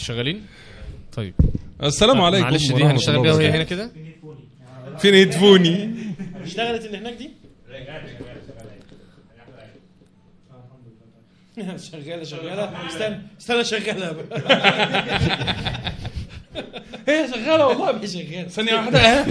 شغالين طيب السلام عليكم معلش دي ورحمة هنشتغل الله بيها وهي وبركاته. هنا كده فين هيدفوني اشتغلت اللي هناك دي؟ شغاله شغاله استنى استنى شغاله هي شغاله والله هي شغاله ثانية واحدة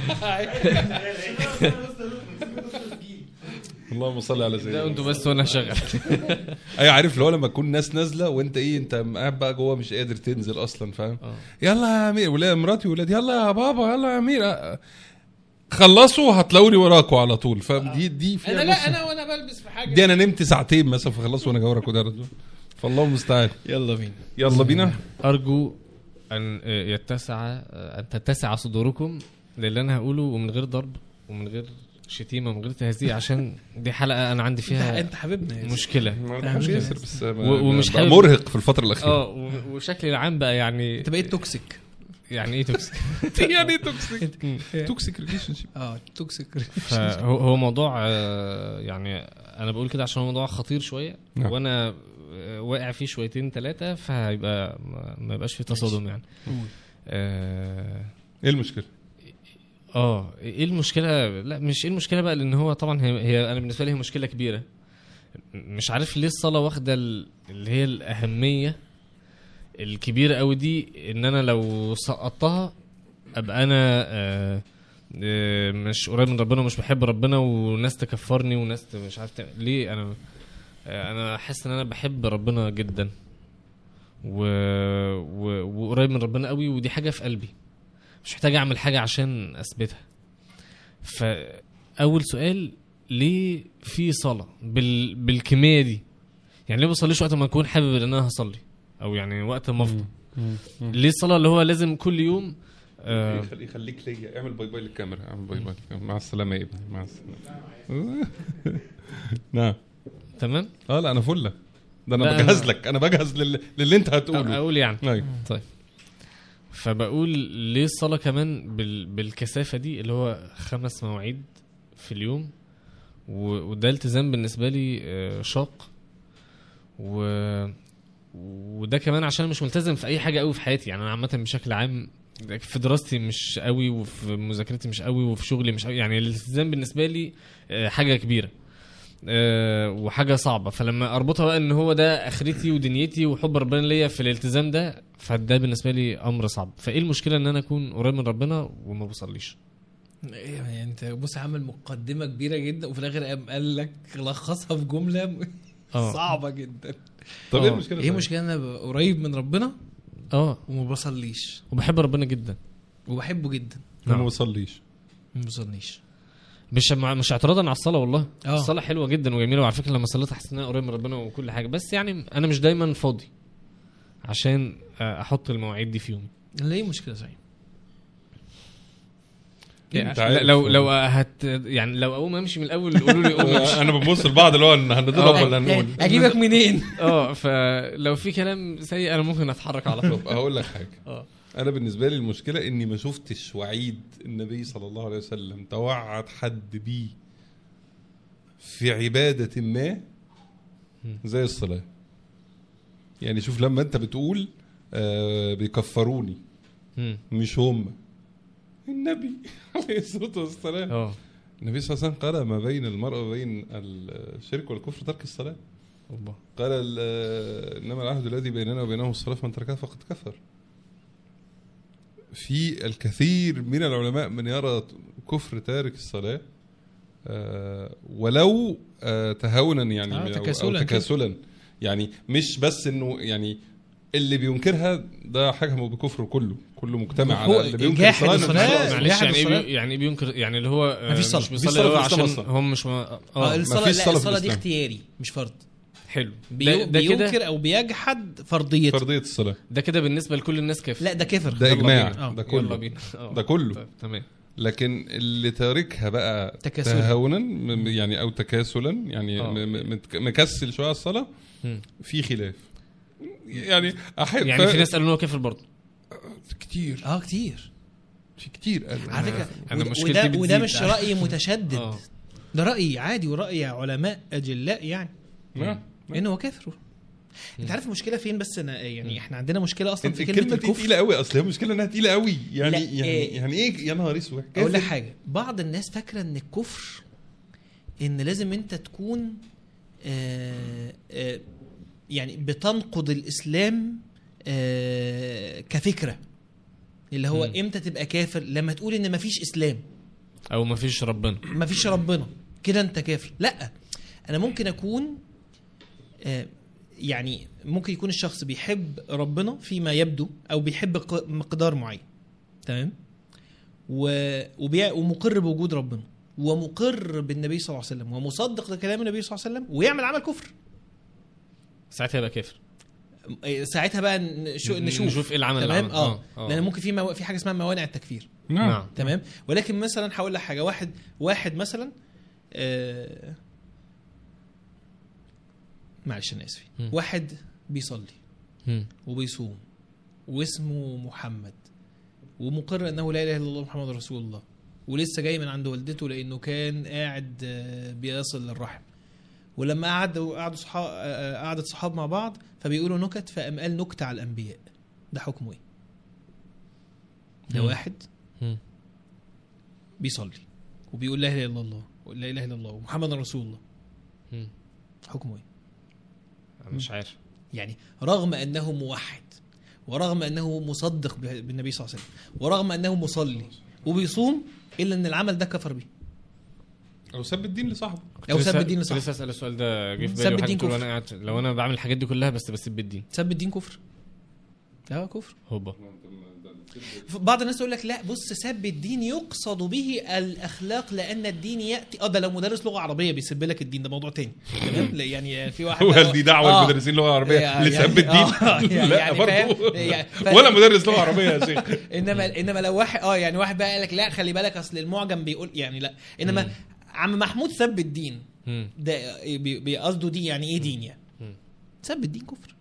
اللهم صل على لا سيدنا انتوا بس وانا شغال ايوه عارف لو لما تكون ناس نازله وانت ايه انت قاعد بقى جوه مش قادر تنزل اصلا فاهم آه. يلا يا امير ولا مراتي وولادي يلا يا بابا يلا يا امير آه. خلصوا هتلاقوني وراكوا على طول فدي دي فيها انا نص- لا انا وانا بلبس في حاجه دي انا نمت ساعتين مثلا فخلصوا وانا جاي وراكوا ده فالله المستعان يلا بينا يلا بينا ارجو ان يتسع ان تتسع صدوركم للي انا هقوله ومن غير ضرب ومن غير شتيمه ومن غير تهزيء عشان دي حلقه انا عندي فيها انت حبيبنا يا ياسر. مشكله ما بحبش ياسر بس و- ومش بقى حابب- مرهق في الفتره الاخيره اه و- وشكلي العام بقى يعني انت بقيت توكسيك يعني ايه توكسيك يعني توكسيك توكسيك ريليشن شيب اه توكسيك فهو هو موضوع آه، يعني انا بقول كده عشان هو موضوع خطير شويه نعم. وانا آه، واقع فيه شويتين ثلاثه فهيبقى ما- ما يبقاش فيه تصادم يعني اه ايه المشكله؟ اه ايه المشكله لا مش ايه المشكله بقى لان هو طبعا هي, هي انا بالنسبه لي هي مشكله كبيره مش عارف ليه الصلاه واخده ال- اللي هي الاهميه الكبيره قوي دي ان انا لو سقطتها ابقى انا آه آه مش قريب من ربنا ومش بحب ربنا وناس تكفرني وناس ت- مش عارف تعمل- ليه انا آه انا احس ان انا بحب ربنا جدا و... و... وقريب من ربنا قوي ودي حاجه في قلبي مش محتاج اعمل حاجه عشان اثبتها فاول سؤال ليه في صلاه بال... بالكميه دي يعني ليه ما بصليش وقت ما اكون حابب ان انا هصلي او يعني وقت ما افضى ليه الصلاه اللي هو لازم كل يوم آه يخلي- يخليك ليا اعمل باي باي للكاميرا اعمل باي باي مع السلامه يا ابني مع السلامه نعم تمام اه لا انا فله ده انا لا، بجهز أنا- لك انا بجهز لل... للي انت هتقوله اقول يعني ايوه طيب فبقول ليه الصلاة كمان بال... بالكثافة دي اللي هو خمس مواعيد في اليوم و... وده التزام بالنسبة لي آه، شاق و... وده كمان عشان مش ملتزم في أي حاجة قوي في حياتي يعني أنا عامة بشكل عام في دراستي مش قوي وفي مذاكرتي مش قوي وفي شغلي مش قوي يعني الالتزام بالنسبة لي آه، حاجة كبيرة آه، وحاجه صعبه فلما اربطها بقى ان هو ده اخرتي ودنيتي وحب ربنا ليا في الالتزام ده فده بالنسبه لي امر صعب فايه المشكله ان انا اكون قريب من ربنا وما بصليش يعني انت بص عامل مقدمه كبيره جدا وفي الاخر قام قال لك لخصها في جمله م- آه. صعبه جدا طب ايه آه. المشكله ايه طيب؟ المشكله انا ببقى قريب من ربنا اه وما بصليش وبحب ربنا جدا وبحبه جدا انا ما نعم. بصليش ما بصليش مش مع- مش اعتراضا على الصلاه والله آه. الصلاه حلوه جدا وجميله وعلى فكره لما صليت حسيت ان انا قريب من ربنا وكل حاجه بس يعني انا مش دايما فاضي عشان آه، احط المواعيد دي في يومي لا ايه مشكله صحيح انت لا- عارف. لو لو هت يعني لو اقوم امشي من الاول قولوا لي قوم امشي انا ببص لبعض اللي هو إن هنضرب آه. ولا هنقول اجيبك منين اه فلو في كلام سيء انا ممكن اتحرك على طول طب هقول لك حاجه اه انا بالنسبه لي المشكله اني ما شفتش وعيد النبي صلى الله عليه وسلم توعد حد بيه في عباده ما زي الصلاه يعني شوف لما انت بتقول آه بيكفروني مم. مش هم النبي عليه الصلاه والسلام اه النبي صلى الله عليه وسلم قال ما بين المرء وبين الشرك والكفر ترك الصلاه أوبا. قال ال- انما العهد الذي بيننا وبينهم الصلاه فمن تركها فقد كفر في الكثير من العلماء من يرى كفر تارك الصلاه آه، ولو آه، تهاونا يعني آه، أو- تكاسلاً او كده. تكاسلا يعني مش بس انه يعني اللي بينكرها ده حكمه بكفره كله كله مجتمع هو على اللي بينكر جاحد الصلاه إنه الصلاة. مش- معلش، معلش جحد يعني ايه الصلاة. بي... يعني ايه بينكر يعني اللي هو آه، مفيش صلاة. مش مفيش بيصلي صلاة هو في الإسلام عشان أصلاً. هم مش ما... اه اه الصلاه مفيش لا صلاة في الصلاه دي الإسلام. اختياري مش فرض حلو بي... ده, ده كده بينكر او بيجحد فرضيته فرضيه الصلاه ده كده بالنسبه لكل الناس كافر لا ده كفر ده يلا اجماع بينا. آه. ده يلا كله بينا آه. ده كله. طيب، تمام لكن اللي تاركها بقى تكاسلاً. تهاونا م- يعني او تكاسلا يعني آه. م- م- متك- مكسل شويه على الصلاه مم. في خلاف يعني احب يعني في ناس قالوا ان هو كافر برضه كتير اه كتير في كتير قالوا. على فكره أنا وده- مشكلتي وده, بتزيد. وده مش راي متشدد اه ده راي عادي وراي علماء اجلاء يعني نعم نعم. انه هو كافر انت عارف المشكله فين بس انا يعني احنا عندنا مشكله اصلا في كلمه الكلمه دي الكفر تقيله قوي اصل هي المشكله انها تقيله قوي يعني لا، يعني إيه. يعني ايه يا نهار اسود اقول لك كافر؟ حاجه بعض الناس فاكره ان الكفر ان لازم انت تكون آه آه يعني بتنقض الاسلام آه كفكره اللي هو مم. امتى تبقى كافر لما تقول ان مفيش اسلام او ما فيش ربنا مفيش ربنا كده انت كافر لا انا ممكن اكون آه، يعني ممكن يكون الشخص بيحب ربنا فيما يبدو او بيحب ق- مقدار معين تمام و- وبيع ومقر بوجود ربنا ومقر بالنبي صلى الله عليه وسلم ومصدق لكلام النبي صلى الله عليه وسلم ويعمل عمل كفر ساعتها يبقى كافر آه، ساعتها بقى نشوف نشوف, نشوف ايه العمل اللي تمام عمله. اه, آه. لان ممكن في مو... في حاجه اسمها موانع التكفير نعم تمام ولكن مثلا هقول لك حاجه واحد واحد مثلا آه معلش انا اسف مم. واحد بيصلي مم. وبيصوم واسمه محمد ومقر انه لا اله الا الله محمد رسول الله ولسه جاي من عند والدته لانه كان قاعد آه، بيصل للرحم ولما قعد قعدوا صحاب قعدت صحاب مع بعض فبيقولوا نكت فقام قال نكته على الانبياء ده حكمه ايه؟ ده مم. واحد مم. بيصلي وبيقول لا اله الا الله لا اله الا الله ومحمد رسول الله مم. حكمه ايه؟ أنا مش عارف يعني رغم انه موحد ورغم انه مصدق به- بالنبي صلى الله عليه وسلم ورغم انه مصلي وبيصوم الا ان العمل ده كفر بيه او سب الدين لصاحبه كنت او لسه- سب الدين كنت لصاحبه لسه اسال السؤال ده جه في سب بالي وحاجة الدين بتقول كفر. وانا قاعد لو انا بعمل الحاجات دي كلها بس بسب الدين سب الدين كفر اه كفر هوبا بعض الناس يقول لك لا بص سب الدين يقصد به الاخلاق لان الدين ياتي اه ده لو مدرس لغه عربيه بيسب لك الدين ده موضوع تاني تمام لا، يعني في واحد هل دي دعوه آه. المدرسين اللغه العربيه يعني- لسب الدين آه، يعني- لا يعني برضه فاهم؟ يعني فاهم؟ ولا مدرس لغه عربيه يا شيخ انما انما لو واحد اه يعني واحد بقى قال لك لا خلي بالك اصل المعجم بيقول يعني لا انما مم. عم محمود سب الدين مم. ده بي- بيقصده دي يعني ايه دين يعني مم. سب الدين كفر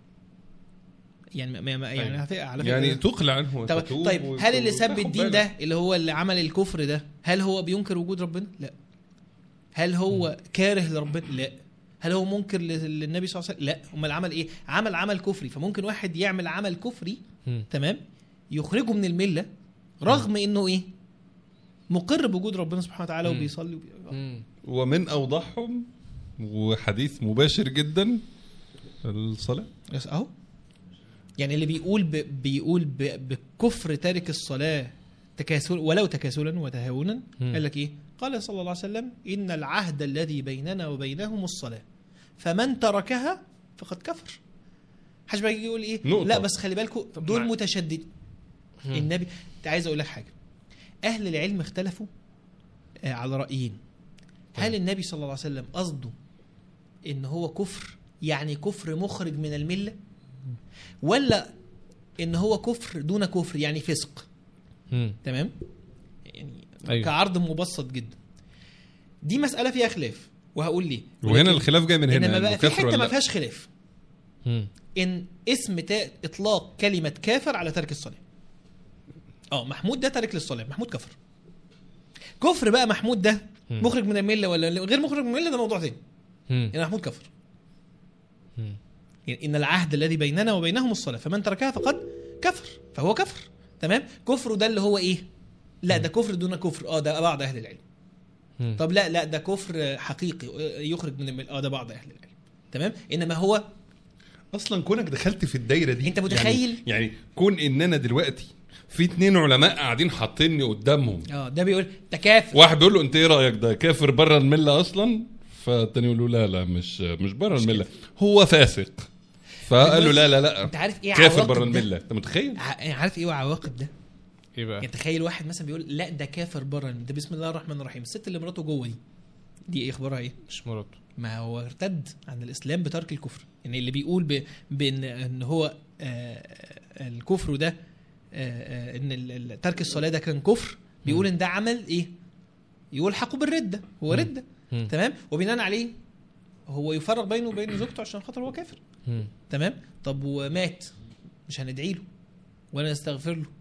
يعني ما ما يعني أيوة. هت- على فكرة- يعني تقلع عنه طب وتتوب طيب وت- هل اللي سب وتاخد الدين بالك. ده اللي هو اللي عمل الكفر ده هل هو بينكر وجود ربنا؟ لا هل هو كاره لربنا؟ لا هل هو منكر لل- للنبي صلى الله عليه وسلم؟ لا امال عمل ايه؟ عمل عمل كفري فممكن واحد يعمل عمل كفري مم. تمام يخرجه من المله رغم انه ايه؟ مقر بوجود ربنا سبحانه وتعالى مم. وبيصلي وبي... مم. ومن اوضحهم وحديث مباشر جدا الصلاه بس اهو يعني اللي بيقول ب... بيقول ب... بكفر تارك الصلاه تكاسل ولو تكاسلا وتهاونا مم. قال لك ايه؟ قال صلى الله عليه وسلم ان العهد الذي بيننا وبينهم الصلاه فمن تركها فقد كفر حاج بقى يجي يقول ايه؟ نقطة. لا بس خلي بالكم طب دول مع- متشدد مم. النبي انت عايز اقول لك حاجه اهل العلم اختلفوا آه، على رايين هل تمام. النبي صلى الله عليه وسلم قصده ان هو كفر يعني كفر مخرج من المله ولا ان هو كفر دون كفر يعني فسق مم. تمام يعني أيوة. كعرض مبسط جدا دي مساله فيها خلاف وهقول ليه وهنا ولكن- الخلاف جاي من هنا انما إنه بقى في كفر حته ولا ما لا. فيهاش خلاف مم. ان اسم تا... اطلاق كلمه كافر على ترك الصلاه اه محمود ده تارك للصلاه محمود كفر كفر بقى محمود ده مم. مخرج من المله ولا غير مخرج من المله ده موضوع تاني مم. يعني محمود كفر مم. يعني ان العهد الذي بيننا وبينهم الصلاه فمن تركها فقد كفر فهو كفر تمام كفره ده اللي هو ايه لا ده كفر دون كفر اه ده بعض اهل العلم مم. طب لا لا ده كفر حقيقي يخرج من المله اه ده بعض اهل العلم تمام انما هو اصلا كونك دخلت في الدايره دي أنت متخيل؟ يعني, يعني كون ان انا دلوقتي في اتنين علماء قاعدين حاطيني قدامهم اه ده بيقول ده كافر واحد بيقول له انت ايه رايك ده كافر بره المله اصلا فالتاني يقول له لا لا مش مش بره مش المله هو فاسق فقال له لا لا لا انت عارف ايه كافر عواقب بره ده؟ المله انت متخيل ع- عارف ايه عواقب ده؟ ايه بقى يعني تخيل واحد مثلا بيقول لا ده كافر بره ده بسم الله الرحمن الرحيم الست اللي مراته جوه دي دي ايه اخبارها ايه؟ مش مراته ما هو ارتد عن الاسلام بترك الكفر يعني اللي بيقول ب... بان ان هو آه الكفر ده آه آه ان ال- ال- ترك الصلاه ده كان كفر بيقول ان ده عمل ايه؟ يلحق بالرده هو مم. رده مم. تمام وبناء عليه هو يفرق بينه وبين زوجته عشان خاطر هو كافر مم. تمام طب ومات مش هندعي له ولا نستغفر له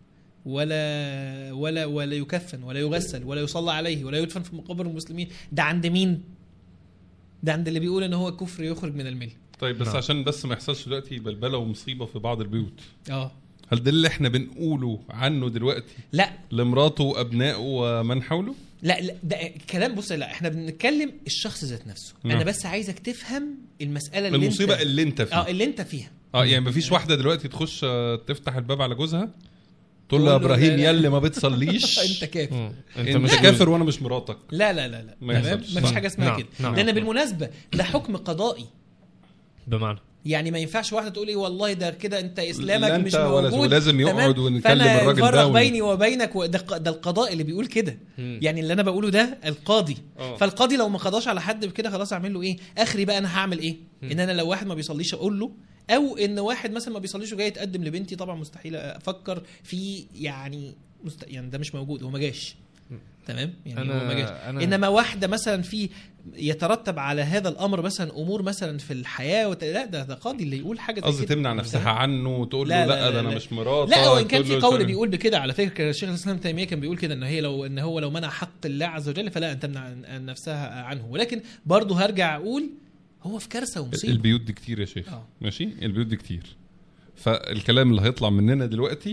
ولا ولا ولا يكفن ولا يغسل ولا يصلى عليه ولا يدفن في مقابر المسلمين ده عند مين ده عند اللي بيقول ان هو كفر يخرج من المله طيب بس نعم. عشان بس ما يحصلش دلوقتي بلبله ومصيبه في بعض البيوت اه هل ده اللي احنا بنقوله عنه دلوقتي لا لمراته وابنائه ومن حوله لا لا ده كلام بص لا احنا بنتكلم الشخص ذات نفسه نعم. انا بس عايزك تفهم المساله اللي المصيبه انت اللي انت اه فيها اللي انت فيها اه يعني مفيش واحده دلوقتي تخش آه، تفتح الباب على جوزها تقول له تقول يا له ابراهيم لا، لا. يا اللي ما بتصليش انت كافر مم. انت مش كافر وانا مش مراتك لا لا لا لا ما تمام يحصلش. مفيش نعم. حاجه اسمها نعم. كده نعم. لان بالمناسبه ده حكم قضائي بمعنى يعني ما ينفعش واحده تقول ايه والله ده كده انت لا اسلامك انت مش ولا موجود ولازم يقعد تمام؟ ونكلم فأنا الراجل ده يفرق ون- بيني وبينك و- ده ده القضاء اللي بيقول كده مم. يعني اللي انا بقوله ده القاضي اه. فالقاضي لو ما قضاش على حد بكده خلاص اعمل له ايه اخري بقى انا هعمل ايه ان انا لو واحد ما بيصليش اقول له او ان واحد مثلا ما بيصليش وجاي يتقدم لبنتي طبعا مستحيل افكر في يعني مست... يعني ده مش موجود هو ما جاش تمام يعني أنا- هو ما جاش أنا- انما واحده مثلا في يترتب على هذا الامر مثلا امور مثلا في الحياه وت... لا ده ده قاضي اللي يقول حاجه زي قصدي كده. تمنع نفسها تمام؟ عنه وتقول لا، له لا، لا, لا، ده انا لا. مش مراتك لا وان كان تقول في له قول سوري. بيقول بكده على فكره الشيخ الاسلام ابن تيميه كان بيقول كده ان هي لو ان هو لو منع حق الله عز وجل فلا ان تمنع عن- عن نفسها عنه ولكن برضه هرجع اقول هو في كارثه ومصيبه البيوت دي كتير يا شيخ اه. ماشي البيوت دي كتير فالكلام اللي هيطلع مننا دلوقتي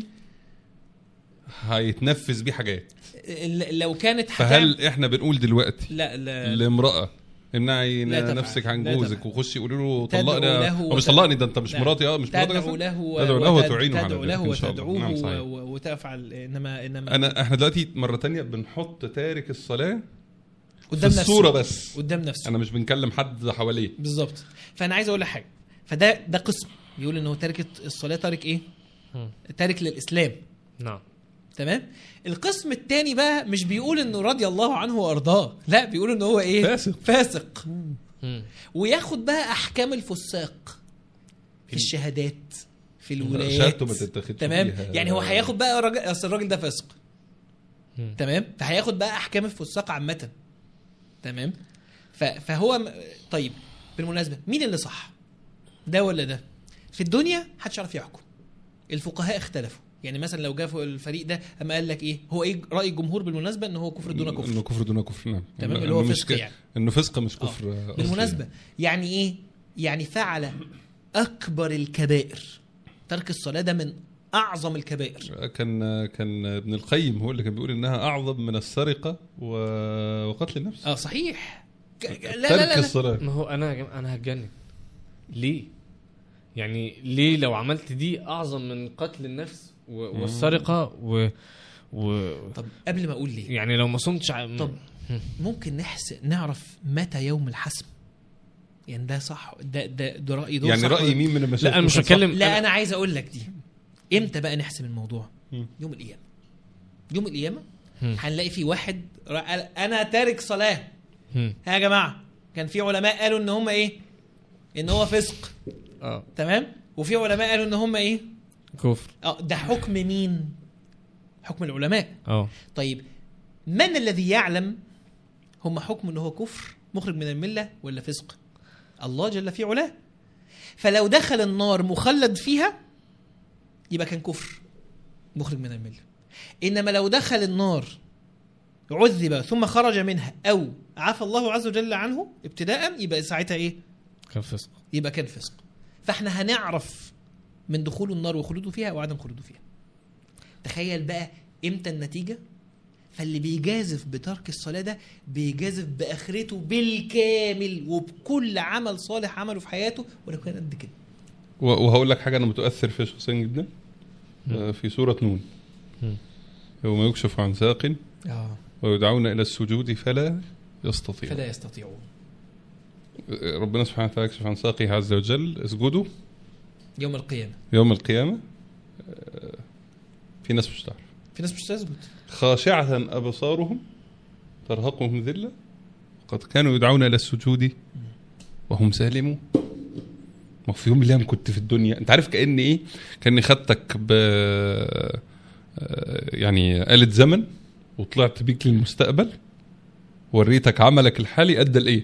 هيتنفذ بيه حاجات ال- لو كانت هتعمل- فهل احنا بنقول دلوقتي لا لا لامراه امنعي لا تفعل. نفسك عن لا جوزك تفعل. وخشي قولي له تدعو طلقني له هو مش وت- طلقني ده انت مش لا. مراتي اه مش مراتك تدعو أصلاً؟ له و- تدعو له وت- وتعينه على تدعو ذلك له إن شاء الله. وتدعوه نعم، صحيح. و- و- وتفعل انما انما انا احنا دلوقتي مره تانية بنحط تارك الصلاه في قدام نفسه الصوره بس قدام نفسه انا مش بنكلم حد حواليه بالظبط فانا عايز اقول لك حاجه فده ده قسم بيقول ان هو تارك الصلاه تارك ايه؟ مم. تارك للاسلام نعم تمام القسم الثاني بقى مش بيقول انه رضي الله عنه وارضاه لا بيقول ان هو ايه فاسق. فاسق مم. وياخد بقى احكام الفساق في الشهادات في الولايات شهادته ما تتاخدش تمام فيها. يعني هو هياخد بقى الراجل اصل الراجل ده فاسق مم. تمام فهياخد بقى احكام الفساق عامه تمام ف- فهو م- طيب بالمناسبه مين اللي صح ده ولا ده في الدنيا محدش يعرف يحكم الفقهاء اختلفوا يعني مثلا لو جاء الفريق ده اما قال لك ايه هو ايه راي الجمهور بالمناسبه ان هو كفر دون كفر انه كفر دون كفر نعم تمام إنه- اللي هو إنه مش فسق ك- يعني انه فسق مش آه. كفر آه، أصلي. بالمناسبه يعني ايه يعني فعل اكبر الكبائر ترك الصلاه ده من اعظم الكبائر كان كان ابن القيم هو اللي كان بيقول انها اعظم من السرقه و- وقتل النفس اه صحيح ك- ك- لا ترك لا لا, لا. الصلاه ما هو انا يا جماعة انا هتجنن ليه يعني ليه لو عملت دي اعظم من قتل النفس و- والسرقه و, و طب قبل ما اقول ليه يعني لو ما صمتش ع- طب ممكن نحس نعرف متى يوم الحسم يعني ده صح ده ده ده رايي دول يعني صح راي ولا- مين من المشايخ لا انا مش صح؟ هتكلم لا انا عايز اقول لك دي امتى بقى نحسم الموضوع مم. يوم القيامه يوم القيامه مم. هنلاقي في واحد را- قال انا تارك صلاه مم. ها يا جماعه كان في علماء قالوا ان هم ايه ان هو فسق اه تمام وفي علماء قالوا ان هم ايه كفر اه ده حكم مين حكم العلماء اه طيب من الذي يعلم هم حكم ان هو كفر مخرج من المله ولا فسق الله جل في علاه فلو دخل النار مخلد فيها يبقى كان كفر مخرج من المله انما لو دخل النار عذب ثم خرج منها او عفى الله عز وجل عنه ابتداء يبقى ساعتها ايه كان فسق يبقى كان فسق فاحنا هنعرف من دخول النار وخلوده فيها او عدم خلوده فيها تخيل بقى امتى النتيجه فاللي بيجازف بترك الصلاه ده بيجازف باخرته بالكامل وبكل عمل صالح عمله في حياته ولو كان قد كده و- وهقول لك حاجه انا متاثر فيها شخصيا جدا آه، في سوره نون مم. يوم يكشف عن ساق اه ويدعون الى السجود فلا يستطيع فلا يستطيعون ربنا سبحانه وتعالى يكشف عن ساقه عز وجل اسجدوا يوم القيامه يوم القيامه آه، في ناس مش تعرف في ناس مش تثبت خاشعة أبصارهم ترهقهم ذلة قد كانوا يدعون إلى السجود وهم سالمون ما في يوم من الأيام كنت في الدنيا أنت عارف كأن إيه كأني خدتك ب آه، يعني آلة زمن وطلعت بيك للمستقبل وريتك عملك الحالي أدى لإيه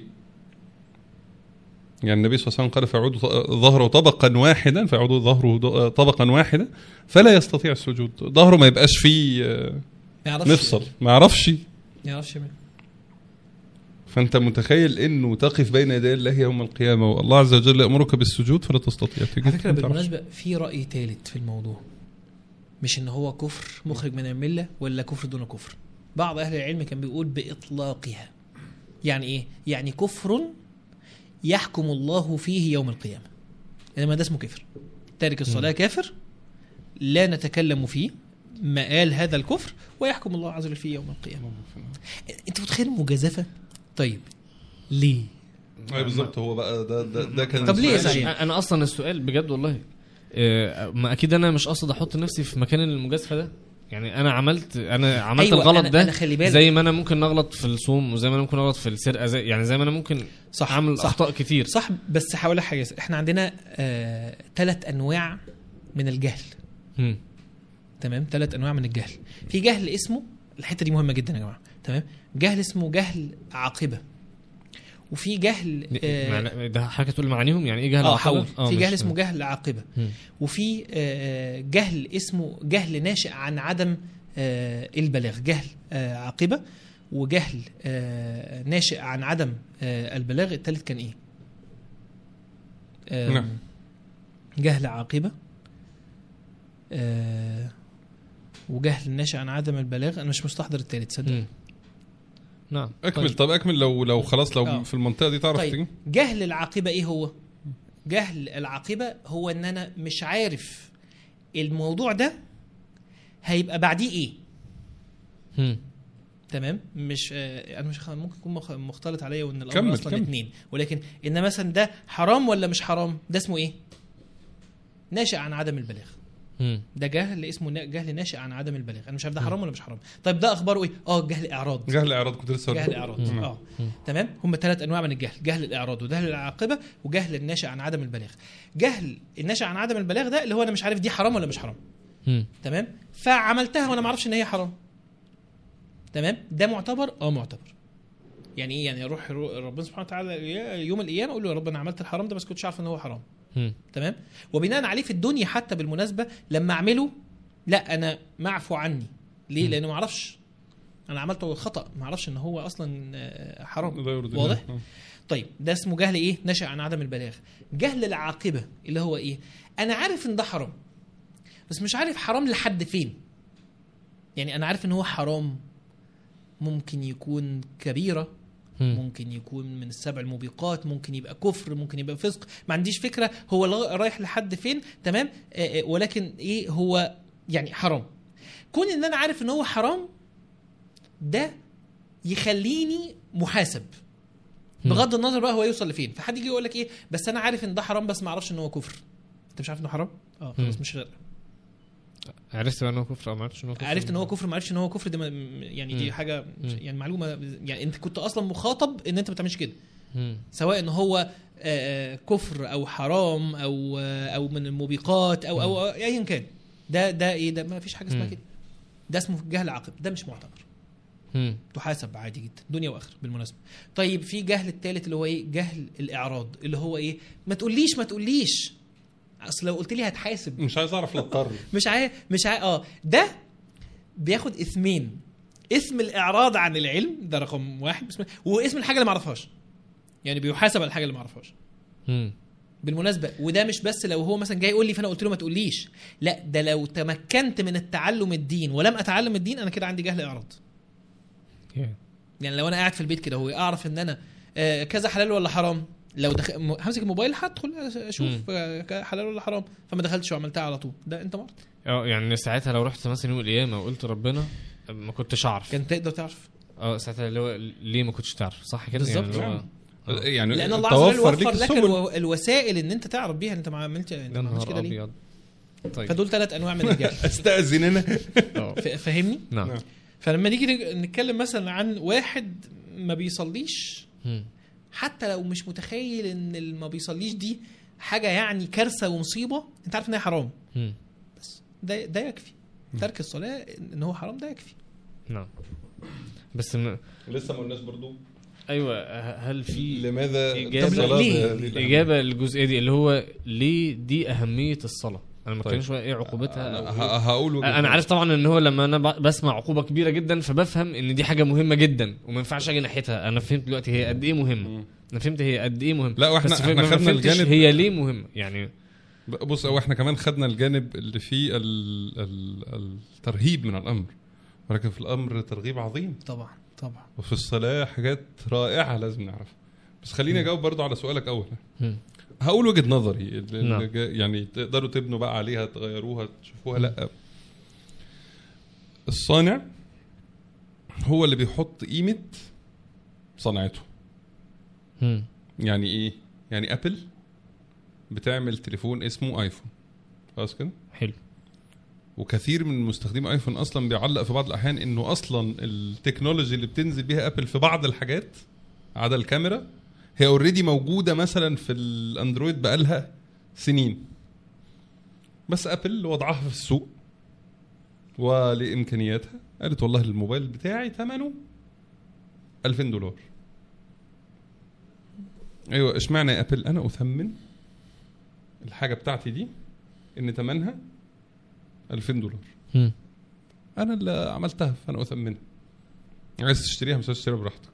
يعني النبي صلى الله عليه وسلم قال فيعود ظهره طبقا واحدا فيعود ظهره طبقا واحدا فلا يستطيع السجود ظهره ما يبقاش فيه آه، ما يعرفش نفصل ما يعرفش ما يعرفش يعمل. فانت متخيل انه تقف بين يدي الله يوم القيامه والله عز وجل يامرك بالسجود فلا تستطيع تجد على فكره ما تعرفش. بالمناسبه في راي ثالث في الموضوع مش ان هو كفر مخرج من المله ولا كفر دون كفر بعض اهل العلم كان بيقول باطلاقها يعني ايه يعني كفر يحكم الله فيه يوم القيامه انما ده اسمه كفر تارك الصلاه كافر لا نتكلم فيه مآل هذا الكفر ويحكم الله عز وجل فيه يوم القيامه انت متخيل المجازفه طيب ليه اي بالظبط هو بقى ده ده, ده كان طب ليه السؤال. صحيح؟ انا اصلا السؤال بجد والله آه، ما اكيد انا مش قاصد احط نفسي في مكان المجازفه ده يعني انا عملت انا عملت أيوة، الغلط أنا- ده أنا خلي بالك. زي ما انا ممكن نغلط في الصوم وزي ما انا ممكن اغلط في السرقه زي يعني زي ما انا ممكن صح اعمل صح اخطاء كتير صح بس هقول لك حاجه احنا عندنا ثلاث انواع من الجهل مم. تمام ثلاث انواع من الجهل في جهل اسمه الحته دي مهمه جدا يا جماعه تمام جهل اسمه جهل عاقبه وفي جهل آه معنى- ده حاجه تقول معانيهم يعني ايه جهل اه عقبة؟ هقول في مش- جهل اسمه جهل عاقبه مم. وفي آه، جهل اسمه جهل ناشئ عن عدم آه، البلاغ جهل آه، عاقبه وجهل آه، ناشئ عن عدم آه، البلاغ الثالث كان ايه آم، نعم. جهل عاقبه آه، وجهل ناشئ عن عدم البلاغ انا مش مستحضر الثالث تصدق مم. نعم اكمل طيب. طب اكمل لو لو خلاص لو آه. في المنطقه دي تعرف طيب تيجي جهل العاقبه ايه هو جهل العاقبه هو ان انا مش عارف الموضوع ده هيبقى بعديه ايه مم. تمام مش آه انا مش خ- ممكن يكون مخ- مختلط عليا وان الامر كمل، اصلا كمل. اتنين ولكن ان مثلا ده حرام ولا مش حرام ده اسمه ايه ناشئ عن عدم البلاغ مم. ده جهل اسمه نا- جهل ناشئ عن عدم البلاغ انا مش عارف ده حرام ولا مش حرام طيب ده اخباره ايه اه جهل اعراض جهل اعراض كنت لسه جهل هقول. الاعراض مم. اه تمام هم ثلاث انواع من الجهل جهل الاعراض وجهل العاقبه وجهل الناشئ عن عدم البلاغ جهل الناشئ عن عدم البلاغ ده اللي هو انا مش عارف دي حرام ولا مش حرام مم. تمام فعملتها وانا ما اعرفش ان هي حرام تمام ده معتبر اه معتبر يعني ايه يعني اروح رو- ربنا سبحانه وتعالى يوم القيامه اقول له يا رب انا عملت الحرام ده بس كنتش عارف ان هو حرام مم. تمام وبناء عليه في الدنيا حتى بالمناسبه لما اعمله لا انا معفو عني ليه مم. لانه ما اعرفش انا عملته خطا ما اعرفش ان هو اصلا آه، حرام لا يرضي واضح الله. طيب ده اسمه جهل ايه نشأ عن عدم البلاغ جهل العاقبه اللي هو ايه انا عارف ان ده حرام بس مش عارف حرام لحد فين يعني انا عارف ان هو حرام ممكن يكون كبيره مم. ممكن يكون من السبع الموبقات ممكن يبقى كفر ممكن يبقى فسق ما عنديش فكره هو لغ- رايح لحد فين تمام آه، آه، ولكن ايه هو يعني حرام كون ان انا عارف ان هو حرام ده يخليني محاسب مم. بغض النظر بقى هو يوصل لفين فحد يجي يقول لك ايه بس انا عارف ان ده حرام بس ما اعرفش ان هو كفر انت مش عارف انه حرام اه خلاص مم. مش غير عرفت بقى ان هو كفر او ما عرفتش ان هو كفر عرفت ان هو كفر ما عرفتش ان هو كفر دي ما- يعني دي مم. حاجه مم. يعني معلومه يعني انت كنت اصلا مخاطب ان انت ما تعملش كده مم. سواء ان هو آه، كفر او حرام او آه، او من الموبقات او او ايا كان ده ده ايه ده ما فيش حاجه اسمها مم. كده ده اسمه جهل عاقب ده مش معتبر مم. تحاسب عادي جدا دنيا واخره بالمناسبه طيب في جهل الثالث اللي هو ايه جهل الاعراض اللي هو ايه ما تقوليش ما تقوليش اصل لو قلت لي هتحاسب مش عايز اعرف لا اضطر مش عارف مش عارف اه ده بياخد اسمين اسم الاعراض عن العلم ده رقم واحد بسم واسم الحاجه اللي ما اعرفهاش يعني بيحاسب على الحاجه اللي ما اعرفهاش مم. بالمناسبه وده مش بس لو هو مثلا جاي يقول لي فانا قلت له ما تقوليش لا ده لو تمكنت من التعلم الدين ولم اتعلم الدين انا كده عندي جهل اعراض Yeah. يعني لو انا قاعد في البيت كده هو اعرف ان انا آه، كذا حلال ولا حرام لو دخل م- همسك الموبايل هدخل اشوف مم. آه، ك- حلال ولا حرام فما دخلتش وعملتها على طول ده انت مرض اه يعني ساعتها لو رحت مثلا يوم القيامه وقلت ربنا ما كنتش اعرف كان تقدر تعرف اه ساعتها اللي هو ليه ما كنتش تعرف صح كده بالظبط. يعني اللي هو- آه. يعني لان الله عز وجل توفر ليك وفر لك السبل. الو... الوسائل ان انت تعرف بيها انت ما عملتش انت يا ما عملتش نهار كده ليه ابيض طيب فدول ثلاث انواع من الجهل استاذن انا اه ف- فاهمني نعم نعم. فلما نيجي نج- نتكلم مثلا عن واحد ما بيصليش مم. حتى لو مش متخيل ان اللي ما بيصليش دي حاجه يعني كارثه ومصيبه انت عارف ان هي حرام مم. بس ده ده يكفي ترك الصلاه ان هو حرام ده يكفي نعم بس م... لسه ما قلناش برضو ايوه ه- هل في لماذا إجابة. الصلاة ليه؟ بهذه الأهمية؟ اجابه للجزئيه دي اللي هو ليه دي اهميه الصلاه انا ما طيب. بتكلمش بقى ايه عقوبتها أنا أو ه- هقول وجهة انا نظري. عارف طبعا ان هو لما انا ب- بسمع عقوبه كبيره جدا فبفهم ان دي حاجه مهمه جدا وما ينفعش اجي ناحيتها انا فهمت دلوقتي هي قد ايه مهمه مم. انا فهمت هي قد ايه مهمه لا، وإحنا- بس إحنا ما خدنا فهمتش الجانب- هي ليه مهمه يعني بص هو احنا كمان خدنا الجانب اللي فيه ال- ال- الترهيب من الامر ولكن في الامر ترغيب عظيم طبعا طبعا وفي الصلاه حاجات رائعه لازم نعرفها بس خليني اجاوب برضو على سؤالك اولا مم. هقول وجهه نظري اللي نعم. جا- يعني تقدروا تبنوا بقى عليها تغيروها تشوفوها لا الصانع هو اللي بيحط قيمه صنعته مم. يعني ايه يعني ابل بتعمل تليفون اسمه ايفون خلاص كده حلو وكثير من مستخدمي ايفون اصلا بيعلق في بعض الاحيان انه اصلا التكنولوجي اللي بتنزل بيها ابل في بعض الحاجات عدا الكاميرا هي اوريدي موجوده مثلا في الاندرويد بقالها سنين بس ابل وضعها في السوق ولامكانياتها قالت والله الموبايل بتاعي ثمنه 2000 دولار ايوه اشمعنى يا ابل انا اثمن الحاجه بتاعتي دي ان ثمنها 2000 دولار مم. انا اللي عملتها فانا اثمنها عايز تشتريها مش عايز تشتريها براحتك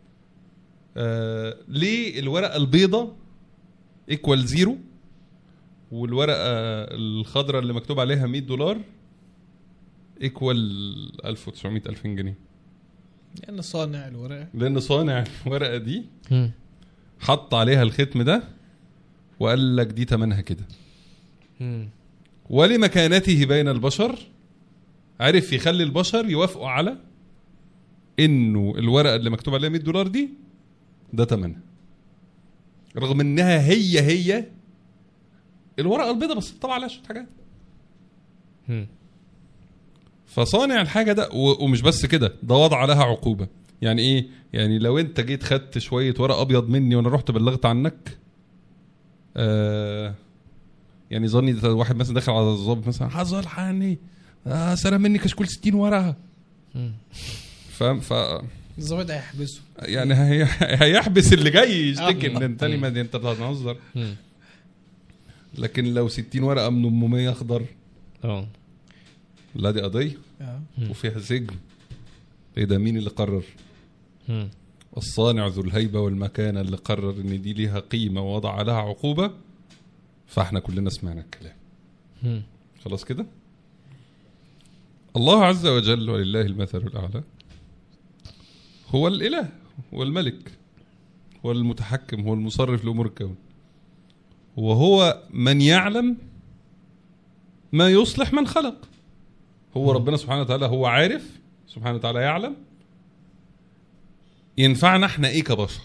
آه ليه الورقه البيضاء ايكوال زيرو والورقه الخضراء اللي مكتوب عليها 100 دولار ايكوال 1900 2000 جنيه لان صانع الورقه لان صانع الورقه دي مم. حط عليها الختم ده وقال لك دي تمنها كده مم. ولمكانته بين البشر عرف يخلي البشر يوافقوا على انه الورقه اللي مكتوب عليها 100 دولار دي ده ثمنها رغم انها هي هي الورقه البيضاء بس طبعا عليها شويه حاجات مم. فصانع الحاجه ده و- ومش بس كده ده وضع لها عقوبه يعني ايه يعني لو انت جيت خدت شويه ورق ابيض مني وانا رحت بلغت عنك آه يعني ظني ده واحد مثلا داخل على الظابط مثلا حصل حقني آه سرق مني كشكول 60 ورقه مم. فاهم ف الظابط هيحبسه يعني هي هيحبس اللي جاي يشتكي آه. ان انت ما دي انت بتهزر مم. لكن لو 60 ورقه من 800 اخضر اه لا دي قضيه اه مم. وفيها سجن ايه ده مين اللي قرر مم. الصانع ذو الهيبة والمكانة اللي قرر ان دي ليها قيمة ووضع لها عقوبة فاحنا كلنا سمعنا الكلام مم. خلاص كده الله عز وجل ولله المثل الأعلى هو الإله هو الملك هو المتحكم هو المصرف لأمور الكون وهو من يعلم ما يصلح من خلق هو ربنا سبحانه وتعالى هو عارف سبحانه وتعالى يعلم ينفعنا احنا ايه كبشر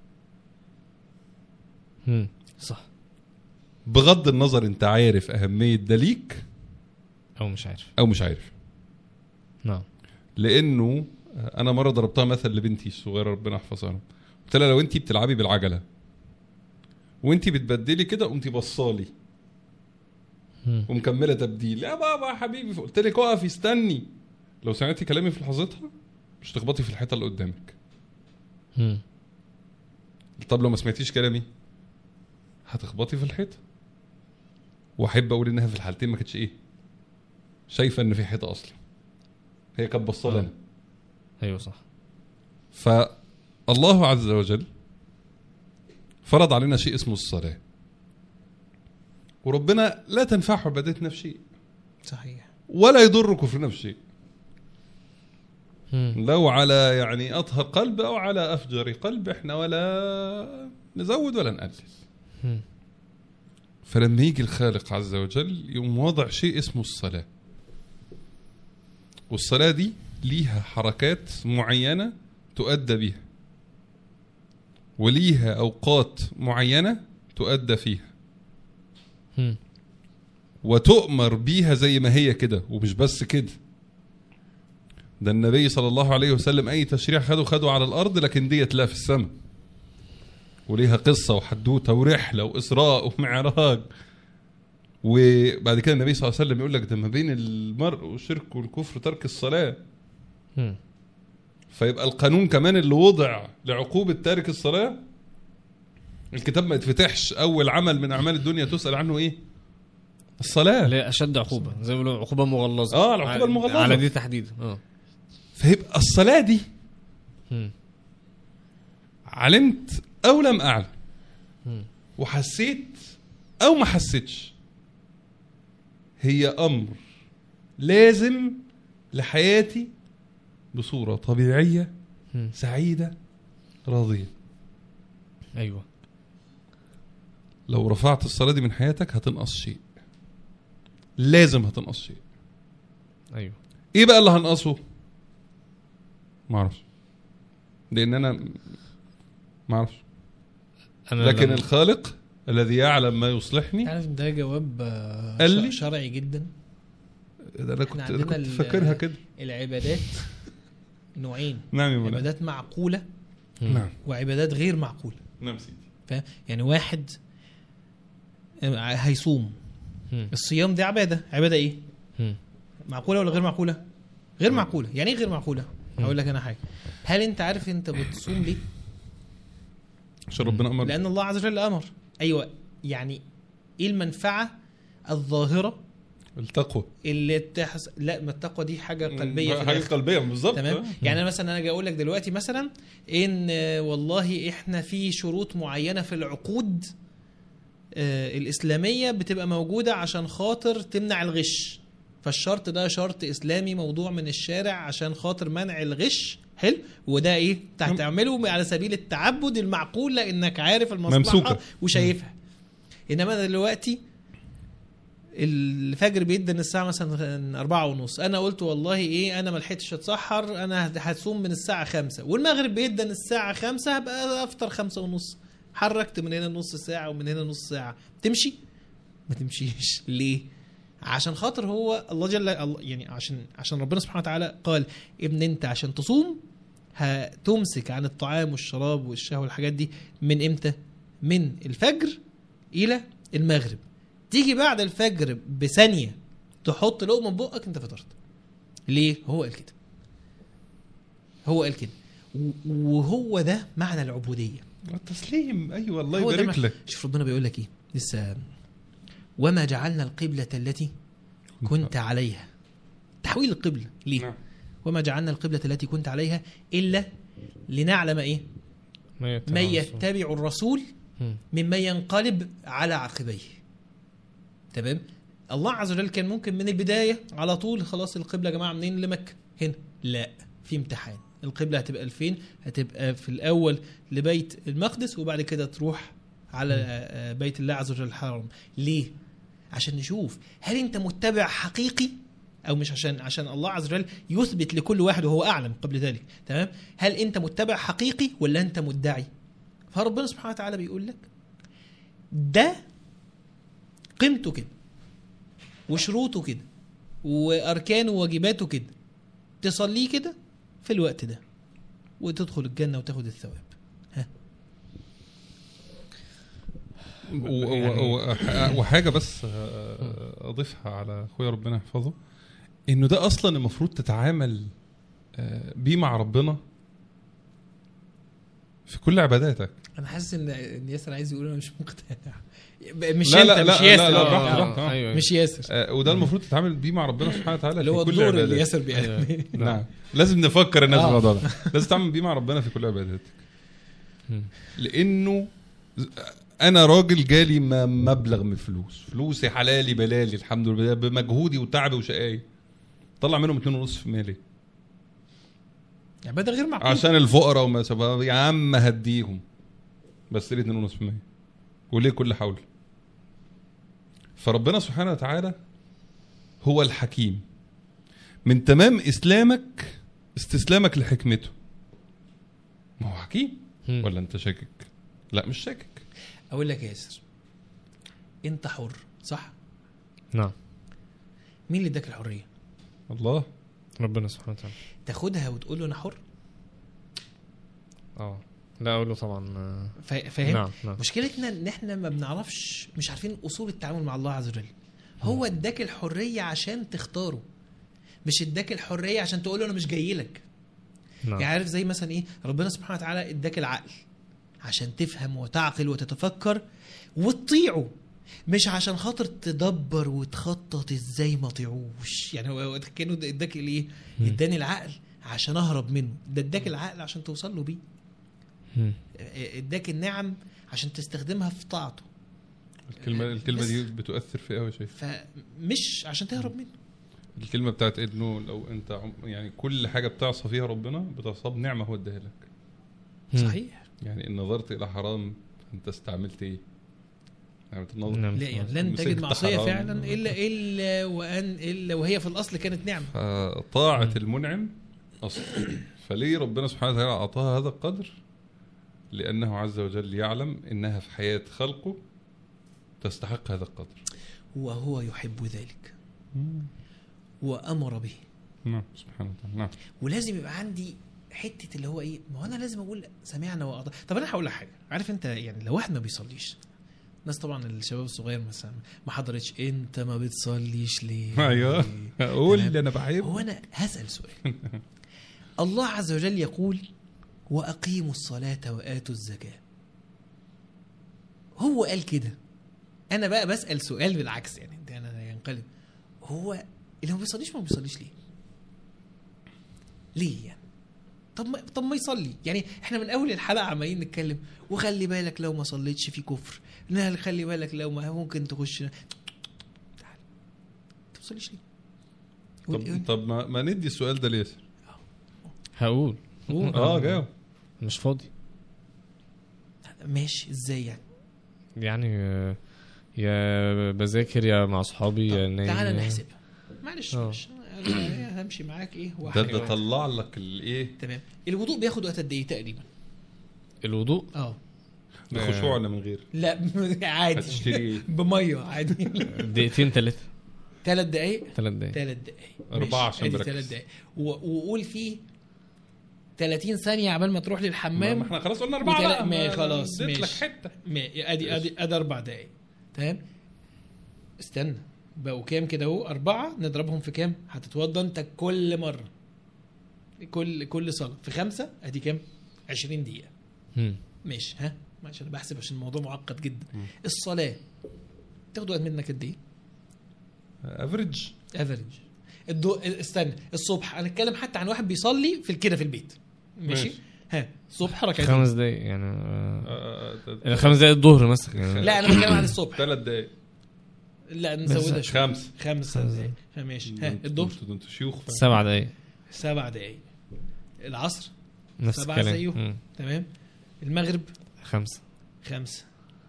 مم. صح بغض النظر انت عارف اهمية ده ليك او مش عارف او مش عارف نعم لانه انا مره ضربتها مثل لبنتي الصغيره ربنا يحفظها لها قلت لها لو انت بتلعبي بالعجله وانت بتبدلي كده قمتي بصالي مم. ومكمله تبديل يا بابا يا حبيبي قلت لك اقفي استني لو سمعتي كلامي في لحظتها مش تخبطي في الحيطه اللي قدامك مم. طب لو ما سمعتيش كلامي هتخبطي في الحيطه واحب اقول انها في الحالتين ما كانتش ايه شايفه ان في حيطه اصلا هي كانت بصالي آه. انا ايوه صح فالله عز وجل فرض علينا شيء اسمه الصلاة وربنا لا تنفعه عبادتنا في شيء صحيح ولا يضر كفرنا في شيء مم. لو على يعني أطهر قلب أو على أفجر قلب إحنا ولا نزود ولا نقلل مم. فلما يجي الخالق عز وجل يقوم وضع شيء اسمه الصلاة والصلاة دي ليها حركات معينة تؤدى بيها وليها أوقات معينة تؤدى فيها مم. وتؤمر بيها زي ما هي كده ومش بس كده ده النبي صلى الله عليه وسلم أي تشريع خده خده على الأرض لكن ديت لا في السماء وليها قصة وحدوتة ورحلة وإسراء ومعراج وبعد كده النبي صلى الله عليه وسلم يقول لك ده ما بين المرء والشرك والكفر ترك الصلاة مم. فيبقى القانون كمان اللي وضع لعقوبة تارك الصلاة الكتاب ما يتفتحش أول عمل من أعمال الدنيا تسأل عنه إيه؟ الصلاه اللي هي اشد عقوبه زي ما بيقولوا عقوبه مغلظه آه، العقوبة على- المغلظة. على دي تحديدا اه فيبقى الصلاه دي مم. علمت او لم اعلم مم. وحسيت او ما حسيتش هي امر لازم لحياتي بصوره طبيعيه مم. سعيده راضيه ايوه لو رفعت الصلاه دي من حياتك هتنقص شيء لازم هتنقص شيء ايوه ايه بقى اللي هنقصه ما اعرفش لان انا ما اعرفش انا لكن لما- الخالق الذي يعلم ما يصلحني عارف ده جواب آه، قال ش- لي؟ شرعي جدا ده انا كنت عندنا كنت ال- فاكرها كده العبادات نوعين نعم يا مولانا عبادات معقوله مم. نعم وعبادات غير معقوله نعم سيدي فاهم يعني واحد آه، هيصوم مم. الصيام دي عباده عباده ايه مم. معقوله ولا غير معقوله غير معقوله يعني ايه غير معقوله هقول لك انا حاجه هل انت عارف انت بتصوم ليه عشان ربنا امر لان الله عز وجل امر ايوه يعني ايه المنفعه الظاهره التقوى اللي تحس لا ما التقوى دي حاجه قلبيه في حاجه الآخر. قلبيه بالظبط تمام آه. يعني انا مثلا انا اجي اقول لك دلوقتي مثلا ان آه، والله احنا في شروط معينه في العقود آه، الاسلاميه بتبقى موجوده عشان خاطر تمنع الغش فالشرط ده شرط اسلامي موضوع من الشارع عشان خاطر منع الغش حلو وده ايه انت مم. هتعمله على سبيل التعبد المعقول لانك عارف المصلحه ممسوكة. وشايفها انما أنا دلوقتي الفجر بيدن الساعة مثلا أربعة ونص أنا قلت والله إيه أنا ما لحقتش أتسحر أنا هصوم من الساعة خمسة والمغرب بيدن الساعة خمسة هبقى أفطر خمسة ونص حركت من هنا نص ساعة ومن هنا نص ساعة تمشي ما تمشيش ليه عشان خاطر هو الله جل الله يعني عشان عشان ربنا سبحانه وتعالى قال ابن انت عشان تصوم هتمسك عن الطعام والشراب والشهوة والحاجات دي من امتى من الفجر الى المغرب تيجي بعد الفجر بثانيه تحط لقمه في بقك انت فطرت ليه هو قال كده هو قال كده و- وهو ده معنى العبوديه التسليم ايوه الله هو ده يبارك معنى- لك شوف ربنا بيقول لك ايه لسه وما جعلنا القبلة التي كنت عليها تحويل القبلة ليه نعم. وما جعلنا القبلة التي كنت عليها إلا لنعلم إيه ما يتبع من الرسول. يتبع الرسول مم. ممن ينقلب على عقبيه تمام الله عز وجل كان ممكن من البدايه على طول خلاص القبله يا جماعه منين لمكه هنا لا في امتحان القبله هتبقى لفين هتبقى في الاول لبيت المقدس وبعد كده تروح على آه، بيت الله عز وجل الحرام ليه عشان نشوف هل انت متبع حقيقي او مش عشان عشان الله عز وجل يثبت لكل واحد وهو اعلم قبل ذلك تمام هل انت متبع حقيقي ولا انت مدعي فربنا سبحانه وتعالى بيقول لك ده قيمته كده وشروطه كده واركانه وواجباته كده تصليه كده في الوقت ده وتدخل الجنه وتاخد الثواب و- و- و- وحاجه بس آه، اضيفها على اخويا ربنا يحفظه انه ده اصلا المفروض تتعامل آه، بيه مع ربنا في كل عباداتك انا حاسس ان ان ياسر عايز يقول انا مش مقتنع مش لا، انت لا، مش لا، ياسر لا، لا، آه، براحتك، آه، براحتك. آه، ايوه مش ياسر آه، وده المفروض تتعامل بيه مع ربنا سبحانه وتعالى اللي هو في كل الدور اللي عباداتك ياسر بيعمل نعم لازم نفكر الناس آه. في الموضوع ده لازم تعمل بيه مع ربنا في كل عباداتك مم. لانه انا راجل جالي م- مبلغ من الفلوس فلوسي حلالي بلالي الحمد لله بمجهودي وتعبي وشقاي طلع منهم 2.5% ليه عباده غير معقوله عشان الفقراء وما سبب يا عم هديهم بس ليه 2.5% وليه كل حول فربنا سبحانه وتعالى هو الحكيم من تمام اسلامك استسلامك لحكمته ما هو حكيم مم. ولا انت شاكك لا مش شاكك اقول لك يا ياسر انت حر صح نعم مين اللي اداك الحريه الله ربنا سبحانه وتعالى تاخدها وتقول له انا حر اه لا اقول له طبعا آه، فا- فاهم نعم نعم مشكلتنا ان احنا ما بنعرفش مش عارفين اصول التعامل مع الله عز وجل هو اداك الحريه عشان تختاره مش اداك الحريه عشان تقول له انا مش جاي لك نعم يعني عارف زي مثلا ايه ربنا سبحانه وتعالى اداك العقل عشان تفهم وتعقل وتتفكر وتطيعه مش عشان خاطر تدبر وتخطط ازاي ما طيعوش يعني هو هو كانه اداك الايه مم. اداني العقل عشان اهرب منه ده اداك العقل عشان توصل له بيه مم. اداك النعم عشان تستخدمها في طاعته الكلمه الكلمه بس. دي بتؤثر في قوي يا شيخ فمش عشان تهرب منه الكلمه بتاعت انه لو انت عم- يعني كل حاجه بتعصى فيها ربنا بتعصى بنعمه هو اداها لك مم. صحيح يعني ان نظرت الى حرام فانت استعملت ايه؟ نعمه النظر نعم. لا يعني لن مسكت تجد معصيه حرام. فعلا الا الا وان الا وهي في الاصل كانت نعمه طاعة مم. المنعم أصل فليه ربنا سبحانه وتعالى أعطاها هذا القدر لأنه عز وجل يعلم إنها في حياة خلقه تستحق هذا القدر وهو يحب ذلك وامر به نعم سبحانه وتعالى نعم ولازم يبقى عندي حته اللي هو ايه ما هو انا لازم اقول سمعنا واطعنا طب انا هقول لك حاجه عارف انت يعني لو واحد ما بيصليش الناس طبعا الشباب الصغير مثلا ما حضرتش انت ما بتصليش ليه أيوه. قول تمام. لي أنا بحب هو انا هسال سؤال الله عز وجل يقول واقيموا الصلاه واتوا الزكاه هو قال كده انا بقى بسال سؤال بالعكس يعني ده انا ينقلب هو اللي ما بيصليش ما بيصليش ليه ليه يعني طب ما طب ما يصلي يعني احنا من اول الحلقه عمالين نتكلم وخلي بالك لو ما صليتش في كفر لا خلي بالك لو ما ممكن تخش تعال انت ما بتصليش ليه طب, طب ما, ما ندي السؤال ده لياسر هقول اه جاوب مش فاضي ماشي ازاي يعني يعني آه، يا بذاكر يا مع اصحابي يا طب نايم تعالى يا- نحسبها معلش آه. معلش أنا همشي معاك ايه ده واحد ده طلع لك الايه تمام الوضوء بياخد وقت قد ايه تقريبا الوضوء اه بخشوع ولا من غير لا عادي هتشتري ايه؟ بميه عادي دقيقتين ثلاثة ثلاث دقايق ثلاث دقايق ثلاث دقايق أربعة عشان بركز. ثلاث دقايق و- وقول فيه 30 ثانية عبال ما تروح ما للحمام احنا خلاص قلنا أربعة وتلا- بقى ما خلاص، اديت لك ماشي. حتة ما- ادي ادي ادي اربع دقايق تمام استنى بقوا كام كده اهو اربعه نضربهم في كام هتتوضى انت كل مره كل كل صلاه في خمسه ادي كام 20 دقيقه مم. ماشي ها معلش انا بحسب عشان الموضوع معقد جدا مم. الصلاه تاخد وقت منك قد ايه افريج افريج الدو... استنى الصبح انا اتكلم حتى عن واحد بيصلي في كده في البيت ماشي, ماشي. ها الصبح ركعتين خمس دقايق يعني آه، ثلاث خمس دقايق الظهر مثلا يعني لا انا بتكلم عن الصبح دقايق لا نزودها شويه خمس خمس دقايق ماشي ها الظهر انتوا انتوا شيوخ فعلا. سبع دقايق سبع دقايق العصر نفس سبعة الكلام زيه. مم. تمام المغرب خمسة خمسة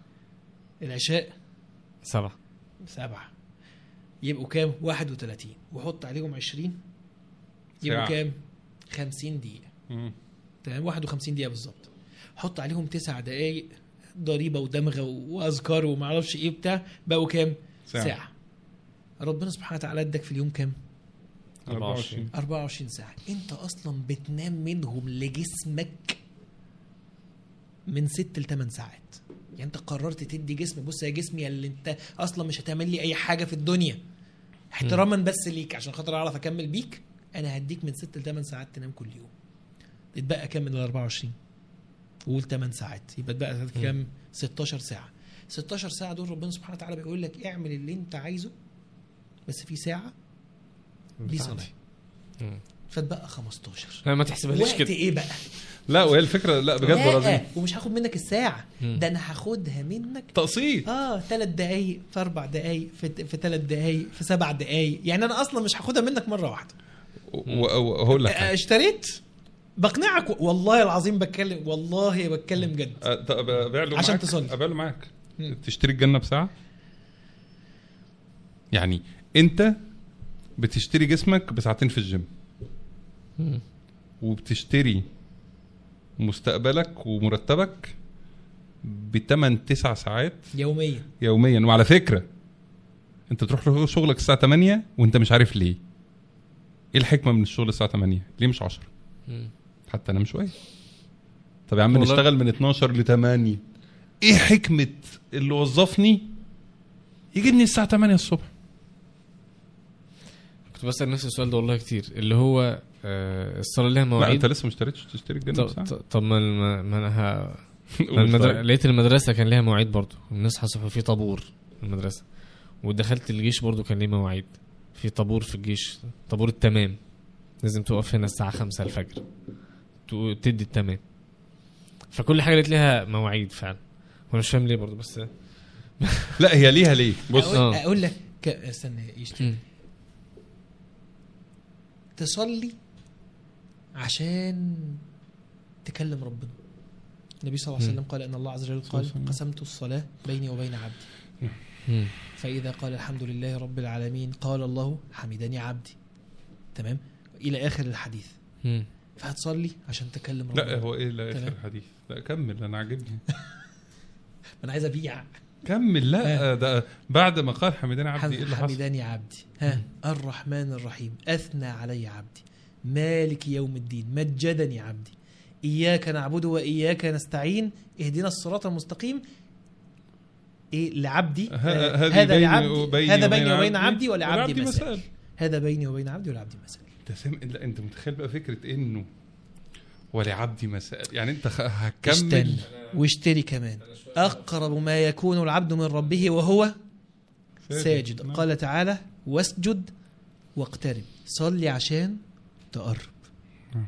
العشاء سبعة سبعة يبقوا كام 31 وحط عليهم 20 يبقوا ساعة. كام 50 دقيقة مم. تمام 51 دقيقة بالظبط حط عليهم تسع دقايق ضريبة ودمغة وأذكار وما اعرفش إيه بتاع بقوا كام ساعة. ساعة, ساعة. ربنا سبحانه وتعالى ادك في اليوم كام 24 24 ساعة انت اصلا بتنام منهم لجسمك من 6 ل 8 ساعات يعني انت قررت تدي جسم بص يا جسمي اللي انت اصلا مش هتعمل لي اي حاجة في الدنيا احتراما بس ليك عشان خاطر اعرف اكمل بيك انا هديك من 6 ل 8 ساعات تنام كل يوم اتبقى كام من ال 24 قول 8 ساعات يبقى اتبقى كام 16 ساعة 16 ساعة دول ربنا سبحانه وتعالى بيقول لك اعمل اللي انت عايزه بس في ساعة دي بتاعتي. صلاة مم. فاتبقى 15 لا ما تحسبهاش وقت كده ايه بقى؟ لا وهي الفكره لا بجد لا، لازم ومش هاخد منك الساعة مم. ده انا هاخدها منك تقسيط اه ثلاث دقايق في اربع دقايق في في ثلاث دقايق في سبع دقايق يعني انا اصلا مش هاخدها منك مرة واحدة وهقول لك آه، حاجة. اشتريت بقنعك والله العظيم بتكلم والله بتكلم جد أه، طب ابيع له عشان معاك تصلي. ابيع له معاك مم. تشتري الجنه بساعه يعني انت بتشتري جسمك بساعتين في الجيم مم. وبتشتري مستقبلك ومرتبك بثمان تسع ساعات يوميا يوميا وعلى فكره انت بتروح شغلك الساعه 8 وانت مش عارف ليه ايه الحكمه من الشغل الساعه 8 ليه مش 10 مم. حتى انام شويه طب يا عم والله. نشتغل من 12 ل 8 ايه حكمه اللي وظفني يجيبني الساعه 8 الصبح كنت بسأل نفسي السؤال ده والله كتير اللي هو آه، الصلاة ليها لا مواعيد انت لسه ما اشتريتش تشتري الجنه طب, بساعه طب- طب ما الم- ما انا ه... ما قول المدر... طيب. لقيت المدرسة كان ليها مواعيد برضه بنصحى الصبح في طابور المدرسه ودخلت الجيش برضو كان ليه مواعيد في طابور في الجيش طابور التمام لازم تقف هنا الساعه خمسة الفجر تو- تدي التمام فكل حاجه لقيت ليها مواعيد فعلا وانا مش فاهم ليه برضو بس لا هي ليها ليه بص اقول, آه. أقول لك ك... استنى يشتري مم. تصلي عشان تكلم ربنا النبي صلى الله عليه مم. وسلم قال ان الله عز وجل صلى الله عليه قال وسلم. قسمت الصلاه بيني وبين عبدي مم. فاذا قال الحمد لله رب العالمين قال الله حمدني عبدي تمام الى اخر الحديث مم. فهتصلي عشان تكلم ربنا لا هو ايه لا اخر تمام. الحديث لا كمل انا عاجبني انا عايز ابيع كمل لا ده بعد ما قال حمدان عبدي ايه حم- اللي حصل حمدني عبدي ها الرحمن الرحيم اثنى علي عبدي مالك يوم الدين مجدني عبدي اياك نعبد واياك نستعين اهدنا الصراط المستقيم ايه لعبدي ه- آه، هذه هذا بيني لعبدي وبيني هذا وبين بيني وبين عبدي عبدي ولعبدي ولعبدي مسائل مسائل. هذا بيني وبين عبدي ولعبدي مسائل انت سم... لا انت متخيل بقى فكره انه ولعبدي مسائل يعني انت خ... استنى هتكمل واشتري كمان اقرب ما يكون العبد من ربه وهو ساجد نعم. قال تعالى واسجد واقترب صلي عشان تقرب نعم.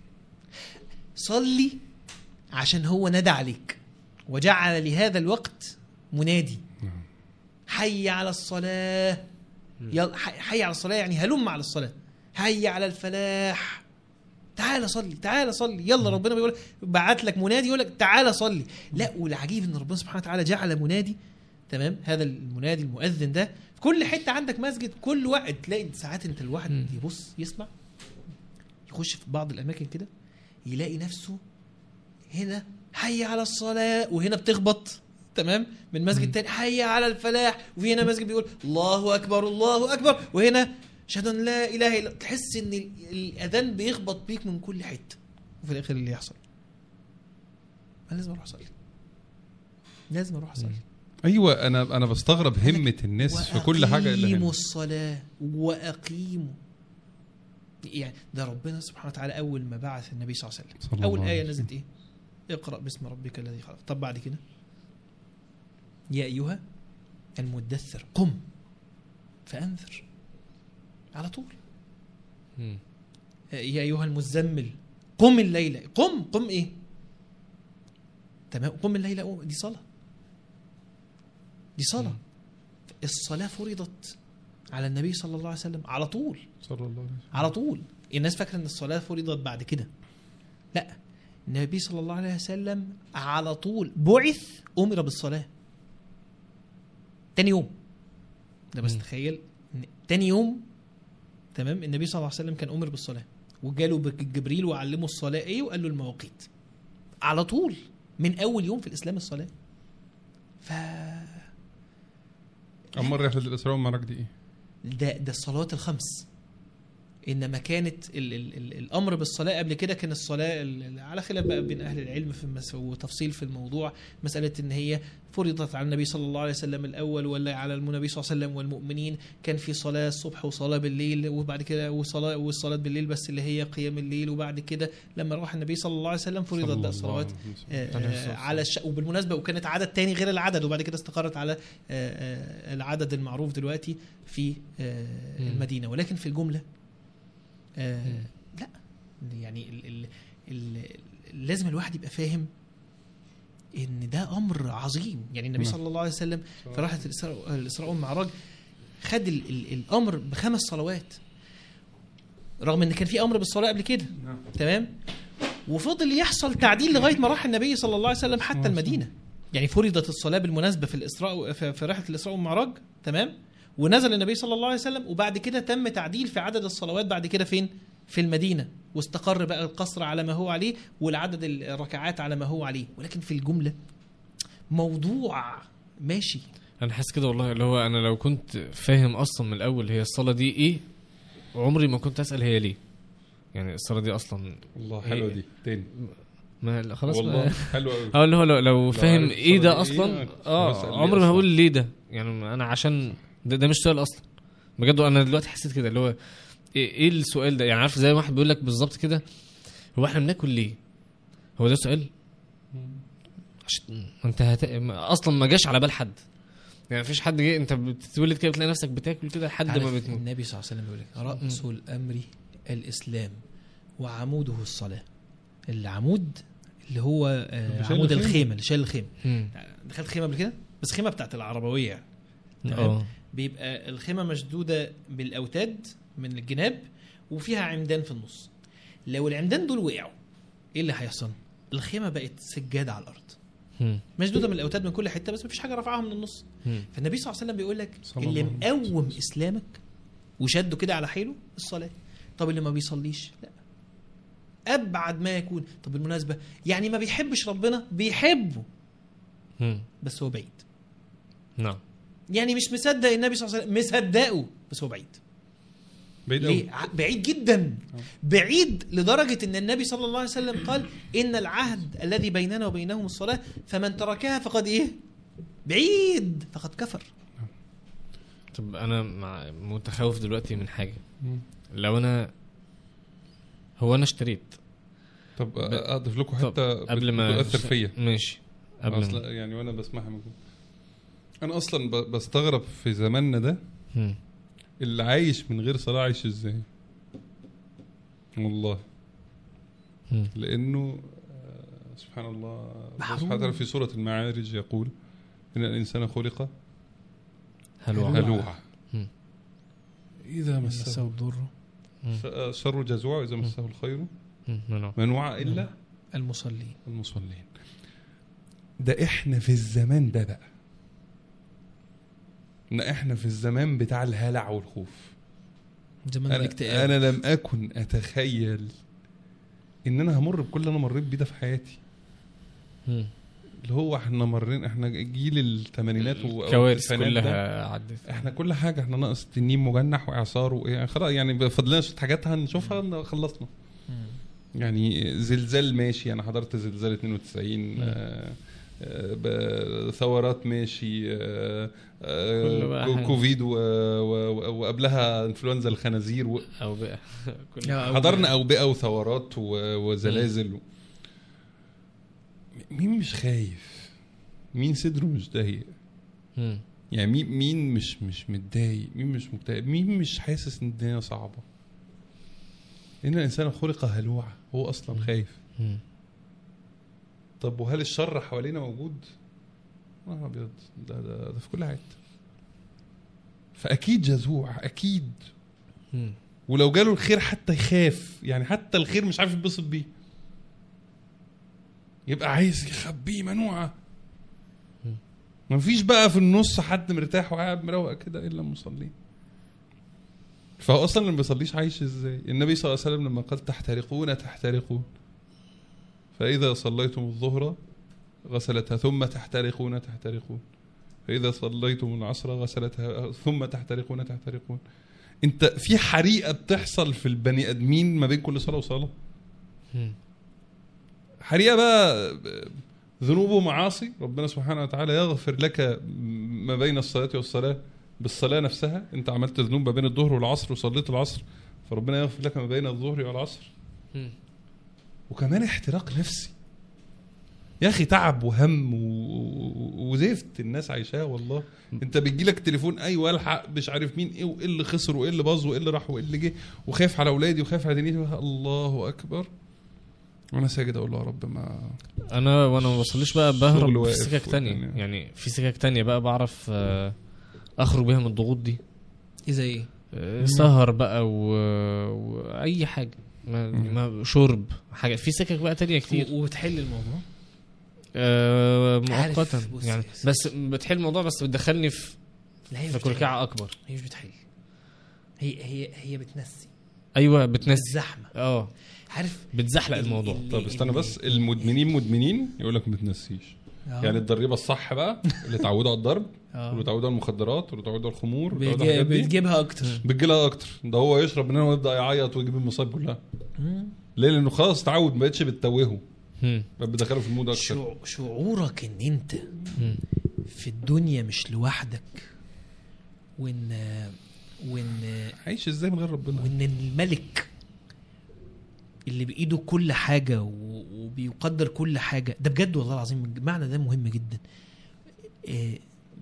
صلي عشان هو نادى عليك وجعل لهذا الوقت منادي نعم. حي على الصلاة يلا حي حي على الصلاة يعني هلم على الصلاة حي على الفلاح تعالى صلي تعالى صلي يلا ربنا بيقول بعت لك منادي يقول لك تعالى صلي لا والعجيب ان ربنا سبحانه وتعالى جعل منادي تمام هذا المنادي المؤذن ده في كل حته عندك مسجد كل وقت تلاقي ساعات انت الواحد مم. يبص يسمع يخش في بعض الاماكن كده يلاقي نفسه هنا حي على الصلاه وهنا بتخبط تمام من مسجد تاني حي على الفلاح وفي هنا مسجد بيقول الله اكبر الله اكبر وهنا اشهد ان لا اله الا تحس ان ال- الاذان بيخبط بيك من كل حته وفي الاخر اللي يحصل ما لازم اروح اصلي لازم اروح اصلي ايوه انا انا بستغرب همه الناس في كل حاجه الا واقيموا هنا الصلاه واقيموا يعني ده ربنا سبحانه وتعالى اول ما بعث النبي صلى الله عليه وسلم صلى اول الله عليه ايه وسلم. نزلت ايه اقرا باسم ربك الذي خلق طب بعد كده يا ايها المدثر قم فانذر على طول مم. يا ايها المزمل قم الليل قم قم ايه تمام قم الليل قم دي صلاه دي صلاه مم. الصلاه فرضت على النبي صلى الله عليه وسلم على طول صلى الله عليه وسلم على طول الناس فاكره ان الصلاه فرضت بعد كده لا النبي صلى الله عليه وسلم على طول بعث امر بالصلاه تاني يوم ده بس مم. تخيل إن تاني يوم تمام النبي صلى الله عليه وسلم كان امر بالصلاه وجاله بك- جبريل وعلمه الصلاه ايه وقال له المواقيت على طول من اول يوم في الاسلام الصلاه ف اما رحله الاسراء والمعراج دي ايه؟ ده ده الصلوات الخمس انما كانت ال ال ال الامر بالصلاه قبل كده كان الصلاه ال- ال- على خلاف بقى بين اهل العلم في المس وتفصيل في الموضوع مساله ان هي فرضت على النبي صلى الله عليه وسلم الاول ولا على النبي صلى الله عليه وسلم والمؤمنين كان في صلاه الصبح وصلاه بالليل وبعد كده وصلاه والصلاه بالليل بس اللي هي قيام الليل وبعد كده لما راح النبي صلى الله عليه وسلم صلى فرضت الله بقى الصلوات عليه وسلم. آه، عليه الصلاة آه، والسلام. على الش... وبالمناسبه وكانت عدد تاني غير العدد وبعد كده استقرت على آه، آه، العدد المعروف دلوقتي في آه، مم. المدينه ولكن في الجمله آه، مم. لا يعني ال... ال... ال... لازم الواحد يبقى فاهم ان ده امر عظيم يعني النبي نعم. صلى الله عليه وسلم في رحله الاسراء الاسراء والمعراج خد ال... ال... الامر بخمس صلوات رغم ان كان في امر بالصلاه قبل كده نعم. تمام وفضل يحصل تعديل لغايه ما راح النبي صلى الله عليه وسلم حتى نعم. المدينه يعني فرضت الصلاه بالمناسبه في الاسراء في في رحله الاسراء والمعراج تمام ونزل النبي صلى الله عليه وسلم وبعد كده تم تعديل في عدد الصلوات بعد كده فين في المدينه واستقر بقى القصر على ما هو عليه والعدد الركعات على ما هو عليه ولكن في الجمله موضوع ماشي انا حاسس كده والله اللي هو انا لو كنت فاهم اصلا من الاول هي الصلاه دي ايه عمري ما كنت اسال هي ليه يعني الصلاه دي اصلا الله حلوه دي تاني ما لا خلاص والله ما حلوه قوي اه اللي هو لو, لو فاهم عارف ايه الصلاة ده دي إيه، اصلا هسأل اه ليه عمري ما أصلاً. هقول ليه ده يعني انا عشان ده, ده مش سؤال اصلا بجد انا دلوقتي حسيت كده اللي هو ايه, إيه السؤال ده يعني عارف زي واحد بيقول لك بالظبط كده هو احنا بناكل ليه هو ده سؤال عشان انت هت... اصلا ما جاش على بال حد يعني مفيش حد جه انت بتتولد كده بتلاقي نفسك بتاكل كده لحد عارف ما بتموت النبي صلى الله عليه وسلم بيقول لك رأس الأمر الإسلام وعموده الصلاة العمود اللي هو آه، اللي شايل عمود الخيمة. الخيمة اللي شايل الخيمة مم. دخلت خيمة قبل كده بس خيمة بتاعت العربوية يعني. تمام. اه بيبقى الخيمة مشدودة بالأوتاد من الجناب وفيها عمدان في النص لو العمدان دول وقعوا ايه اللي هيحصل؟ الخيمة بقت سجادة على الأرض مم. مشدودة من الأوتاد من كل حتة بس مفيش حاجة رفعها من النص مم. فالنبي صلى الله عليه وسلم بيقول لك صلى اللي الله عليه مقوم اسلامك وشده كده على حيله الصلاه طب اللي ما بيصليش لا ابعد ما يكون طب بالمناسبه يعني ما بيحبش ربنا بيحبه مم. بس هو بعيد نعم يعني مش مصدق النبي صلى الله عليه وسلم مصدقه بس هو بعيد بعيد قوي ليه ع- بعيد جدا بعيد لدرجه ان النبي صلى الله عليه وسلم قال ان العهد الذي بيننا وبينهم الصلاه فمن تركها فقد ايه بعيد فقد كفر طب انا مع متخوف دلوقتي من حاجه مم. لو انا هو انا اشتريت طب اضيف لكم طب حته قبل ما تؤثر فيا ماشي قبل أصلا ما يعني وانا بسمعها من جوه. انا اصلا ب- بستغرب في زماننا ده مم. اللي عايش من غير صلاه عايش ازاي والله مم. لانه آه، سبحان الله الله محروم. سبحانه وتعالى في سوره المعارج يقول ان الانسان خلق هلوعا هلوعا مم. اذا مسه الضر مم. ش- شر جزوع واذا مسه الخير مم. نعم. منوعا الا المصلين المصلين ده احنا في الزمان ده بقى ان احنا في الزمان بتاع الهلع والخوف زمان انا, الاكتئاب أنا لم اكن اتخيل ان انا همر بكل اللي انا مريت بيه ده في حياتي مم. اللي هو احنا مرين احنا جيل الثمانينات و- أو الكوارث التسعينات ده، كلها عدت احنا كل حاجه احنا ناقص تنين مجنح واعصار وايه خلاص يعني فضلنا شويه حاجات هنشوفها خلصنا مم. يعني زلزال ماشي انا حضرت زلزال 92 آه، آه، ب- ثورات ماشي آه، آه، كله بقى كو- حاجة. كوفيد و- و- و- انفلونزا الخنازير و- او بقى كل يا أو- حضرنا اوبئه وثورات و- وزلازل و... مين مش خايف مين صدره مش ضيق مم. يعني مين مين مش مش متضايق مين مش مكتئب مين مش حاسس ان الدنيا صعبه ان الانسان خلق هلوعا هو اصلا خايف مم. طب وهل الشر حوالينا موجود؟ نهار ابيض ده, ده, ده في كل حته فاكيد جزوع اكيد مم. ولو جاله الخير حتى يخاف يعني حتى الخير مش عارف يتبسط بيه يبقى عايز يخبيه منوعه مم. مفيش بقى في النص حد مرتاح وقاعد مروق كده الا المصلين فهو اصلا اللي ما بيصليش عايش ازاي النبي صلى الله عليه وسلم لما قال تحترقون تحترقون فاذا صليتم الظهر غسلتها ثم تحترقون تحترقون فاذا صليتم العصر غسلتها ثم تحترقون تحترقون انت في حريقه بتحصل في البني ادمين ما بين كل صلاه وصلاه مم. حريقه بقى ذنوب ومعاصي ربنا سبحانه وتعالى يغفر لك ما بين الصلاه والصلاه بالصلاه نفسها انت عملت ذنوب ما بين الظهر والعصر وصليت العصر فربنا يغفر لك ما بين الظهر والعصر مم. وكمان احتراق نفسي يا اخي تعب وهم و... و- وزفت الناس عايشاه والله انت بيجيلك تليفون ايوه الحق مش عارف مين ايه وايه اللي خسر وايه اللي باظ وايه اللي راح وايه اللي جه وخايف على اولادي وخايف على دنيتي الله اكبر وانا ساجد اقول له يا رب ما انا وانا ما بصليش بقى شغل بهرب في واقف سكك تانية والدنيا. يعني في سكك تانية بقى بعرف آه، اخرج بيها من الضغوط دي ايه زي ايه؟ آه، سهر بقى و... واي حاجه ما... مم. ما شرب حاجه في سكك بقى تانية كتير و- وتحل الموضوع آه عارف، مؤقتا بص يعني يا بس بتحل الموضوع بس بتدخلني في لا هي مش في بتحل كلكعه اكبر هي مش بتحل هي هي هي بتنسي ايوه بتنسي الزحمه اه عارف بتزحلق ال- الموضوع ال- طب استنى ال- بس المدمنين مدمنين يقول لك ما تنسيش آه. يعني الضريبه الصح بقى اللي اتعودوا على الضرب آه. واللي اتعودوا على المخدرات واللي اتعودوا على الخمور واللي اتعودوا بيجي- على الحاجات دي بتجيبها اكتر بتجيلها اكتر ده هو يشرب من هنا ويبدا يعيط ويجيب المصايب كلها مم. ليه لانه خلاص تعود ما بقتش بتتوهه مم. بقت بتدخله في المود اكتر شعو- شعورك ان انت مم. في الدنيا مش لوحدك وان وان عايش ازاي من غير ربنا وان الملك اللي بايده كل حاجه و- وبيقدر كل حاجه ده بجد والله العظيم المعنى ده مهم جدا إيه،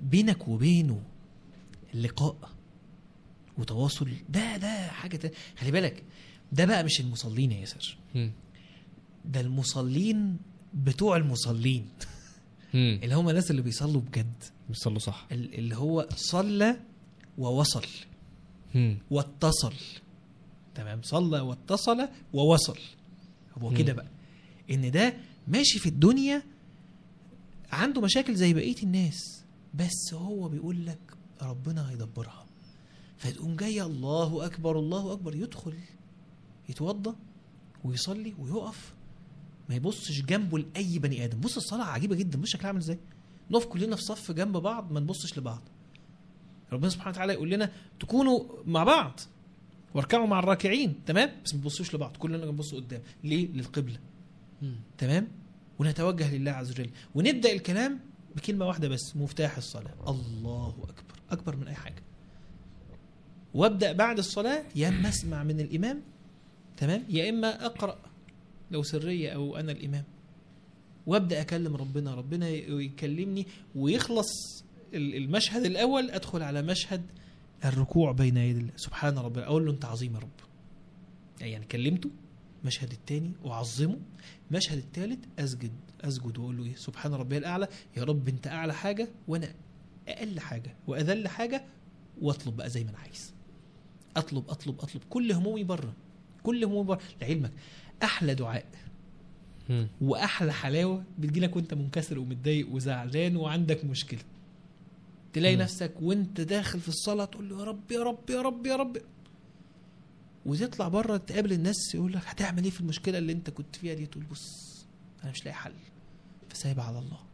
بينك وبينه لقاء وتواصل ده ده حاجه تانية. خلي بالك ده بقى مش المصلين يا ياسر مم. ده المصلين بتوع المصلين مم. اللي هم الناس اللي بيصلوا بجد بيصلوا صح ال- اللي هو صلى ووصل مم. واتصل تمام صلى واتصل ووصل هو مم. كده بقى ان ده ماشي في الدنيا عنده مشاكل زي بقيه الناس بس هو بيقول لك ربنا هيدبرها فتقوم جاي الله اكبر الله اكبر يدخل يتوضى ويصلي ويقف ما يبصش جنبه لاي بني ادم بص الصلاه عجيبه جدا بص شكلها عامل ازاي نقف كلنا في صف جنب بعض ما نبصش لبعض ربنا سبحانه وتعالى يقول لنا تكونوا مع بعض واركعوا مع الراكعين تمام بس ما تبصوش لبعض كلنا نبص قدام ليه للقبله مم. تمام ونتوجه لله عز وجل ونبدا الكلام بكلمه واحده بس مفتاح الصلاه الله اكبر اكبر من اي حاجه وابدا بعد الصلاه يا اما اسمع من الامام تمام يا اما اقرا لو سريه او انا الامام وابدا اكلم ربنا ربنا يكلمني ويخلص ال- المشهد الاول ادخل على مشهد الركوع بين يدي الله سبحان ربنا اقول له انت عظيم يا رب يعني كلمته المشهد الثاني اعظمه المشهد الثالث اسجد اسجد واقول له ايه سبحان ربي الاعلى يا رب انت اعلى حاجه وانا اقل حاجه واذل حاجه واطلب بقى زي ما انا عايز اطلب اطلب اطلب كل همومي بره كل همومي بره لعلمك احلى دعاء مم. واحلى حلاوه بتجيلك وانت منكسر ومتضايق وزعلان وعندك مشكله تلاقي مم. نفسك وانت داخل في الصلاه تقول له يا رب يا رب يا رب يا رب وتطلع بره تقابل الناس يقول لك هتعمل ايه في المشكله اللي انت كنت فيها دي تقول بص انا مش لاقي حل فسايبها على الله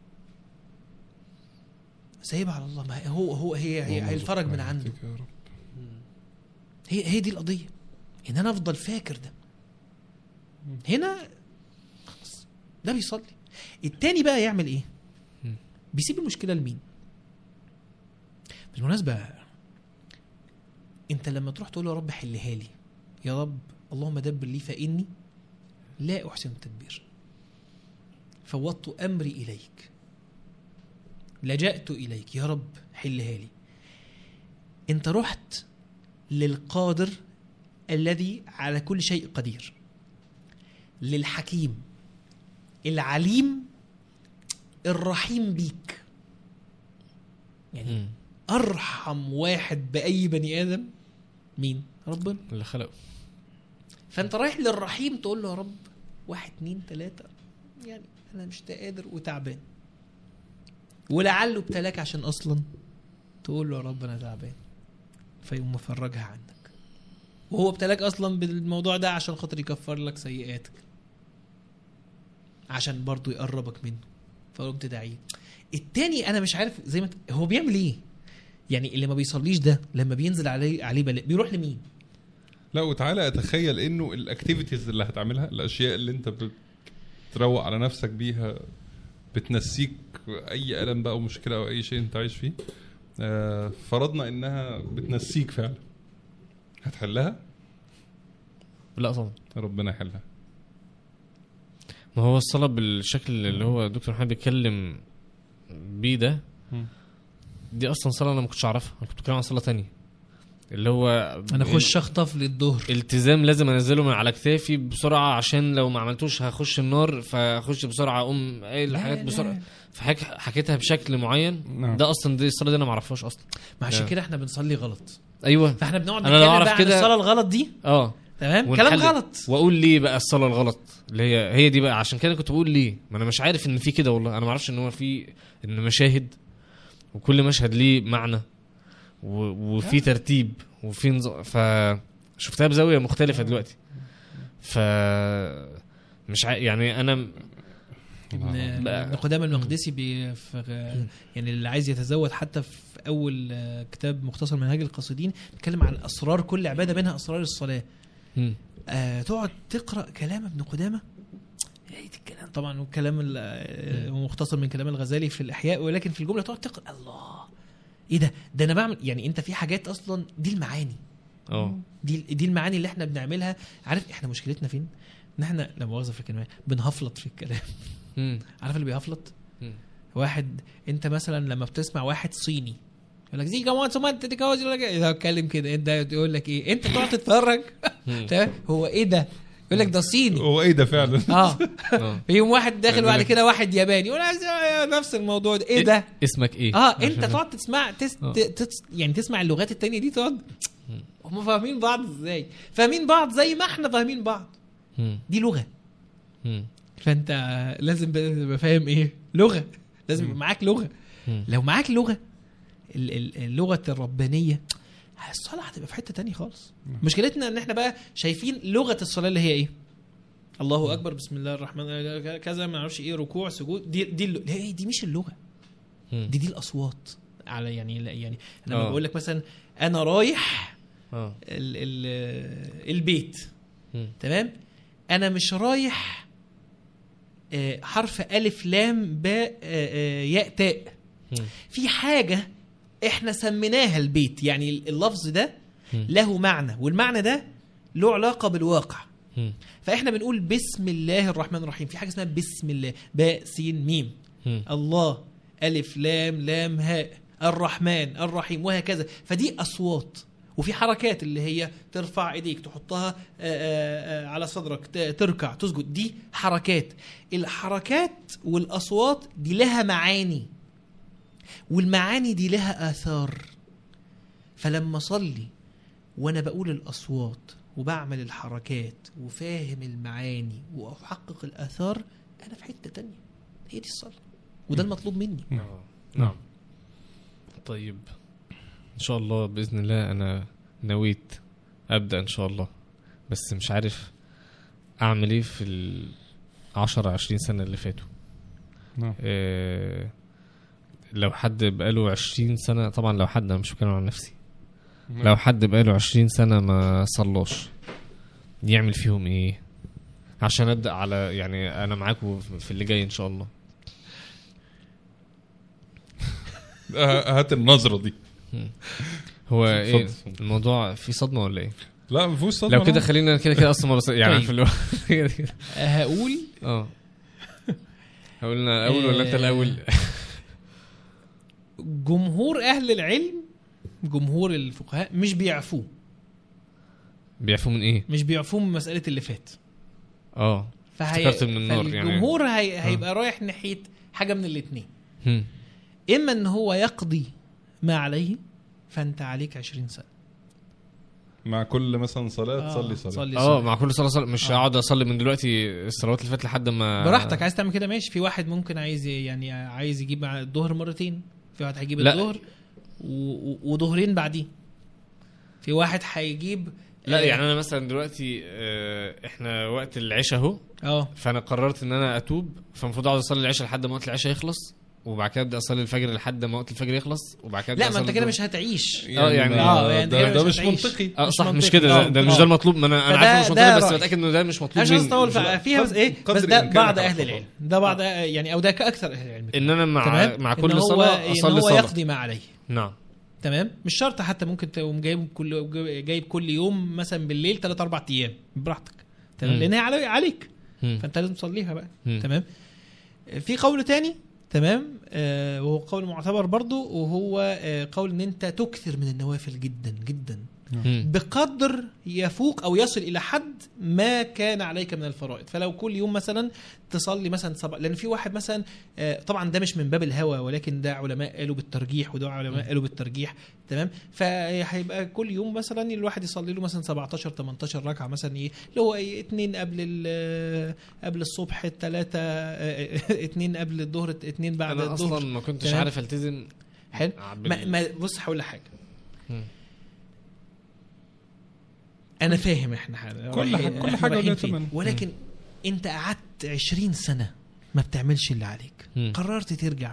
سايبها على الله ما هو هو هي هي اللهم هيتفرج من ارزقنا عنده يعطيك يا رب. هي هي دي القضيه ان انا افضل فاكر ده هنا خلاص ده بيصلي التاني بقى يعمل ايه مم. بيسيب المشكله لمين بالمناسبه انت لما تروح تقول له يا رب حلها لي يا رب اللهم دبر لي فاني لا احسن التدبير فوضت امري اليك لجأت اليك يا رب حلها لي انت رحت للقادر الذي على كل شيء قدير للحكيم العليم الرحيم بيك يعني مم. ارحم واحد باي بني ادم مين ربنا اللي خلقه فانت رايح للرحيم تقول له يا رب واحد اتنين تلاته يعني انا مش قادر وتعبان ولعله ابتلاك عشان اصلا تقول له يا رب انا تعبان فيقوم مفرجها عنك وهو ابتلاك اصلا بالموضوع ده عشان خاطر يكفر لك سيئاتك عشان برضه يقربك منه فقمت تدعيه التاني انا مش عارف زي ما ت- هو بيعمل ايه يعني اللي ما بيصليش ده لما بينزل عليه عليه بلاء بيروح لمين لا وتعالى اتخيل انه الاكتيفيتيز اللي هتعملها الاشياء اللي انت بتروق على نفسك بيها بتنسيك اي الم بقى ومشكله او اي شيء انت عايش فيه آه، فرضنا انها بتنسيك فعلا هتحلها لا طبعا ربنا يحلها ما هو الصلاة بالشكل اللي هو دكتور محمد بيتكلم بيه ده مم. دي اصلا صلاة انا ما كنتش اعرفها انا كنت بتكلم عن صلاة تانية اللي هو انا اخش اخطف للظهر التزام لازم انزله من على كتافي بسرعه عشان لو ما عملتوش هخش النار فاخش بسرعه اقوم قايل الحاجات بسرعه فحك حكيتها بشكل معين نعم. ده اصلا دي الصلاه دي انا ما اعرفهاش اصلا ما عشان لا. كده احنا بنصلي غلط ايوه فاحنا بنقعد أنا لو نتكلم أعرف بقى عن كده- الصلاه الغلط دي اه تمام ونحلل. كلام غلط واقول ليه بقى الصلاه الغلط اللي هي هي دي بقى عشان كده كنت بقول ليه ما انا مش عارف ان في كده والله انا ما اعرفش ان هو في ان مشاهد وكل مشهد ليه معنى و... وفي ترتيب وفي نظام ف شفتها بزاويه مختلفه دلوقتي ف مش ع... يعني انا ابن بقى- ابن قدامه المقدسي بي في يعني اللي عايز يتزود حتى في اول آه، كتاب مختصر منهاج القاصدين بيتكلم عن اسرار كل عباده منها اسرار الصلاه مم. آه تقعد تقرا كلام ابن قدامه لقيت الكلام طبعا والكلام ال- آه، مختصر من كلام الغزالي في الاحياء ولكن في الجمله تقعد تقرا الله ايه ده ده انا بعمل يعني انت في حاجات اصلا دي المعاني اه دي دي المعاني اللي احنا بنعملها عارف احنا مشكلتنا فين ان احنا لا مؤاخذه في الكلمه بنهفلط في الكلام مم. عارف اللي بيهفلط مم. واحد انت مثلا لما بتسمع واحد صيني يقول لك زي كمان سمعت تتجوز يقول لك اذا اتكلم كده انت يقول لك ايه انت تقعد تتفرج تمام هو ايه ده يقول لك ده صيني هو ايه ده فعلا اه آه. يوم واحد داخل يقول بعد لك- كده واحد ياباني يقول عايز- نفس الموضوع ده ايه ده اسمك ايه اه انت تقعد تسمع تس... آه. ت- تس... يعني تسمع اللغات التانية دي تقعد هم فاهمين بعض ازاي فاهمين بعض زي ما احنا فاهمين بعض مم. دي لغه مم. فانت لازم تبقى فاهم ايه لغه لازم يبقى معاك لغه مم. لو معاك لغه ال- ال- اللغه الربانيه الصلاه هتبقى في حته تانية خالص مشكلتنا ان احنا بقى شايفين لغه الصلاه اللي هي ايه الله اكبر بسم الله الرحمن الرحيم كذا ما اعرفش ايه ركوع سجود دي دي الل- لا، إيه، دي مش اللغه مم. دي دي الاصوات على يعني لا يعني انا لما آه. بقول لك مثلا انا رايح اه ال ال البيت مم. تمام انا مش رايح آه، حرف الف لام باء آه، آه، ياء تاء مم. في حاجه احنا سميناها البيت يعني اللفظ ده مم. له معنى والمعنى ده له علاقه بالواقع مم. فاحنا بنقول بسم الله الرحمن الرحيم في حاجه اسمها بسم الله باء سين ميم مم. الله ألف لام لام هاء الرحمن الرحيم وهكذا فدي أصوات وفي حركات اللي هي ترفع ايديك تحطها آه، آه، آه، على صدرك ت- تركع تسجد دي حركات الحركات والأصوات دي لها معاني والمعاني دي لها آثار فلما أصلي وأنا بقول الأصوات وبعمل الحركات وفاهم المعاني وأحقق الآثار أنا في حتة تانية هي دي الصلاة وده المطلوب مني آه. نعم طيب ان شاء الله باذن الله انا نويت ابدا ان شاء الله بس مش عارف اعمل ايه في ال 10 20 سنه اللي فاتوا نعم. آه لو حد بقاله 20 سنه طبعا لو حد انا مش بتكلم عن نفسي لو حد بقاله 20 سنه ما صلاش يعمل فيهم ايه عشان ابدا على يعني انا معاكم في اللي جاي ان شاء الله آه، هات النظره دي هو اتفضل. ايه الموضوع فيه صدمه ولا ايه لا ما فيهوش صدمه لو كده لا. خلينا كده كده اصلا مرة يعني طيب. عارف اللي هو كده كده. هقول اه هقولنا الاول ولا انت الاول جمهور اهل العلم جمهور الفقهاء مش بيعفوه بيعفوا من ايه مش بيعفوه من مساله اللي فات اه افتكرت من النار يعني. الجمهور هي... هيبقى رايح ناحيه حاجه من الاثنين هم. اما ان هو يقضي ما عليه فانت عليك 20 سنه مع كل مثلا صلاه آه، تصلي صلاه صلي اه صلاه مع كل صلاه صلاة مش آه. هقعد اصلي من دلوقتي الصلوات اللي فاتت لحد ما براحتك عايز تعمل كده ماشي في واحد ممكن عايز ي- يعني عايز يجيب مع الظهر مرتين في واحد هيجيب لا. الظهر و- و- وظهرين بعديه في واحد هيجيب لا آه، يعني انا مثلا دلوقتي آه، احنا وقت العشاء اهو اه فانا قررت ان انا اتوب فالمفروض اقعد اصلي العشاء لحد ما وقت العشاء يخلص وبعد كده ابدا اصلي الفجر لحد ما وقت الفجر يخلص وبعد كده لا أبدأ ما انت أصلي كده الظهر. مش هتعيش آه، يعني- آه، يعني ده, كده ده مش مش هتعيش. منطقي اه مش صح مش منطقي. كده ده, آه، ده مش آه. ده المطلوب ما انا انا فده- عارف إنه مش ده منطقي بس رأي. بتاكد انه ده مش مطلوب عشان مني نطول في- فيها بس ايه قدر بس ده الإمكان بعض على اهل خطأ. العلم ده بعض يعني او ده كاكثر اهل العلم ان انا مع تمام مع إن كل هو- صلاه ان اصلي هو صلاه يقضي ما عليه نعم تمام مش شرط حتى ممكن تقوم جايب كل جايب كل يوم مثلا بالليل ثلاث اربع ايام براحتك تمام مم. لان هي علي- عليك مم. فانت لازم تصليها بقى مم. تمام في قول تاني تمام آه وهو قول معتبر برضو وهو آه قول ان انت تكثر من النوافل جدا جدا مم. بقدر يفوق او يصل الى حد ما كان عليك من الفرائض فلو كل يوم مثلا تصلي مثلا سبع لان في واحد مثلا آه، طبعا ده مش من باب الهوى ولكن ده علماء قالوا بالترجيح وده علماء قالوا بالترجيح تمام فهيبقى كل يوم مثلا الواحد يصلي له مثلا 17 18 ركعه مثلا ايه اللي هو ايه اتنين قبل ال- قبل الصبح الثلاثه اتنين قبل الظهر اتنين بعد انا الظهر اصلا ما كنتش تمام. عارف التزم حلو بال- ما, ما بص هقول لك حاجه مم. انا فاهم احنا حاجة. كل حاجة- كل حاجة رايحين ولها فين. ثمن. ولكن انت قعدت 20 سنه ما بتعملش اللي عليك مم. قررت ترجع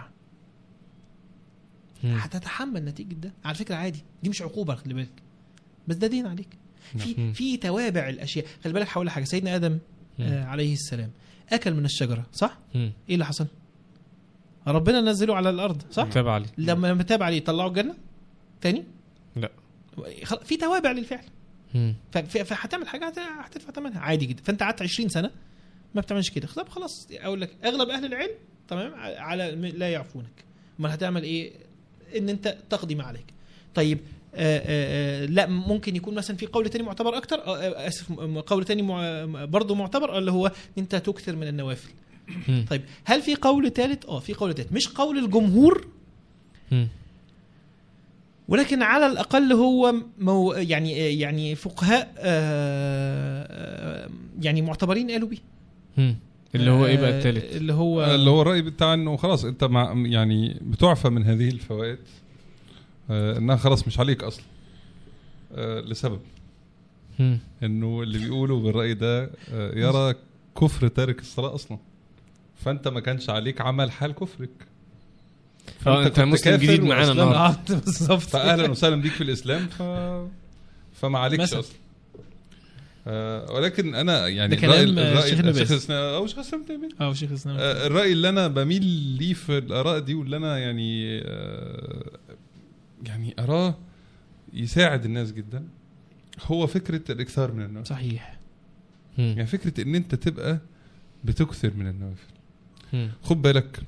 مم. هتتحمل نتيجه ده على فكره عادي دي مش عقوبه خلي بالك بس ده دين عليك في مم. في توابع الاشياء خلي بالك هقول لك حاجه سيدنا ادم مم. آه عليه السلام اكل من الشجره صح مم. ايه اللي حصل ربنا نزله على الارض صح تابع علي لما لما تاب عليه طلعوا الجنه تاني لا خل- في توابع للفعل مم. ف- ف- فهتعمل حاجه هت- هتدفع ثمنها عادي جدا فانت قعدت 20 سنه ما بتعملش كده طب خلاص اقول لك اغلب اهل العلم تمام على لا يعفونك امال هتعمل ايه ان انت تقضي ما عليك طيب آآ آآ لا ممكن يكون مثلا في قول تاني معتبر اكتر آه، آه، اسف م- قول تاني مع برضه معتبر اللي هو ان انت تكثر من النوافل مم. طيب هل في قول ثالث اه في قول ثالث مش قول الجمهور مم. ولكن على الاقل هو مو يعني يعني فقهاء آه، آه، يعني معتبرين قالوا بيه مم. اللي هو ايه بقى آه، التالت اللي هو اللي هو الراي بتاع انه خلاص انت مع يعني بتعفى من هذه الفوائد آه، انها خلاص مش عليك اصلا آه، لسبب مم. انه اللي بيقولوا بالراي ده آه، يرى كفر تارك الصلاه اصلا فانت ما كانش عليك عمل حال كفرك اه انت كنت مسلم كافر جديد معانا وأسلمت. النهارده آه، بالظبط فاهلا وسهلا بيك في الاسلام ف فما عليكش مثلا. اصلا آه، ولكن انا يعني ده كلام، الرأي- آه، الرأي- شيخ ابن باز. شيخ الإسلام- او شيخ الاسلام تيميه اه شيخ الاسلام آه، الراي اللي انا بميل ليه في الاراء دي واللي انا يعني آه، يعني اراه يساعد الناس جدا هو فكره الاكثار من النوافل صحيح مم. يعني فكره ان انت تبقى بتكثر من النوافل مم. خد بالك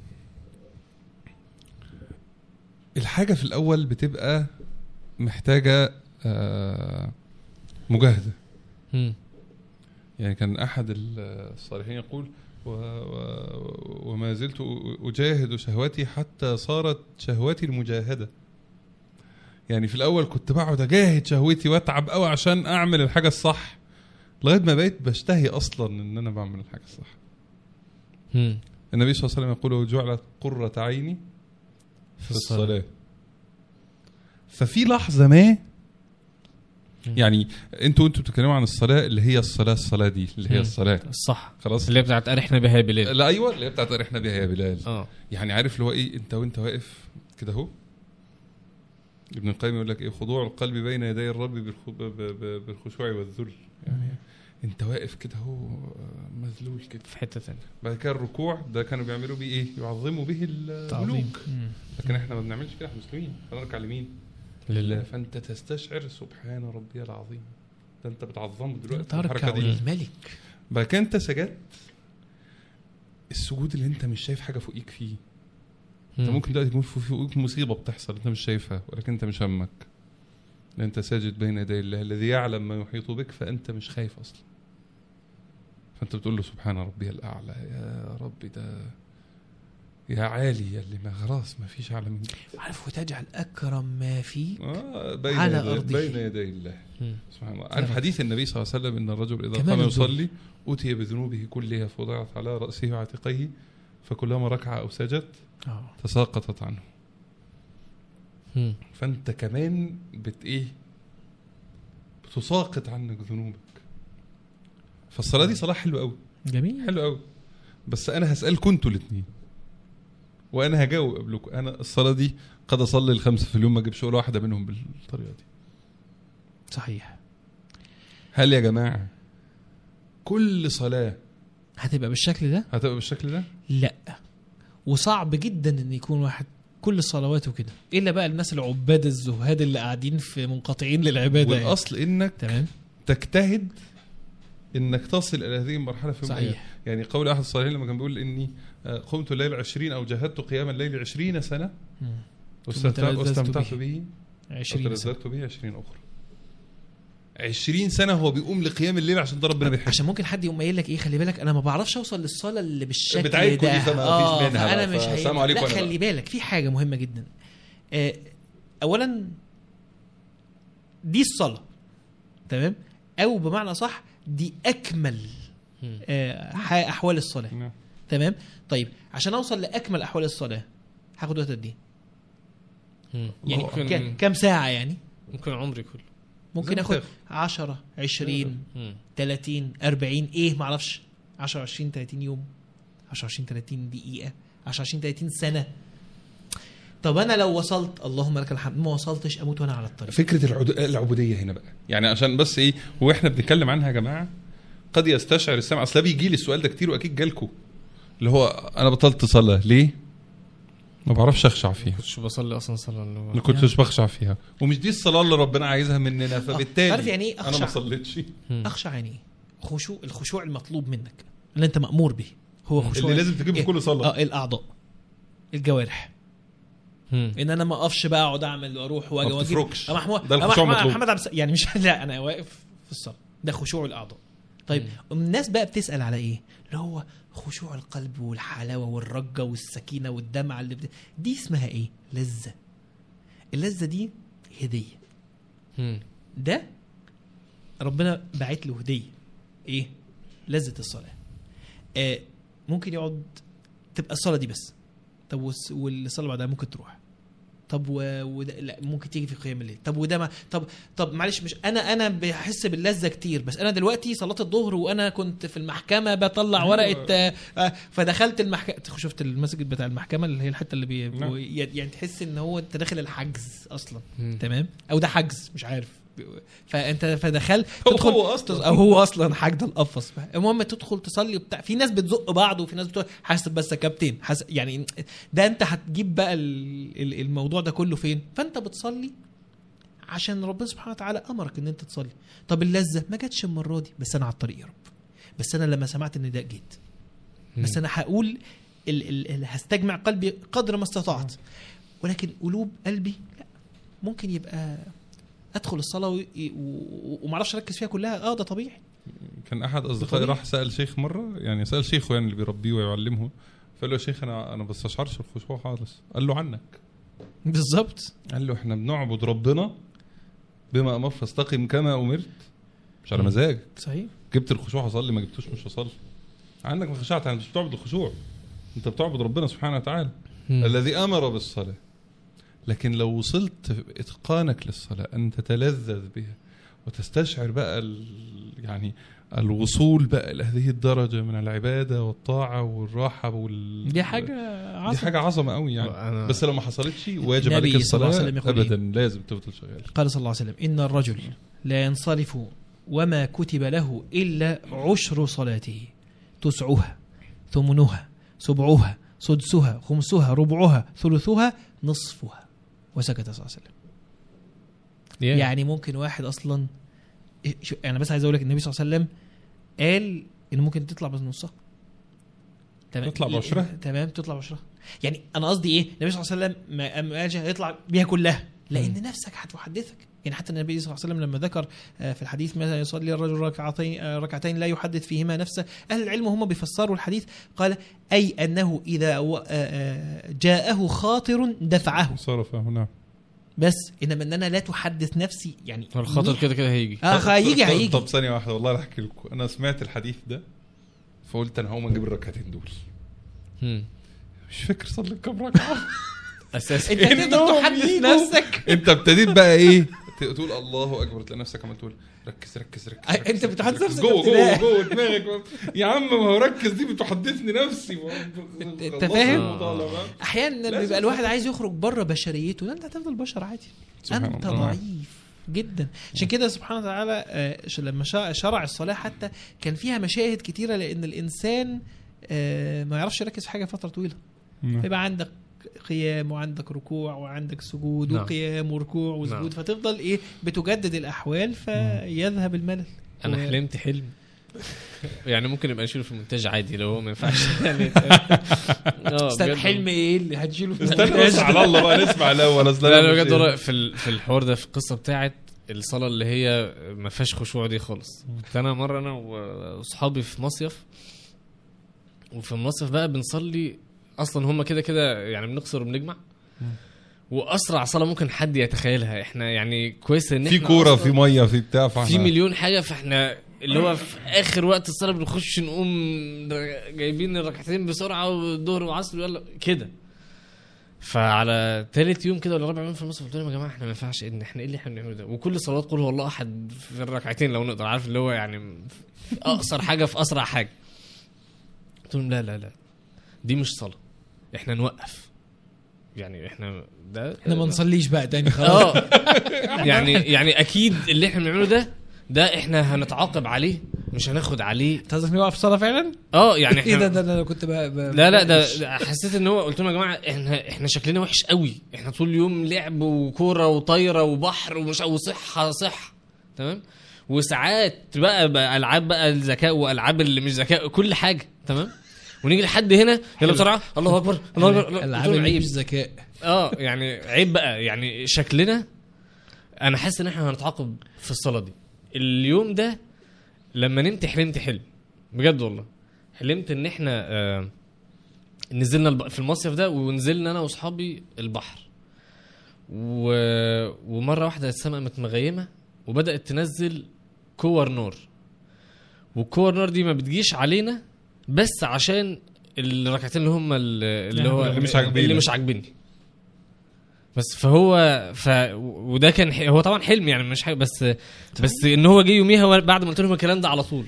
الحاجه في الاول بتبقى محتاجه آه، مجاهده مم. يعني كان احد الصالحين يقول و و وما زلت اجاهد شهوتي حتى صارت شهوتي المجاهده يعني في الاول كنت بقعد اجاهد شهوتي واتعب قوي عشان اعمل الحاجه الصح لغايه ما بقيت بشتهي اصلا ان انا بعمل الحاجه الصح مم. النبي صلى الله عليه وسلم يقول جعلت قرة عيني في الصلاة ففي لحظة ما مم. يعني انتوا انتوا بتتكلموا عن الصلاة اللي هي الصلاة الصلاة دي اللي هي مم. الصلاة الصح خلاص اللي هي بتاعت ارحنا بها بلاد لا ايوه اللي هي بتاعت ارحنا بيها يا بلال اه يعني عارف اللي هو ايه انت وانت واقف كده اهو ابن القيم يقول لك ايه خضوع القلب بين يدي الرب بالخ- ب- ب- ب- بالخشوع والذل يعني انت واقف كده اهو آه، مذلول كده في حته ثانيه بعد كده الركوع ده كانوا بيعملوا بيه ايه يعظموا به الملوك مم. لكن احنا ما بنعملش كده احنا مسلمين فنركع لمين لله فانت تستشعر سبحان ربي العظيم ده انت بتعظمه دلوقتي تركع الحركه دي للملك بعد كده انت سجدت السجود اللي انت مش شايف حاجه فوقيك فيه انت مم. ممكن دلوقتي يكون في- فوقيك مصيبه بتحصل انت مش شايفها ولكن انت مش همك لان انت ساجد بين يدي الله الذي يعلم ما يحيط بك فانت مش خايف اصلا فانت بتقول له سبحان ربي الاعلى يا رب ده يا عالي يا اللي ما خلاص ما فيش اعلى من كده عارف وتجعل اكرم ما فيك آه بين على يدي أرضه. بين يدي الله مم. سبحان الله عارف حديث النبي صلى الله عليه وسلم ان الرجل اذا كمال قام الذل. يصلي اتي بذنوبه كلها فوضعت على راسه وعاتقيه فكلما ركع او سجد اه تساقطت عنه مم. فانت كمان بت ايه بتساقط عنك ذنوبك فالصلاه دي صلاه حلوه قوي جميل حلو قوي بس انا هسالكم انتوا الاثنين وانا هجاوب قبلكم انا الصلاه دي قد اصلي الخمسه في اليوم ما اجيبش ولا واحده منهم بالطريقه دي صحيح هل يا جماعه كل صلاه هتبقى بالشكل ده هتبقى بالشكل ده لا وصعب جدا ان يكون واحد كل صلواته كده الا بقى الناس العباد الزهاد اللي قاعدين في منقطعين للعباده يعني. والاصل انك تمام تجتهد انك تصل الى هذه المرحله في يوم من الأيام. صحيح يعني قول احد الصالحين لما كان بيقول اني آه، قمت الليل عشرين او جاهدت قيام الليل عشرين سنه مم. واستمتعت, تلذذت واستمتعت به. به 20 سنة. وتلذذت به عشرين اخرى عشرين سنه هو بيقوم لقيام الليل عشان ده ربنا بيحبه عشان ممكن حد يقوم قايل لك ايه خلي بالك انا ما بعرفش اوصل للصلاه اللي بالشكل بتاعتكوا ده دي فما اه فيش منها فانا بقى، مش فسلام هي... عليكم لا أنا خلي بالك في حاجه مهمه جدا آه اولا دي الصلاه تمام او بمعنى صح دي اكمل مم. آه ح- احوال الصلاه نعم. تمام طيب عشان اوصل لاكمل احوال الصلاه هاخد وقت قد ايه مم. يعني ممكن كام- كام ساعه يعني ممكن عمري كله ممكن زي ما اخد تاخد. 10 20 مم. 30 40 ايه معرفش 10 20 30 يوم 10 20 30 دقيقة 10 20 30 سنة طب انا لو وصلت اللهم لك الحمد ما وصلتش اموت وانا على الطريق فكره العد... العبوديه هنا بقى يعني عشان بس ايه واحنا بنتكلم عنها يا جماعه قد يستشعر السمع اصل ده بيجي لي السؤال ده كتير واكيد جالكم اللي هو انا بطلت صلاه ليه؟ ما بعرفش اخشع فيها كنتش بصلي اصلا صلاه اللي هو ما كنتش بخشع فيها ومش دي الصلاه اللي ربنا عايزها مننا فبالتالي عارف يعني ايه انا ما اخشع صليتش مم. اخشع يعني ايه خشوع الخشوع المطلوب منك اللي انت مأمور به هو خشوع اللي لازم تجيبه في كل صلاه اه الاعضاء الجوارح مم. ان انا ما اقفش بقى اقعد اعمل واروح واجي ما واجي بتفركش. أما محمود ده الخشوع أما أحمد- مطلوب. محمد عبد الس- يعني مش لا انا واقف في الصلاه ده خشوع الاعضاء طيب الناس بقى بتسال على ايه اللي هو خشوع القلب والحلاوه والرجه والسكينه والدمعه اللي بت... دي اسمها ايه لذه اللذه دي هديه مم. ده ربنا باعت له هديه ايه لذه الصلاه آه ممكن يقعد تبقى الصلاه دي بس طب والس- والصلاه بعدها ممكن تروح طب و... وده لا ممكن تيجي في قيام الليل طب وده ما طب طب معلش مش انا انا بحس باللذه كتير بس انا دلوقتي صلاه الظهر وانا كنت في المحكمه بطلع أيوة. ورقه آه، آه، فدخلت المحكمه شفت المسجد بتاع المحكمه اللي هي الحته اللي بي... نعم. يعني تحس ان هو انت داخل الحجز اصلا مم. تمام او ده حجز مش عارف فانت فدخلت هو- تدخل هو أصلاً. او هو اصلا حاجه القفص المهم تدخل تصلي وبتاع في ناس بتزق بعض وفي ناس بتقول حاسب بس يا كابتن حاسب يعني ده انت هتجيب بقى ال- ال- الموضوع ده كله فين فانت بتصلي عشان ربنا سبحانه وتعالى امرك ان انت تصلي طب اللذه ما جاتش المره دي بس انا على الطريق يا رب بس انا لما سمعت ان ده جيت بس انا هقول ال ال ال هستجمع قلبي قدر ما استطعت ولكن قلوب قلبي لا ممكن يبقى ادخل الصلاه و- و- وما اعرفش اركز فيها كلها اه ده طبيعي كان احد اصدقائي طبيعي. راح سال شيخ مره يعني سال شيخه يعني اللي بيربيه ويعلمه فقال له يا شيخ انا انا بستشعرش الخشوع خالص قال له عنك بالظبط قال له احنا بنعبد ربنا بما امر فاستقم كما امرت مش على مم. مزاجك صحيح جبت الخشوع هصلي ما جبتوش مش هصلي عنك ما خشعت يعني مش بتعبد الخشوع انت بتعبد ربنا سبحانه وتعالى مم. الذي امر بالصلاه لكن لو وصلت اتقانك للصلاه ان تتلذذ بها وتستشعر بقى ال... يعني الوصول بقى لهذه الدرجه من العباده والطاعه والراحه وال دي حاجه دي عظمه حاجه عظمه قوي يعني أنا- بس لو ما حصلتش واجب النبي عليك صلى الله عليه الصلاه وسلم يقول ابدا لازم تفضل شغال قال صلى الله عليه وسلم ان الرجل لا ينصرف وما كتب له الا عشر صلاته تسعها ثمنها سبعها سدسها خمسها ربعها ثلثها نصفها وسكت صلى الله عليه وسلم Yeah. يعني ممكن واحد اصلا إيه، شو انا بس عايز اقول لك النبي صلى الله عليه وسلم قال ان ممكن تطلع بنصها تمام تطلع بعشرها؟ تمام تطلع بعشرها يعني انا قصدي ايه النبي صلى الله عليه وسلم ما ما قالش هيطلع بيها كلها لان نفسك هتحدثك يعني حتى النبي صلى الله عليه وسلم لما ذكر آه، في الحديث متى يصلي الرجل ركعتين آه، ركعتين لا يحدث فيهما نفسه اهل العلم هم بيفسروا الحديث قال اي انه اذا و- آه، آه، جاءه خاطر دفعه صرف هنا بس انما ان انا لا تحدث نفسي يعني هو الخطر كده كده هيجي اه هيجي طب- هيجي طب ثانيه واحده والله احكي لكم انا سمعت الحديث ده فقلت انا هقوم اجيب الركعتين دول مم. مش فاكر صلي كام ركعه اساسا انت تقدر إنهم تحدث يجوا. نفسك انت ابتديت بقى ايه ت- تقول الله اكبر تلاقي نفسك عمال تقول ركز ركز ركز, أي- ركز أنت بتحدث ركز. نفسك جوه جوه ابتداء. جوه دماغك يا عم ما هو ركز دي بتحدثني نفسي أنت- أنت فاهم؟ الموضوع احيانا لازم بيبقى الواحد صح. عايز يخرج بره بشريته لا انت هتفضل بشر عادي سبحان انت الله. ضعيف جدا عشان كده سبحانه وتعالى آه، ش- لما شا- شرع الصلاه حتى كان فيها مشاهد كتيره لان الانسان آه، ما يعرفش يركز في حاجه فتره طويله نعم. فيبقى عندك قيام وعندك ركوع وعندك سجود نعم. وقيام وركوع نعم. وسجود فتفضل ايه بتجدد الاحوال فيذهب الملل انا و- حلمت حلم يعني ممكن يبقى نشيله في المونتاج عادي لو هو ما ينفعش يعني اه استنى بجد. حلم ايه اللي هتشيله في استنى المونتاج؟ بس على الله بقى نسمع الاول اصل لا أنا لا مش- بجد والله في ال- في الحوار ده في القصه بتاعت الصلاه اللي هي ما فيهاش خشوع دي خالص كنت انا مره انا واصحابي في مصيف وفي المصيف بقى بنصلي اصلا هم كده كده يعني بنقصر وبنجمع واسرع صلاه ممكن حد يتخيلها احنا يعني كويس ان في احنا كوره أصلاً في ميه في بتاع فاحنا في مليون حاجه فاحنا اللي هو في اخر وقت الصلاه بنخش نقوم جايبين الركعتين بسرعه والظهر والعصر يلا كده فعلى ثالث يوم كده ولا رابع يوم في المصيف قلت لهم يا جماعه احنا ما ينفعش ان احنا ايه اللي احنا بنعمله ده وكل صلاه قول هو الله احد في الركعتين لو نقدر عارف اللي هو يعني في اقصر حاجه في اسرع حاجه قلت لهم لا لا لا دي مش صلاه احنا نوقف يعني احنا ده احنا ما نصليش بقى تاني خلاص اه يعني يعني اكيد اللي احنا بنعمله ده ده احنا هنتعاقب عليه مش هناخد عليه انت قصدك نوقف صلاه فعلا؟ اه يعني ايه ده احنا ده انا كنت بقى, بقى لا لا ده ده حسيت ان هو قلت لهم يا جماعه احنا احنا شكلنا وحش قوي احنا طول اليوم لعب وكوره وطايره وبحر ومش وصحه صح تمام وساعات بقى, بقى العاب بقى الذكاء والعاب اللي مش ذكاء كل حاجه تمام ونيجي لحد هنا يلا بسرعه الله اكبر الله اكبر الله- العاب قلت له اللي عيب مش ذكاء اه يعني عيب بقى يعني شكلنا انا حاسس ان احنا هنتعاقب في الصلاه دي اليوم ده لما نمت حلمت حلم بجد والله حلمت ان احنا آه نزلنا الب... في المصيف ده ونزلنا انا واصحابي البحر و... ومره واحده السماء متمغيمه وبدات تنزل كور نار والكور نار دي ما بتجيش علينا بس عشان الركعتين اللي هم ال- اللي هو اللي مش عاجبينك. اللي مش عاجبني بس فهو ف وده كان ح- هو طبعا حلم يعني مش حاجه بس بس ان هو جه يوميها وأنا- بعد ما قلت لهم الكلام ده على طول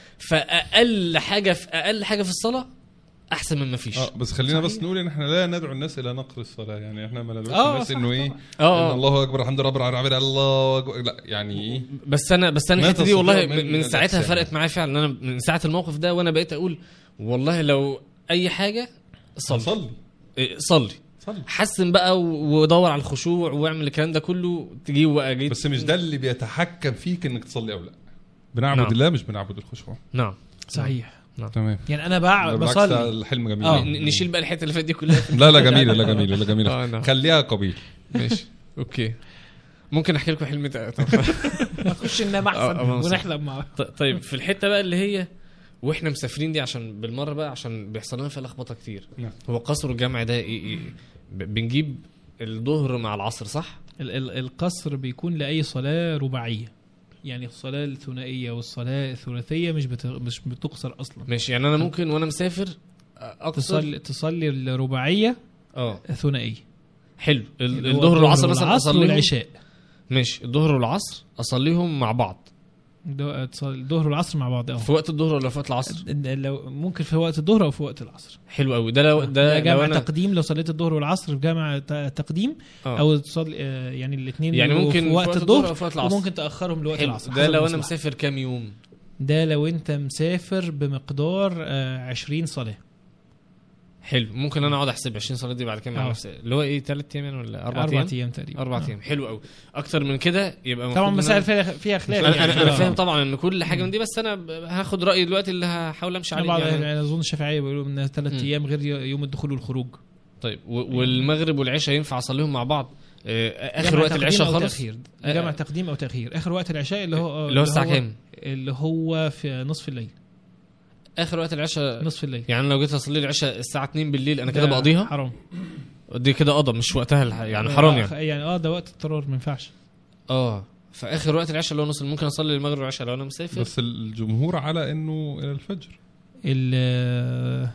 فاقل حاجه في اقل حاجه في الصلاه احسن من ما فيش اه بس خلينا بس صحيح. نقول ان احنا لا ندعو الناس الى نقر الصلاه يعني احنا ما ندعوش آه، الناس صح انه ايه طبعا. اه إن اه الله اكبر الحمد لله رب العالمين الله اكبر لا يعني ايه بس انا بس انا ما الحته دي تستطيع والله من من, من ساعتها الأجسام. فرقت معايا فعلا انا من ساعه الموقف ده وانا بقيت اقول والله لو اي حاجه صلي صلي إيه، صلي صلي حسن بقى و- ودور على الخشوع واعمل الكلام ده كله تجيب بقى جيت بس مش ده اللي بيتحكم فيك انك تصلي او لا بنعبد نعم. الله مش بنعبد الخشوع نعم صحيح تمام يعني انا بع... بالعكس بصلي الحلم جميل آه. ن- نشيل بقى الحته اللي فاتت دي كلها لا لا جميله لا جميله لا آه، جميله نعم. خليها قبيل ماشي اوكي ممكن احكي لكم حلم تا- طب- نخش ننام آه، احسن آه، صح. ونحلم مع ط- طيب في الحته بقى اللي هي واحنا مسافرين دي عشان بالمره بقى عشان بيحصل لنا فيها لخبطه كتير نعم. هو قصر الجمع ده إيه إيه ب- بنجيب الظهر مع العصر صح؟ ال- ال- القصر بيكون لاي صلاه رباعيه يعني الصلاه الثنائيه والصلاه الثلاثيه مش بت... مش بتقصر اصلا ماشي يعني انا ممكن وانا مسافر اقصر تصلي تصلي الرباعيه اه ثنائيه حلو ال- اللي هو الظهر والعصر مثلا والعصر اصليهم والعشاء ماشي الظهر والعصر اصليهم مع بعض ده- تصلي الظهر والعصر مع بعض اه في وقت الظهر ولا في وقت العصر؟ لو ممكن في وقت الظهر او في وقت العصر حلو قوي ده لو ده ده لو جمع انا تقديم لو صليت الظهر والعصر في جمع ت- تقديم آه. او تصلي آه، يعني الاثنين يعني ممكن في وقت الظهر او في وقت العصر وممكن تاخرهم لوقت حلو العصر ده حسب لو انا المصلحة. مسافر كام يوم ده لو انت مسافر بمقدار آه، 20 صلاه حلو ممكن انا اقعد احسب 20 صلاه دي بعد كده مع آه. نفسي اللي هو ايه ثلاث ايام يعني ولا اربع اربع ايام ايام تقريبا اربع آه. ايام حلو قوي اكتر من كده يبقى طبعا المفروض إن مسائل أنا- فيها فيها خلاف انا يعني. انا, أنا آه. فاهم طبعا ان كل حاجه من دي بس انا ب- هاخد رايي دلوقتي اللي هحاول امشي عليه بعض يعني يعني اظن الشافعيه بيقولوا ان ثلاث مم. ايام غير يوم الدخول والخروج طيب و- والمغرب والعشاء ينفع اصليهم مع بعض آه، اخر جمع وقت تقديم العشاء أو خالص تأخير. آه، جمع آه. تقديم او تاخير اخر وقت العشاء اللي هو اللي هو الساعه كام اللي هو في نصف الليل اخر وقت العشاء نصف الليل يعني أنا لو جيت اصلي العشاء الساعه 2 بالليل انا كده ده بقضيها حرام دي كده قضى مش وقتها الح- يعني حرام يعني يعني اه ده وقت اضطرار ما ينفعش اه فاخر وقت العشاء اللي هو نص ممكن اصلي المغرب والعشاء لو انا مسافر بس الجمهور على انه الى الفجر ال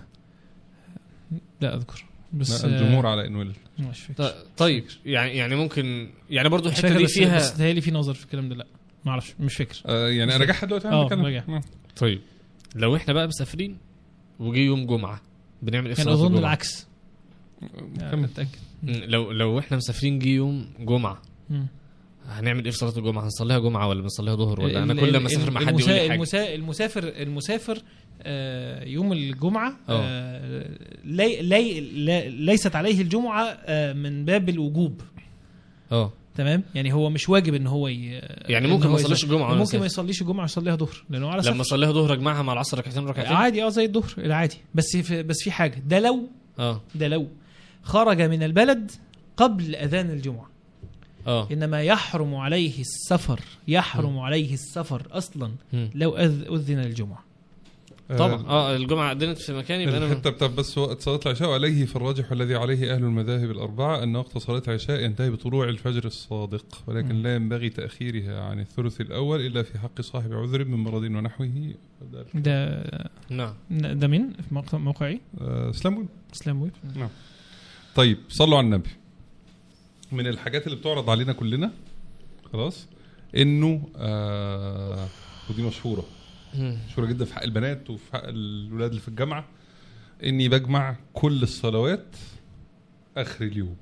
لا اذكر بس لا الجمهور على انه الى آه، مش فاكر ط- طيب يعني يعني ممكن يعني برضو مش الحته فاكر دي بس فيها بس تهيألي في نظر في الكلام ده لا ما اعرفش مش فاكر آه يعني انا راجعها دلوقتي آه، عندك راجع. انا طيب لو احنا بقى مسافرين وجي يوم جمعه بنعمل ايه في كان صلاه اظن الجمعه العكس كمل. اتاكد مم، لو لو احنا مسافرين جه يوم جمعه مم. هنعمل ايه في صلاه الجمعه هنصليها جمعه ولا بنصليها ظهر ولا انا ال- كل ال- ما اسافر مع حد المسا- يقول لي حاجه المسا- المسافر المسافر آه، يوم الجمعة آه. آه، لي لي لي ليست عليه الجمعة آه، من باب الوجوب اه تمام يعني هو مش واجب ان هو ي... يعني إن ممكن هو ما يصليش يصلي. الجمعة وأنا ممكن ما مسافر. يصليش الجمعة يصليها ظهر لانه على لما سفر اصليها ظهر اجمعها مع العصر ركعتين ركعتين عادي اه زي الظهر العادي بس في بس في حاجة ده لو اه ده لو خرج من البلد قبل اذان الجمعة اه انما يحرم عليه السفر يحرم عليه السفر اصلا مم. لو أذ- اذن الجمعة طبعا اه الجمعه ادنت في مكان يبقى انا الحته بتاع بس وقت صلاه العشاء وعليه فالراجح الذي عليه اهل المذاهب الاربعه ان وقت صلاه العشاء ينتهي بطلوع الفجر الصادق ولكن مم. لا ينبغي تاخيرها عن الثلث الاول الا في حق صاحب عذر من مرض ونحوه ده نعم ده من في موقع موقعي آه، اسلام اسلام ويب طيب صلوا على النبي من الحاجات اللي بتعرض علينا كلنا خلاص انه آه ودي مشهوره مم. مشهوره جدا في حق البنات وفي حق الولاد اللي في الجامعه اني بجمع كل الصلوات اخر اليوم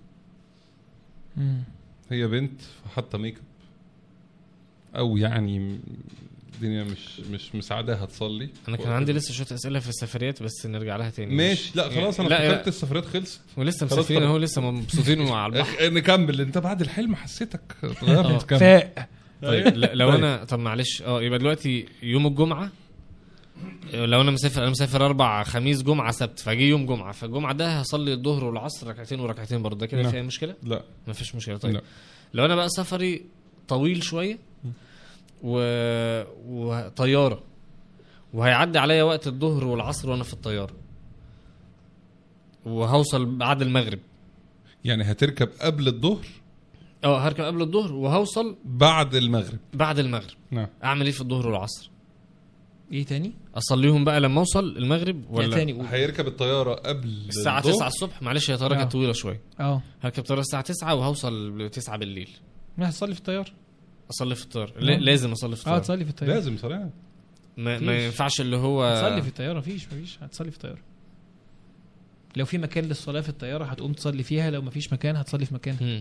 مم. هي بنت فحاطه ميك اب او يعني الدنيا مش مش مساعداها تصلي انا كان عندي لسه شويه اسئله في السفريات بس نرجع لها تاني ماشي لا خلاص انا لا، لا. فكرت السفريات خلصت ولسه خلاص مسافرين طبعا. اهو لسه مبسوطين وعلى البحر أخ- نكمل انت بعد الحلم حسيتك آه. اتغيرت كمل فاء طيب لا- لو طيب. انا طب معلش اه يبقى دلوقتي يوم الجمعه لو انا مسافر انا مسافر اربع خميس جمعه سبت فاجي يوم جمعه فالجمعه ده هصلي الظهر والعصر ركعتين وركعتين برضه ده كده نعم. فيها مشكله لا ما فيش مشكله طيب لا. لو انا بقى سفري طويل شويه و... وطياره وهيعدي عليا وقت الظهر والعصر وانا في الطياره وهوصل بعد المغرب يعني هتركب قبل الظهر اه هركب قبل الظهر وهوصل بعد المغرب بعد المغرب نعم اعمل ايه في الظهر والعصر ايه تاني؟ اصليهم بقى لما اوصل المغرب يعني ولا تاني قول هيركب الطياره قبل الساعه الظهر. 9 الصبح معلش هي طياره كانت آه. طويله شويه اه هركب طياره الساعه 9 وهوصل 9 بالليل ما هتصلي في الطياره اصلي في الطياره آه. لا- لازم اصلي في اه الطياره تصلي في الطياره لازم صلاة ما, فيش. ما ينفعش اللي هو هتصلي في الطياره مفيش مفيش هتصلي في الطياره لو في مكان للصلاه في الطياره هتقوم تصلي فيها لو مفيش مكان هتصلي في مكان مم.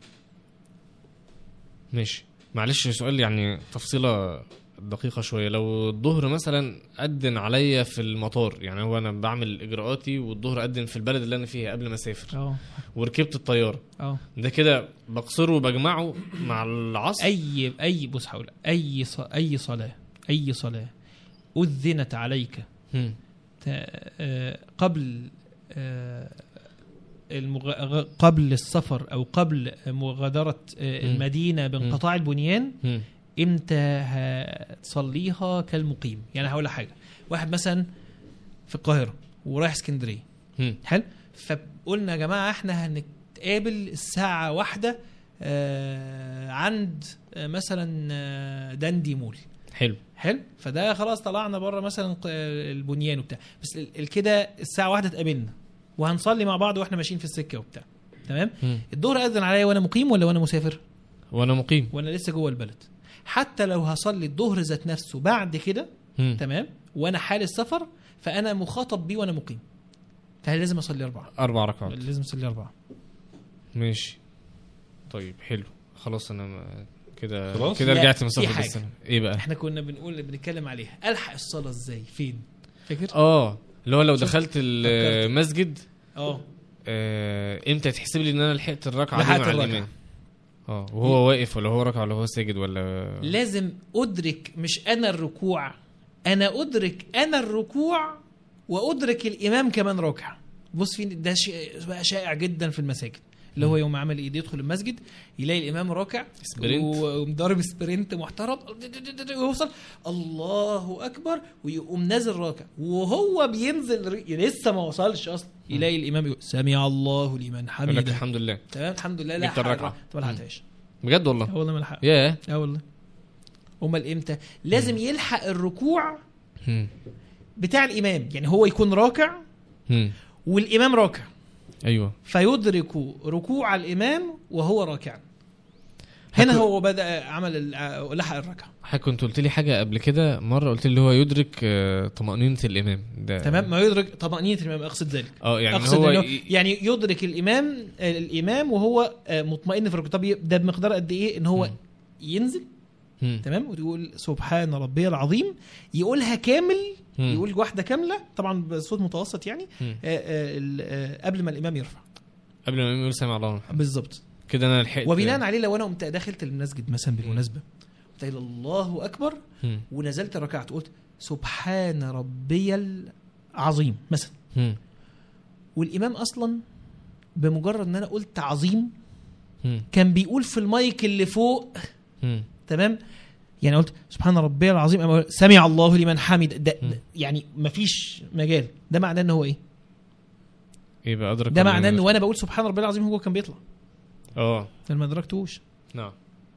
ماشي معلش سؤال يعني تفصيله دقيقه شويه لو الظهر مثلا اذن عليا في المطار يعني هو انا بعمل اجراءاتي والظهر اذن في البلد اللي انا فيها قبل ما اسافر اه وركبت الطياره اه ده كده بقصره وبجمعه مع العصر اي اي بص هقول اي ص... اي صلاه اي صلاه اذنت عليك مم. ت- آه، قبل آه، المغ... غ- قبل السفر او قبل مغادره آه، مم. المدينه بانقطاع البنيان مم. امتى هتصليها كالمقيم يعني هقول لك حاجه واحد مثلا في القاهره ورايح اسكندريه مم. حلو فقلنا يا جماعه احنا هنتقابل الساعه واحدة آه عند آه مثلا آه داندي مول حلو حلو فده خلاص طلعنا بره مثلا ق- البنيان وبتاع بس ال- ال- كده الساعه واحدة اتقابلنا وهنصلي مع بعض واحنا ماشيين في السكه وبتاع تمام مم. الظهر اذن عليا وانا مقيم ولا وانا مسافر وانا مقيم وانا لسه جوه البلد حتى لو هصلي الظهر ذات نفسه بعد كده مم. تمام وانا حال السفر فانا مخاطب بيه وانا مقيم فهل لازم اصلي اربعه اربع ركعات لازم اصلي اربعه ماشي طيب حلو خلاص انا ما- كده خلاص؟ كده لا، رجعت في مسافر حاجة. بالسنه ايه بقى احنا كنا بنقول بنتكلم عليها الحق الصلاه ازاي فين فاكر اه اللي هو لو شفت؟ دخلت المسجد اه آه امتى تحسب لي ان انا لحقت الركعه دي لحقت مع الركعة. الامام اه وهو واقف ولا هو راكع ولا هو ساجد ولا لازم ادرك مش انا الركوع انا ادرك انا الركوع وادرك الامام كمان راكع بص في ده شيء بقى شائع جدا في المساجد اللي هو يوم عمل ايه يدخل المسجد يلاقي الامام راكع سبرنت. و- ومضارب سبرنت محترم ويوصل الله اكبر ويقوم نازل راكع وهو بينزل ر- لسه ما وصلش اصلا يلاقي الامام يقول سمع الله لمن يقول لك حمده الحمد لله تمام الحمد لله جبت لا الركعة. طب ما لحقتهاش بجد اه والله والله ما لحق ياه اه والله امال امتى لازم يلحق الركوع مم. بتاع الامام يعني هو يكون راكع مم. والامام راكع ايوه فيدرك ركوع الامام وهو راكع هنا هكو- هو بدا عمل ال- لحق الركعه حضرتك كنت قلت لي حاجه قبل كده مره قلت لي اللي هو يدرك آه، طمانينه الامام ده تمام ما يدرك طمانينه الامام اقصد ذلك اه يعني اقصد هو إنه ي- يعني يدرك الامام الامام وهو آه، مطمئن في الركوع طب ده بمقدار قد ايه ان هو مم. ينزل مم. تمام ويقول سبحان ربي العظيم يقولها كامل مم. يقول واحده كامله طبعا بصوت متوسط يعني مم. آه، آه، ال- آه، قبل ما الامام يرفع قبل ما الإمام يقول سامع الله بالظبط كده انا لحقت وبناء عليه لو انا قمت دخلت المسجد مثلا بالمناسبه قلت قايل الله اكبر مم. ونزلت ركعت قلت سبحان ربي العظيم مثلا مم. والامام اصلا بمجرد ان انا قلت عظيم مم. كان بيقول في المايك اللي فوق مم. تمام يعني قلت سبحان ربي العظيم أما قلت سمع الله لمن حمد ده مم. ده يعني مفيش مجال ده معناه ان هو ايه ايه بقى ادرك ده ولا معناه ان ما- وانا بقول سبحان ربي العظيم هو كان بيطلع اه انا ما ادركتوش نعم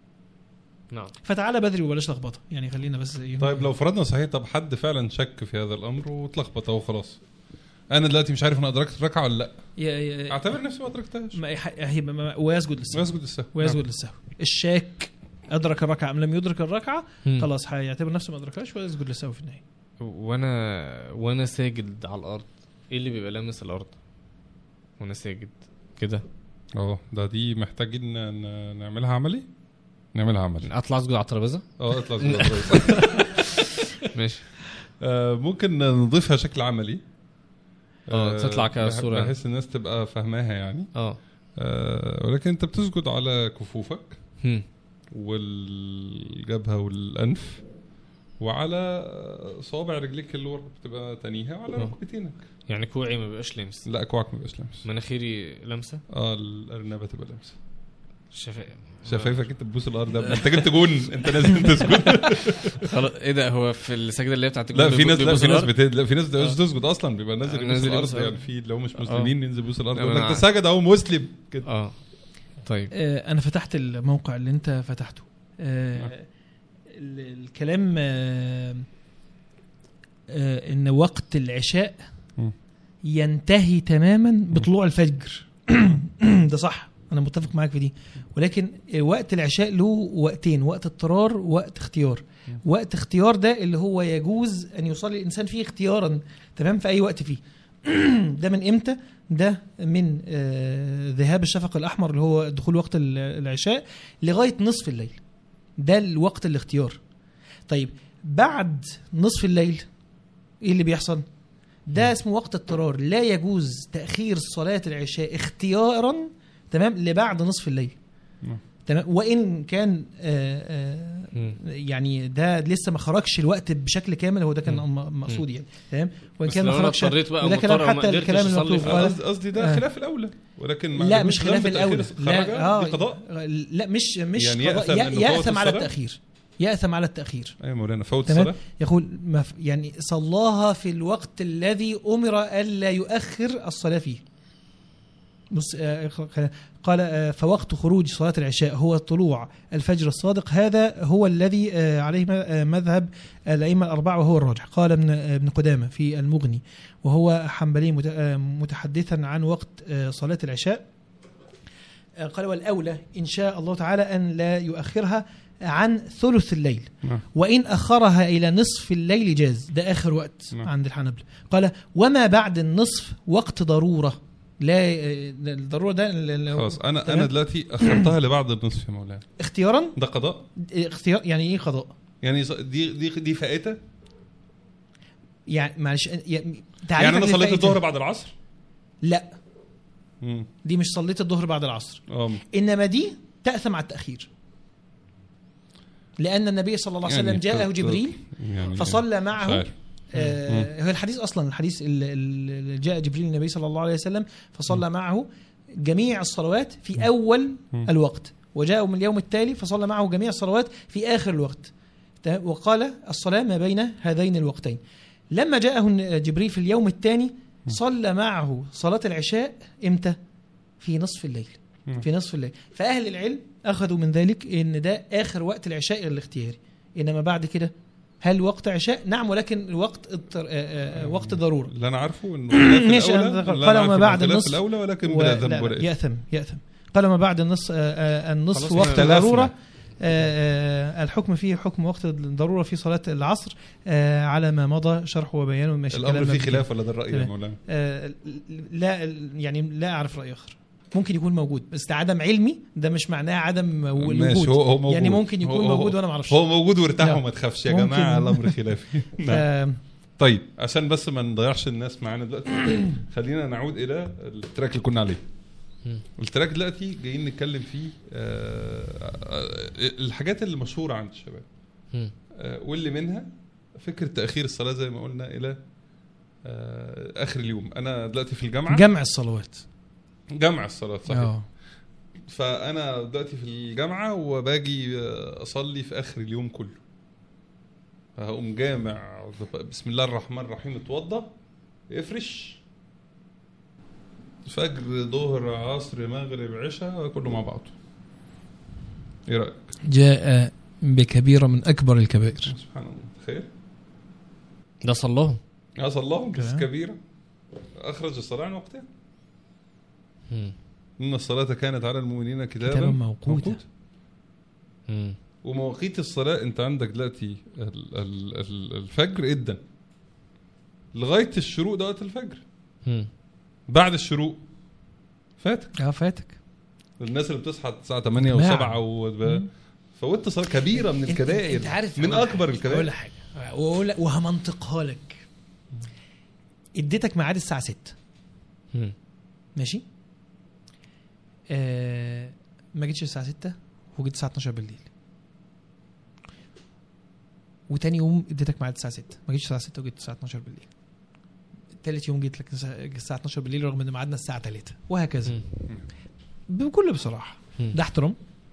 نعم فتعالى بدري وبلاش لخبطه يعني خلينا بس ايه طيب لو فرضنا صحيح طب حد فعلا شك في هذا الامر واتلخبط اهو خلاص انا دلوقتي مش عارف انا ادركت الركعه ولا لا يا يا اعتبر نفسي ما ادركتهاش ما يح- هيبقى ما- ويسجد للسهو ويسجد السهو ويسجد للسهو الشاك ادرك الركعه ام لم يدرك الركعه مم. خلاص هيعتبر نفسه ما ادركهاش ويسجد للسهو في النهايه وانا وانا ساجد على الارض ايه اللي بيبقى لامس الارض وانا ساجد كده اه ده دي محتاجين ن- نعملها عملي نعملها عملي اطلع اسجد على الترابيزه اه اطلع زي الرئيس. ماشي آه، ممكن نضيفها شكل عملي اه تطلع كصوره يعني. بحيث الناس تبقى فاهماها يعني اه آه، ولكن انت بتسجد على كفوفك هم. والجبهه والانف وعلى آه، صوابع رجليك اللي ورا بتبقى تانيها وعلى مم. ركبتينك يعني كوعي ما بيبقاش لامس لا كوعك ما بيبقاش لامس مناخيري لامسه اه الارنبه تبقى لامسه شفايف شفايفك انت بتبوس الارض ده انت جبت جون انت لازم تسجد خلاص ايه ده هو في السجده اللي هي بتاعت لا الجون في ناس لا بيبوس في ناس الأرض؟ بت... لا في ناس آه. مش تسجد اصلا بيبقى نازل آه، يبوس نازل الارض يبوس يعني الأرض. في لو مش مسلمين ينزل يبوس الارض لا، يقول أنا لك ده عارف. سجد اهو مسلم كده اه طيب آه، انا فتحت الموقع اللي انت فتحته آه، نعم. ال- الكلام آه، آه، ان وقت العشاء مم. ينتهي تماما بطلوع الفجر ده صح انا متفق معاك في دي ولكن وقت العشاء له وقتين وقت اضطرار ووقت اختيار مم. وقت اختيار ده اللي هو يجوز ان يصلي الانسان فيه اختيارا تمام في اي وقت فيه ده من امتى ده من آه، ذهاب الشفق الاحمر اللي هو دخول وقت ال- العشاء لغايه نصف الليل ده الوقت الاختيار طيب بعد نصف الليل ايه اللي بيحصل ده اسمه وقت اضطرار لا يجوز تاخير صلاه العشاء اختيارا تمام لبعد نصف الليل نعم. تمام وان كان آه آه مم. يعني ده لسه ما خرجش الوقت بشكل كامل هو ده كان مم. م- مقصود يعني تمام وان بس كان ما لو أنا خرجش اضطريت بقى وده كلام ومضطر وما حتى قدرتش الكلام أصلي المكتوب في آه، قال- قصدي قصدي ده آه. خلاف الاولى ولكن مع لا وجود مش كلام خلاف بتأخير الاول خرج لا دي قضاء لا مش مش يعني قضاء يأثم يأ- إنه فوت يأثم على الصلاة؟ التأخير يأثم على التأخير ايوه مولانا فوت تمام. الصلاه يقول ما ف- يعني صلاها في الوقت الذي أمر ألا يؤخر الصلاة فيه بص آه، خ- قال آه، فوقت خروج صلاة العشاء هو طلوع الفجر الصادق هذا هو الذي آه، عليه م- آه، مذهب الأئمة الأربعة وهو الراجح قال ابن آه، ابن قدامة في المغني وهو حنبلي مت- آه، متحدثا عن وقت آه، صلاة العشاء آه، قال والأولى إن شاء الله تعالى أن لا يؤخرها عن ثلث الليل نعم. وإن أخرها إلى نصف الليل جاز ده آخر وقت نعم. عند الحنبل قال وما بعد النصف وقت ضرورة لا آه، الضرورة ده ال- ال- خلاص انا تمام. انا دلوقتي اخرتها لبعد النصف يا مولانا اختيارا ده قضاء اختيار يعني ايه قضاء يعني ص- دي دي دي فائته يعني معلش يعني يعني تعريفك انا صليت للفائتة. الظهر بعد العصر لا مم. دي مش صليت الظهر بعد العصر اه انما دي تأثم على التأخير لأن النبي صلى الله عليه وسلم يعني جاءه ت- ت- جبريل يعني فصلى مش معه عارف. آه هو الحديث اصلا الحديث اللي- اللي جاء جبريل النبي صلى الله عليه وسلم فصلى معه جميع الصلوات في اول مم. الوقت وجاء من اليوم التالي فصلى معه جميع الصلوات في اخر الوقت تمام؟ وقال الصلاه ما بين هذين الوقتين لما جاءه جبريل في اليوم الثاني صلى معه صلاه العشاء امتى في نصف الليل مم. في نصف الليل فاهل العلم اخذوا من ذلك ان ده اخر وقت العشاء الاختياري انما بعد كده هل وقت عشاء نعم ولكن الوقت اضطر... آه، آه، آه، وقت ضروره اللي انا عارفه انه خلاف ماشي، الاولى أنا اللي قال أنا وما عارفه بعد إنه خلاف النصف الاولى ولكن و... بلا لا ذنب لا ولا إثم. ياثم ياثم قال ما بعد النصف آه، آه، النصف خلاص وقت اختلفنا. ضروره آه، آه، الحكم فيه حكم وقت الضروره في صلاه العصر آه، على ما مضى شرحه وبيانه ماشي الامر كلام فيه مبني. خلاف ولا ده الراي يا تمام. مولانا آه، لا يعني لا اعرف راي اخر ممكن يكون موجود بس عدم علمي ده مش معناه عدم ماشي الوجود هو هو موجود يعني ممكن يكون هو- هو- موجود وانا ما اعرفش هو موجود وارتاح لا. وما تخافش يا ممكن. جماعه الامر خلافي نعم. آه، طيب عشان بس ما نضيعش الناس معانا دلوقتي خلينا نعود الى التراك اللي كنا عليه مم. التراك دلوقتي جايين نتكلم فيه آه، آه، الحاجات اللي مشهوره عند الشباب مم. آه، واللي منها فكره تاخير الصلاه زي ما قلنا الى آه، اخر اليوم انا دلوقتي في الجامعه جمع الصلوات جمع الصلاه صحيح اه فانا دلوقتي في الجامعه وباجي آه، اصلي في اخر اليوم كله هقوم جامع بسم الله الرحمن الرحيم اتوضى افرش فجر ظهر عصر مغرب عشاء كله مع بعضه ايه رايك جاء بكبيرة من أكبر الكبائر سبحان الله تخيل ده صلاهم اه صلاهم بس كلام. كبيره اخرج الصلاه عن وقتها مم. ان الصلاه كانت على المؤمنين كتابا, كتابا موقوتا. مم. ومواقيت الصلاة أنت عندك دلوقتي ال- ال- ال- الفجر إدا لغاية الشروق ده وقت الفجر مم. بعد الشروق فاتك اه فاتك الناس اللي بتصحى الساعة 8 نعم. و7 و فوت صلاة كبيرة من أنت- الكبائر انت عارف من أقول لك أكبر حاجة، الكبائر اقول لك حاجه وأقول لك- وهمنطقها لك اديتك ميعاد الساعه 6 مم. ماشي آه ما جيتش الساعه 6 وجيت الساعه 12 بالليل وتاني يوم اديتك ميعاد الساعه 6 ما جيتش الساعه 6 وجيت الساعه 12 بالليل تالت يوم جيت لك الساعه 12 بالليل رغم ان ميعادنا الساعه 3 وهكذا مم. بكل بصراحه مم. ده احترام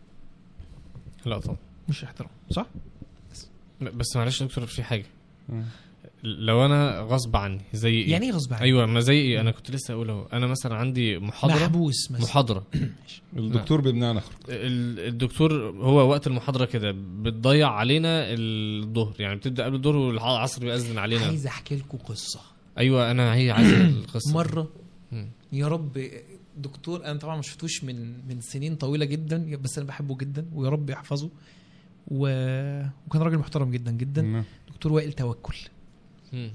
لا طبعا مش احترام صح لا، بس معلش يا دكتور في حاجه مم. لو انا غصب عني زي ايه يعني ايه غصب عنك ايوه ما زي ايه انا كنت لسه اقول اهو انا مثلا عندي محاضره محبوس مثلا محاضره الدكتور بيمنعنا نخرج ال- الدكتور هو وقت المحاضره كده بتضيع علينا الظهر يعني بتبدا قبل الظهر والعصر بيأذن علينا عايز احكي لكم قصه ايوه انا هي عايز القصه مره مم. يا رب دكتور انا طبعا ما شفتوش من من سنين طويله جدا بس انا بحبه جدا ويا رب يحفظه و... وكان راجل محترم جدا جدا مم. دكتور وائل توكل مم.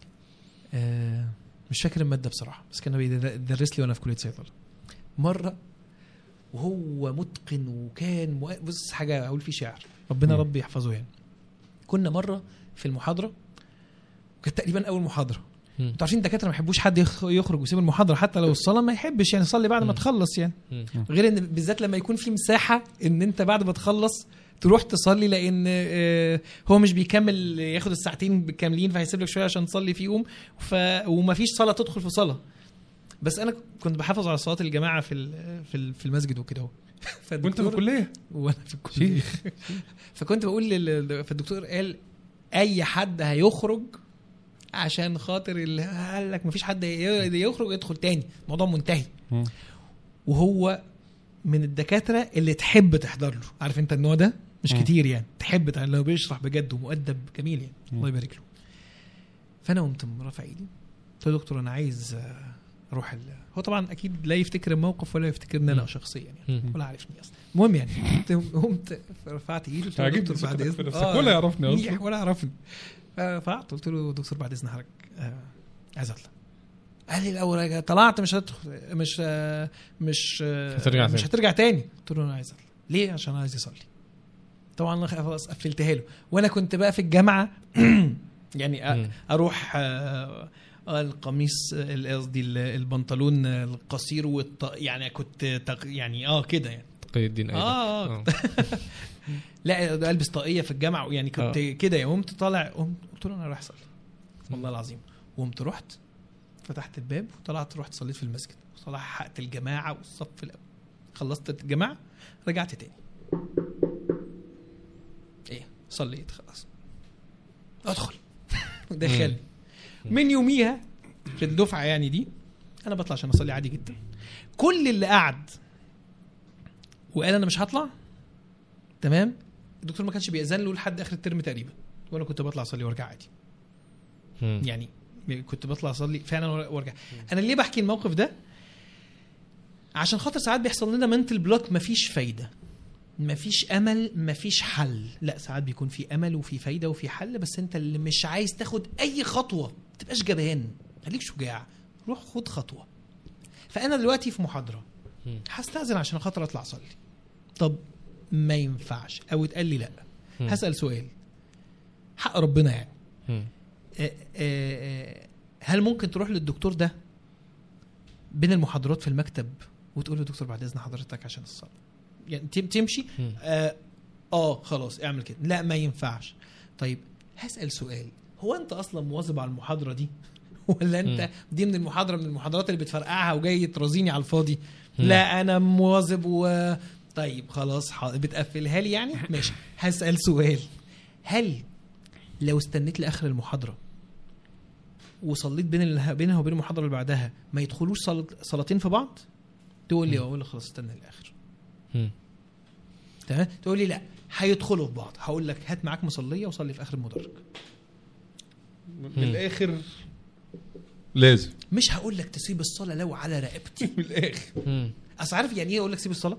آه مش فاكر الماده بصراحه بس كان بيدرس لي وانا في كليه صيدله مره وهو متقن وكان مو... بص حاجه اقول فيه شعر ربنا مم. رب يحفظه يعني كنا مره في المحاضره كانت تقريبا اول محاضره مم. انتوا عارفين الدكاتره ما يحبوش حد يخ- يخرج ويسيب المحاضره حتى لو الصلاه ما يحبش يعني يصلي بعد ما مم. تخلص يعني مم. غير ان بالذات لما يكون في مساحه ان انت بعد ما تخلص تروح تصلي لان آه، هو مش بيكمل ياخد الساعتين كاملين فهيسيب لك شويه عشان تصلي فيهم ف ومفيش صلاه تدخل في صلاه بس انا كنت بحافظ على صلاه الجماعه في ال- في ال- في المسجد وكده اهو وانت في الكليه وانا في الكليه فكنت بقول لل... فالدكتور قال اي حد هيخرج عشان خاطر اللي قال لك مفيش حد ي- يخرج يدخل تاني الموضوع منتهي مم. وهو من الدكاتره اللي تحب تحضر له عارف انت النوع ده مش مم. كتير يعني تحب تع- لو بيشرح بجد ومؤدب جميل يعني مم. الله يبارك له فانا قمت رافع ايدي قلت له يا دكتور انا عايز آه، اروح ال... هو طبعا اكيد لا يفتكر الموقف ولا يفتكرني انا مم. شخصيا يعني مم. ولا عارفني اصلا المهم يعني قمت- قمت رفعت ايدي قلت له يا عاجبني دكتور بعد ثقتك في اذن نفسك ولا يعرفني أصلاً. منيح ولا يعرفني فرفعت قلت له دكتور بعد اذن حضرتك آه، عايز اطلع قال لي الاول يا طلعت مش هتدخل مش آه، مش آه، هترجع مش تاني. هترجع تاني قلت له انا عايز اطلع ليه عشان عايز يصلي طبعا انا خلاص قفلتها له وانا كنت بقى في الجامعه يعني أ- مم. اروح آه، آه، القميص ال- قصدي ال- البنطلون القصير والط... يعني كنت تق... يعني اه كده يعني تقي الدين ايضا آه، آه. لا ده البس طاقيه في الجامعه يعني كنت آه. كده يعني قمت طالع قمت قلت له انا رايح اصلي والله العظيم وقمت رحت فتحت الباب وطلعت رحت صليت في المسجد وصلحت الجماعه والصف الاول خلصت الجماعه رجعت تاني ايه صليت خلاص ادخل دخلني من يوميها في الدفعه يعني دي انا بطلع عشان اصلي عادي جدا كل اللي قعد وقال انا مش هطلع تمام الدكتور ما كانش بيأذن له لحد اخر الترم تقريبا وانا كنت بطلع اصلي وارجع عادي مم. يعني كنت بطلع اصلي فعلا وارجع انا ليه بحكي الموقف ده عشان خاطر ساعات بيحصل لنا منتل بلوك مفيش فايده مفيش امل مفيش حل لا ساعات بيكون في امل وفي فايده وفي حل بس انت اللي مش عايز تاخد اي خطوه ما تبقاش جبان خليك شجاع روح خد خطوه فانا دلوقتي في محاضره مم. هستاذن عشان خاطر اطلع اصلي طب ما ينفعش او اتقال لي لا مم. هسال سؤال حق ربنا يعني مم. آه، آه، آه، هل ممكن تروح للدكتور ده بين المحاضرات في المكتب وتقول له دكتور بعد اذن حضرتك عشان الصلاه يعني تم- تمشي مم. آه, اه خلاص اعمل كده لا ما ينفعش طيب هسال سؤال هو انت اصلا مواظب على المحاضره دي ولا انت مم. دي من المحاضره من المحاضرات اللي بتفرقعها وجاي ترازيني على الفاضي مم. لا انا مواظب و طيب خلاص ح- بتقفلها لي يعني ماشي هسال سؤال هل لو استنيت لاخر المحاضره وصليت بين ال- بينها وبين المحاضره اللي بعدها ما يدخلوش صل- صلاتين في بعض تقول لي مم. اقول لك خلاص استنى للاخر مم. تمام تقول لي لا هيدخلوا في بعض هقول لك هات معاك مصليه وصلي في اخر المدرج من الاخر لازم مش هقول لك تسيب الصلاه لو على رقبتي من الاخر مم. اصل عارف يعني ايه اقول لك سيب الصلاه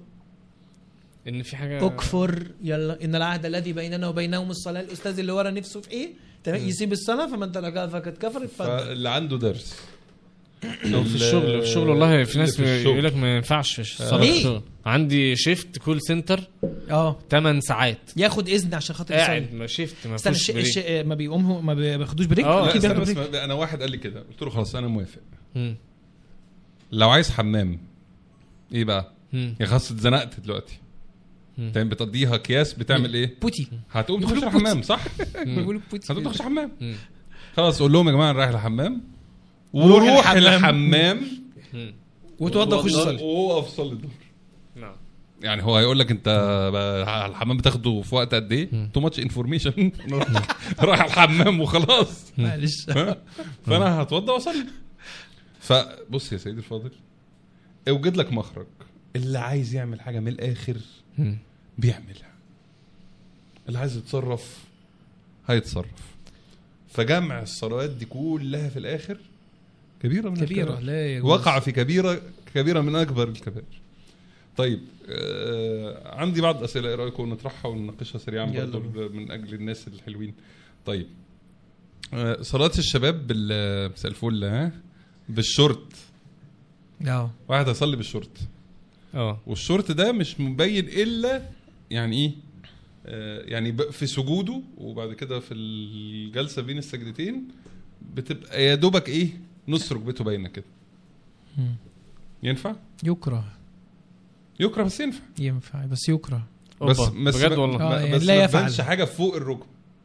ان في حاجه اكفر يلا ان العهد الذي بيننا وبينهم الصلاه الاستاذ اللي ورا نفسه في ايه تمام مم. يسيب الصلاه فمن تركها فقد كفر اتفضل فاللي عنده درس لو في الشغل في الشغل والله في ناس اللي في الشغل. يقول لك ما ينفعش الصلاه ليه؟ في الشغل عندي شيفت كول سنتر اه 8 ساعات ياخد اذن عشان خاطر قاعد يصلي ما شيفت ما استنى فيهوش الش... الش... بريك. ما بيقوموا ما بياخدوش بريك آه، لا اكيد استنى بياخدوا بس بريك انا واحد قال لي كده قلت له خلاص انا موافق مم. لو عايز حمام ايه بقى مم. يا خلاص اتزنقت دلوقتي مم. تمام بتقضيها اكياس بتعمل ايه بوتي هتقوم تخش الحمام صح بيقولوا بوتي هتقوم تخش الحمام مم. خلاص قول لهم يا جماعه انا رايح الحمام وروح وروح الحمام. الحمام مم. وتوضى وخش تصلي وقف صلي الظهر نعم يعني هو هيقول لك انت ب- الحمام بتاخده في وقت قد ايه؟ تو ماتش انفورميشن رايح الحمام وخلاص معلش ها؟ فانا هتوضى واصلي فبص يا سيدي الفاضل اوجد لك مخرج اللي عايز يعمل حاجه من الاخر مم. بيعملها اللي عايز يتصرف هيتصرف فجمع الصلوات دي كلها في الاخر كبيره من كبيرة الكبائر. لا يجوز. وقع في كبيره كبيره من اكبر الكبائر طيب آه عندي بعض اسئله ايه رايكم نطرحها ونناقشها سريعا يلا برضه من اجل الناس الحلوين طيب آه صلاه الشباب بال مساء الفل ها بالشورت اه واحد هيصلي بالشورت اه والشورت ده مش مبين الا يعني ايه آه يعني ب- في سجوده وبعد كده في الجلسه بين السجدتين بتبقى يا دوبك ايه نص ركبته باينه كده مم. ينفع يكره يكره بس ينفع ينفع بس يكره بس أوبا. بس بجد ما- والله ما- آه، يعني بس لا ما يفعل. تبانش حاجه فوق الركبه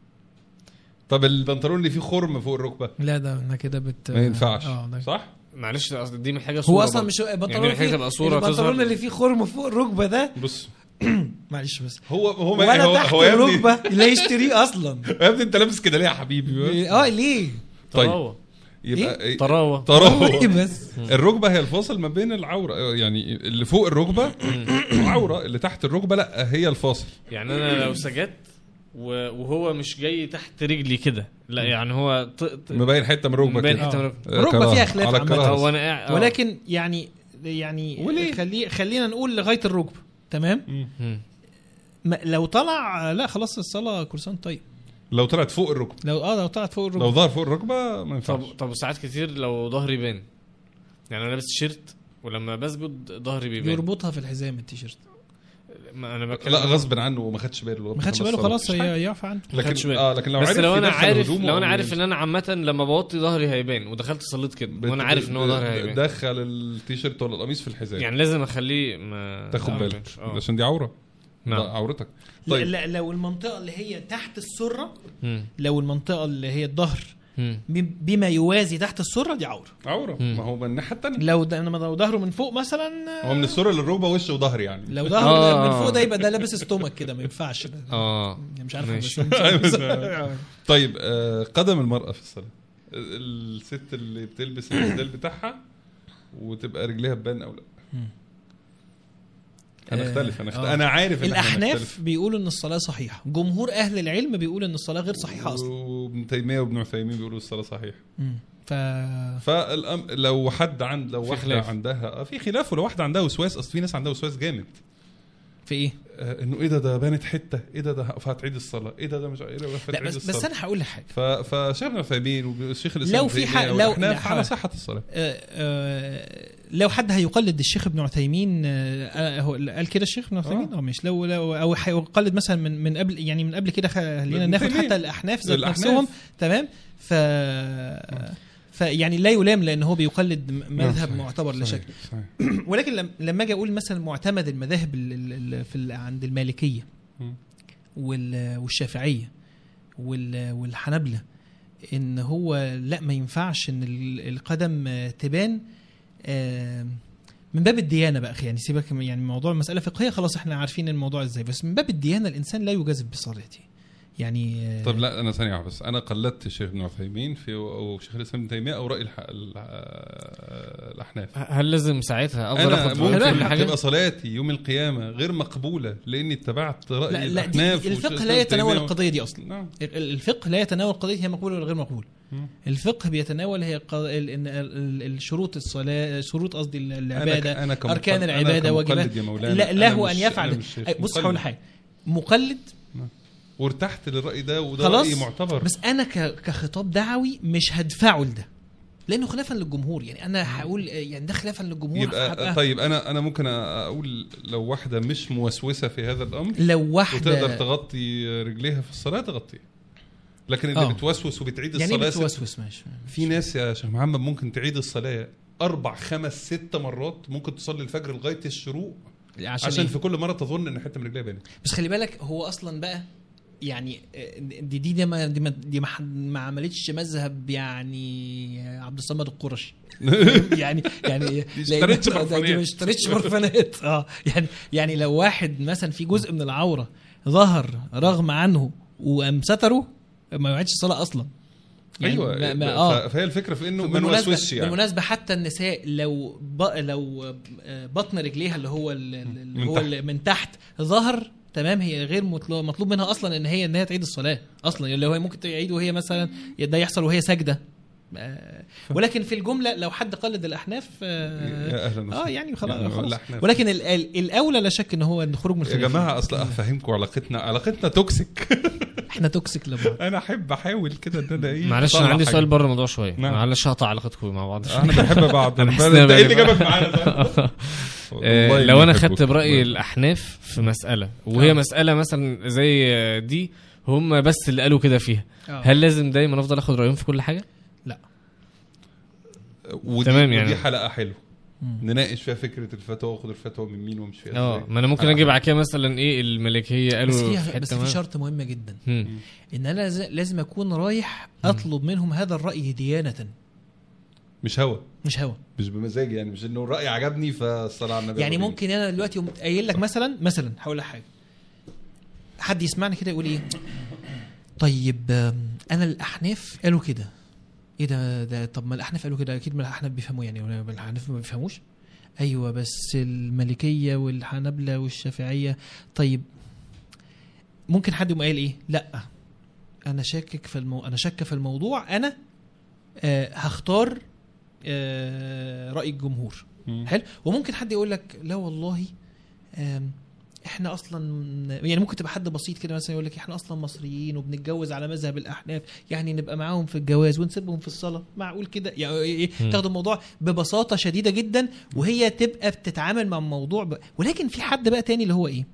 طب البنطلون اللي فيه خرم فوق الركبه لا ده انا كده بت ما ينفعش اه ده صح معلش أصل دي محتاجه هو صوره اصلا برضه. مش يعني البنطلون محتاجه فيه تبقى صوره البنطلون تظهر اللي فيه خرم فوق الركبه ده بص معلش بس هو هو ما ولا هو, تحت هو يا ابني الركبه لا يشتريه اصلا يا ابني انت لابس كده ليه يا حبيبي اه ليه؟ طيب طراوه يبقى إيه؟ طراوه هو طراوه ايه بس؟ الركبه هي الفاصل ما بين العوره يعني اللي فوق الركبه عوره اللي تحت الركبه لا هي الفاصل يعني انا لو سجدت و- وهو مش جاي تحت رجلي كده لا يعني هو ط... ط... مبين حته من الركبه مبين كده حته من آه. الركبة. آه، الركبة كراهة. فيها خلاف على عامة. الكراهة. هو انا قاعد آه. ولكن يعني يعني وليه؟ خلي خلينا نقول لغايه الركبه تمام؟ مم. ما لو طلع لا خلاص الصلاه كل سنه طيب لو طلعت فوق الركبه لو اه لو طلعت فوق لو الركبه ظهر فوق الركبه ما ينفعش طب طب ساعات كتير لو ظهري بان يعني انا لابس تيشيرت ولما بسجد ظهري بيبان يربطها في الحزام التيشيرت ما انا بتكلم لا غصب عنه وما خدش باله ما خدش باله خلاص هي يعفى عنه ما خدش لكن باله. اه لكن لو بس عارف لو انا يدخل عارف هدومه لو انا أو عارف ان انا عامه لما بوطي ظهري هيبان ودخلت صليت كده بت- وانا عارف ان هو ظهري هيبان دخل التيشيرت ولا القميص في الحزام يعني لازم اخليه ما تاخد ما بالك يبانش. اه عشان دي عوره نعم. ده عورتك لا, طيب لا لو المنطقه اللي هي تحت السره مم. لو المنطقه اللي هي الظهر مم. ب- بما يوازي تحت السره دي عوره عوره مم. ما هو من الناحيه الثانيه لو ده انما لو ظهره من فوق مثلا هو من السره للركبه وش وظهر يعني لو ظهره آه. من فوق ده يبقى ده لابس استومك كده ما ينفعش اه يعني مش عارف ماشي. بس طيب آه قدم المراه في الصلاه الست اللي بتلبس الاسدال بتاعها وتبقى رجليها تبان او لا انا اختلف انا اختلف آه. انا عارف ان احنا الاحناف هنختلف. بيقولوا ان الصلاه صحيحه جمهور اهل العلم بيقول ان الصلاه غير صحيحه اصلا وابن تيميه وابن عثيمين بيقولوا الصلاه صحيحه مم. ف فالأم لو حد عند لو في واحده خلاف. عندها آه، في خلاف ولو واحده عندها وسواس اصل في ناس عندها وسواس جامد في ايه آه انه ايه ده ده بانت حته ايه ده ده فهتعيد الصلاه ايه ده ده مش ايه ده لا فهتعيد بس بس الصلاة. انا هقول لك حاجه ف فشيخ ابن عثيمين والشيخ الاسلام لو في ابن ح- تيمية لو- والأحناف لا، على ح- صحه الصلاه آه، آه، لو حد هيقلد الشيخ ابن عثيمين آه، آه، هو قال كده الشيخ ابن عثيمين اه مش لو لو او هيقلد مثلا من من قبل يعني من قبل كده خلينا ابن ناخد تيمية. حتى الاحناف ذات الأحناف. نفسهم تمام ف فيعني لا يلام لان هو بيقلد م- مذهب صحيح، معتبر لا صحيح، شك صحيح. ولكن لم- لما اجي اقول مثلا معتمد المذاهب ال- ال- ال- في ال- عند المالكيه مم. وال- والشافعيه وال- والحنابله ان هو لا ما ينفعش ان ال- القدم آه، تبان آه، من باب الديانه بقى أخي، يعني سيبك من- يعني موضوع المساله فقهيه خلاص احنا عارفين الموضوع ازاي بس من باب الديانه الانسان لا يجازف بصلاته يعني آه، طب لا انا ثانيه واحدة بس انا قلدت الشيخ ابن عثيمين في او شيخ الاسلام ابن تيميه او راي الح... ال- آه، الاحناف هل لازم ساعتها افضل انا اخد بالي ممكن كل حاجه تبقى صلاتي يوم القيامه غير مقبوله لاني اتبعت راي لا لا دي الاحناف دي- والشيخ الفقه الإسلام لا ابن يتناول تيمية. القضيه دي اصلا نعم ال- الفقه لا يتناول قضيه هي مقبول ولا غير مقبول مم. الفقه بيتناول هي ق- ال- إن ال- ال- الشروط الصلاه شروط قصدي ال- العباده أنا كمقلد- اركان أنا العباده كمقلد واجبات يا مولانا لا أنا له مش- ان أنا يفعل مش شيخ، أي، بص مقلد. هقول لك حاجه مقلد وارتحت للراي ده وده خلاص راي معتبر بس انا ك- كخطاب دعوي مش هدفعه لده لانه خلافا للجمهور يعني انا هقول يعني ده خلافا للجمهور يبقى هبقى- طيب انا انا ممكن اقول لو واحده مش موسوسه في هذا الامر لو وتقدر واحده تغطي رجليها في الصلاه تغطيها لكن اللي آه. بتوسوس وبتعيد يعني الصلاه ايه ست- بتوسوس ماشي في ناس يا شيخ محمد ممكن تعيد الصلاه اربع خمس ست مرات ممكن تصلي الفجر لغايه الشروق عشان, عشان, عشان في كل مره تظن ان حته من رجليها بانت بس خلي بالك هو اصلا بقى يعني آه، دي دي دي ما دي ما, دي ما, ما عملتش مذهب يعني عبد الصمد القرشي يعني يعني اشتريتش لأن- ده- دي برفانات. ما اشتريتش برفانات اه يعني يعني لو واحد مثلا في جزء من العوره ظهر رغم عنه وقام ستره ما يوعدش الصلاه اصلا يعني ايوه ما ما ف- اه فهي الفكره في انه ما بالمناسبة, نوسوسش يعني بالمناسبة حتى النساء لو ب... لو آه، بطن رجليها اللي هو ال- ال- اللي من هو تحت. اللي من تحت ظهر تمام هي غير مطلوب, مطلوب منها اصلا ان هي ان هي تعيد الصلاه اصلا اللي هو ممكن تعيد وهي مثلا ده يحصل وهي ساجده آه، ولكن في الجمله لو حد قلد الاحناف آه، يا اهلا اه وسهلا. يعني خلاص, يعني خلاص. الأحناف. ولكن ال- ال- الاولى لا شك ان هو الخروج من يا الخلاف جماعه اصل افهمكم علاقتنا علاقتنا توكسيك احنا توكسيك لبعض انا احب احاول كده ان انا ايه معلش انا أطلع عندي حاجة. سؤال بره الموضوع شويه نعم. معلش هقطع علاقتكم مع بعض احنا بنحب بعض أنا انت حاسس إن أنا ايه اللي بقى- جابك معانا ده؟ آه، والله لو انا بنحبك. خدت براي والله. الاحناف في مساله وهي آه. مساله مثلا زي دي هم بس اللي قالوا كده فيها آه. هل لازم دايما افضل اخد رايهم في كل حاجه لا ودي تمام يعني. ودي حلقه حلوه مم. نناقش فيها فكره الفتوى واخد الفتوى من مين ومش فيها اه إزاي. ما انا ممكن حلقة اجي بعد كده مثلا ايه الملكيه بس قالوا في في حته بس في ما- شرط مهم جدا مم. ان انا لاز- لازم اكون رايح اطلب منهم هذا الراي ديانه مش هوا مش هوا مش بمزاجي يعني مش انه الراي عجبني فالصلاه على النبي يعني يلا ممكن انا دلوقتي قمت قايل لك مثلا مثلا هقول لك حاجه حد يسمعني كده يقول ايه طيب آم، انا الاحناف قالوا كده ايه ده ده طب ما الاحناف قالوا كده اكيد ما الاحناف بيفهموا يعني ولا الاحناف ما بيفهموش ايوه بس المالكيه والحنابله والشافعيه طيب ممكن حد يقوم قايل ايه لا انا شاكك في المو... انا شاك في الموضوع انا آه هختار آه راي الجمهور مم. حلو وممكن حد يقول لك لا والله آم، احنا اصلا يعني ممكن تبقى حد بسيط كده مثلا يقول لك احنا اصلا مصريين وبنتجوز على مذهب الاحناف يعني نبقى معاهم في الجواز ونسيبهم في الصلاه معقول كده يعني ايه مم. تاخد الموضوع ببساطه شديده جدا وهي تبقى بتتعامل مع الموضوع ب... ولكن في حد بقى تاني اللي هو ايه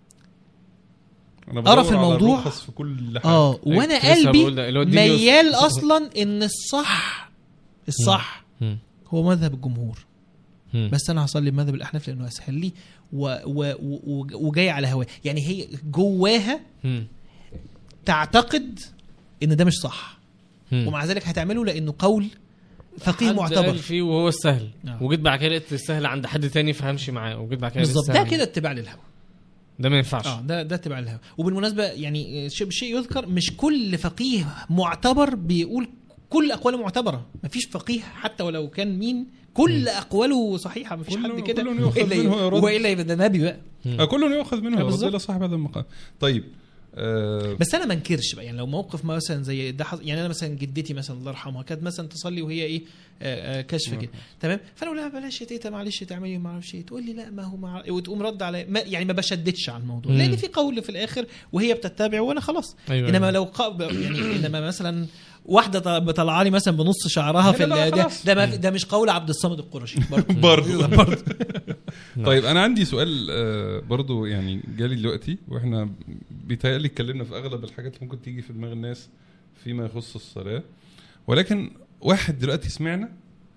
انا أقرا بدور في على الموضوع. الرخص في كل حاجه اه وانا كنت لسه قلبي بقول ده، اللي هو الدين يوسف. ميال اصلا ان الصح الصح مم. هو مذهب الجمهور مم. بس انا هصلي بمذهب الاحناف لانه اسهل لي و و و وجاي على هواه يعني هي جواها مم. تعتقد ان ده مش صح مم. ومع ذلك هتعمله لانه قول فقيه حد معتبر قال فيه وهو السهل نعم. وجيت بعد كده لقيت السهل عند حد تاني فهمشي معاه وجيت بعد كده لقيت بالظبط ده السهل- كده اتباع للهوى ده ما ينفعش اه ده ده اتباع للهوى وبالمناسبه يعني شيء شيء يذكر مش كل فقيه معتبر بيقول كل اقواله معتبره مفيش فقيه حتى ولو كان مين كل اقواله صحيحه مفيش كله- حد كده كله يؤخذ والا منه ويرد. والا يبقى ده نبي بقى مم. آه، كل يؤخذ منه آه، يرد بالظبط. الى صاحب هذا المقام طيب آه بس انا ما انكرش بقى يعني لو موقف مثلا زي ده حص... يعني انا مثلا جدتي مثلا الله يرحمها كانت مثلا تصلي وهي ايه آه آه كشف كده تمام فانا اقول لها بلاش يا تيتا معلش تعملي ما اعرفش ايه تقول لي لا ما هو مع... وتقوم رد على ما يعني ما بشددش على الموضوع مم. لان في قول في الاخر وهي بتتبع وانا خلاص ايوه انما أيوة. لو ق... يعني انما مثلا واحده ط- مطلعه لي مثلا بنص شعرها في هنا بقى ال- ده, خلاص. ده, ما في- ده مش قول عبد الصمد القرشي برضه برضه. برضه طيب انا عندي سؤال آه برضو يعني جالي دلوقتي واحنا بيتهيألي اتكلمنا في اغلب الحاجات اللي ممكن تيجي في دماغ الناس فيما يخص الصلاه ولكن واحد دلوقتي سمعنا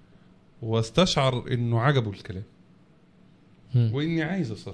واستشعر انه عجبه الكلام مم. واني عايز اصلي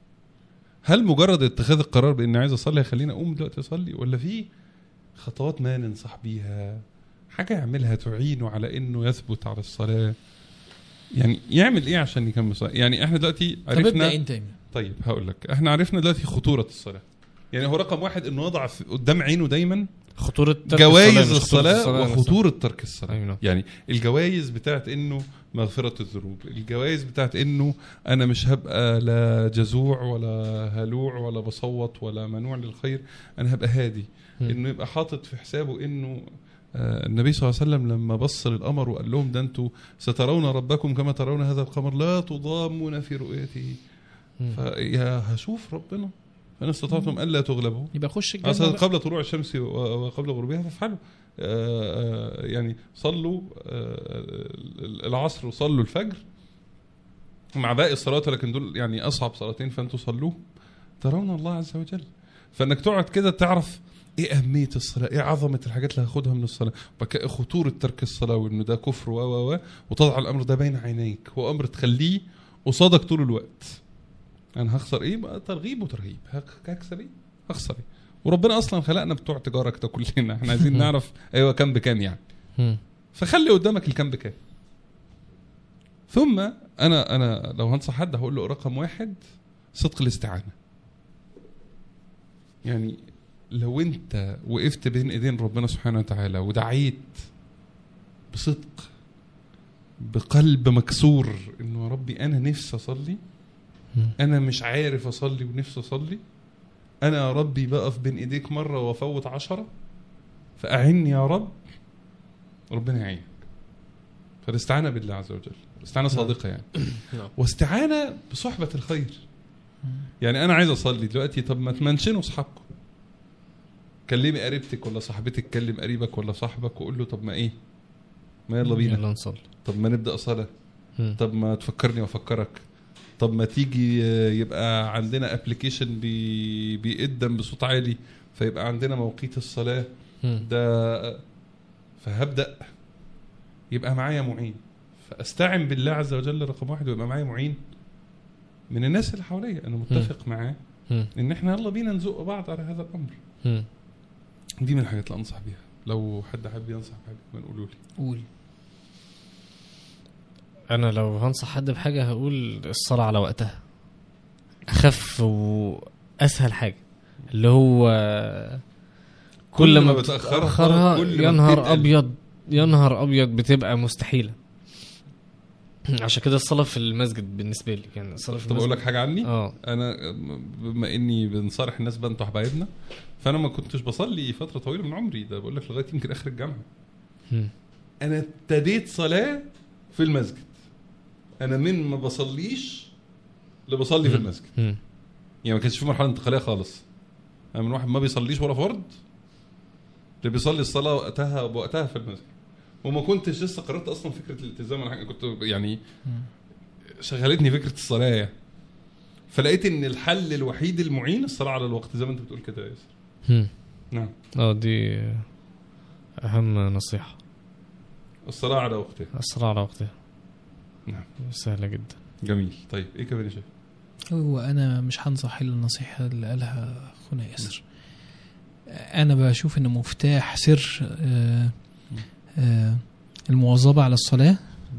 هل مجرد اتخاذ القرار باني عايز اصلي هيخليني اقوم دلوقتي اصلي ولا في خطوات ما ننصح بيها حاجه يعملها تعينه على انه يثبت على الصلاه يعني يعمل ايه عشان يكمل صلاه يعني احنا دلوقتي طب ابدا عرفنا انت يا طيب هقول لك احنا عرفنا دلوقتي خطوره الصلاه يعني هو رقم واحد انه يضع في- قدام عينه دايما خطوره ترك جوائز مش خطورة الصلاه نفسها. وخطوره ترك الصلاه أيوة. يعني الجوائز بتاعت انه مغفره الذنوب الجوائز بتاعت انه انا مش هبقى لا جزوع ولا هلوع ولا بصوت ولا منوع للخير انا هبقى هادي مم. انه يبقى حاطط في حسابه انه آه، النبي صلى الله عليه وسلم لما بص للقمر وقال لهم ده انتوا سترون ربكم كما ترون هذا القمر لا تضامون في رؤيته مم. فيا هشوف ربنا فان استطعتم الا تغلبوا يبقى خش الجنه اصلا بقى. قبل طلوع الشمس و- وقبل غروبها فافعلوا آه، آه، يعني صلوا آه، العصر وصلوا الفجر مع باقي الصلاه ولكن دول يعني اصعب صلاتين فانتوا صلوه ترون الله عز وجل فانك تقعد كده تعرف ايه اهميه الصلاه ايه عظمه الحاجات اللي هاخدها من الصلاه وبك- خطوره ترك الصلاه وانه ده كفر و و و وتضع الامر ده بين عينيك هو امر تخليه قصادك طول الوقت انا هخسر ايه بقى ترغيب وترهيب هك- هكسب ايه هخسر ايه وربنا اصلا خلقنا بتوع تجاره كده كلنا احنا عايزين نعرف ايوه كام بكام يعني مم. فخلي قدامك الكام بكام ثم انا انا لو هنصح حد هقول له رقم واحد صدق الاستعانه يعني لو انت وقفت بين ايدين ربنا سبحانه وتعالى ودعيت بصدق بقلب مكسور انه يا ربي انا نفسي اصلي مم. انا مش عارف اصلي ونفسي اصلي انا يا ربي بقف بين ايديك مره وافوت عشرة فاعني يا رب ربنا يعينك فالاستعانه بالله عز وجل استعانه صادقه يعني نعم. واستعانه بصحبه الخير يعني انا عايز اصلي دلوقتي طب ما تمنشنوا اصحابكم كلمي قريبتك ولا صاحبتك كلم قريبك ولا صاحبك وقول له طب ما ايه ما يلا بينا يلا نصلي طب ما نبدا صلاه مم. طب ما تفكرني وافكرك طب ما تيجي آه، يبقى عندنا ابلكيشن بي بيقدم بصوت عالي فيبقى عندنا مواقيت الصلاه مم. ده فهبدا يبقى معايا معين فاستعن بالله عز وجل رقم واحد ويبقى معايا معين من الناس اللي حواليا انا متفق معاه مم. ان احنا يلا بينا نزق بعض على هذا الامر مم. دي من الحاجات اللي انصح بيها لو حد حابب ينصح بحاجه كمان قولوا لي قول انا لو هنصح حد بحاجه هقول الصلاه على وقتها اخف واسهل حاجه اللي هو كل ما بتأخرها، بتأخرها كل ما يا نهار بتتقل. ابيض يا نهار ابيض بتبقى مستحيله عشان كده الصلاه في المسجد بالنسبه لي يعني الصلاه في طب اقول المسجد لك حاجه عني اه انا بما اني بنصارح الناس بقى انتوا حبايبنا فانا ما كنتش بصلي فتره طويله من عمري ده بقول لك لغايه يمكن اخر الجامعه مم. انا ابتديت صلاه في المسجد انا من ما بصليش لبصلي في مم. المسجد مم. يعني ما كانش في مرحله انتقاليه خالص انا من واحد ما بيصليش ولا فرض اللي بيصلي الصلاه وقتها بوقتها في المسجد وما كنتش لسه قررت اصلا فكره الالتزام ولا حاجه كنت يعني شغلتني فكره الصلاه يعني. فلقيت ان الحل الوحيد المعين الصلاه على الوقت زي ما انت بتقول كده يا ياسر مم. نعم اه دي اهم نصيحه الصلاه على وقتها الصلاه على وقتها نعم. سهله جدا جميل طيب ايه كمان يا شيخ هو انا مش هنصح الا النصيحه اللي قالها اخونا ياسر انا بشوف ان مفتاح سر آه، آه، المواظبه على الصلاه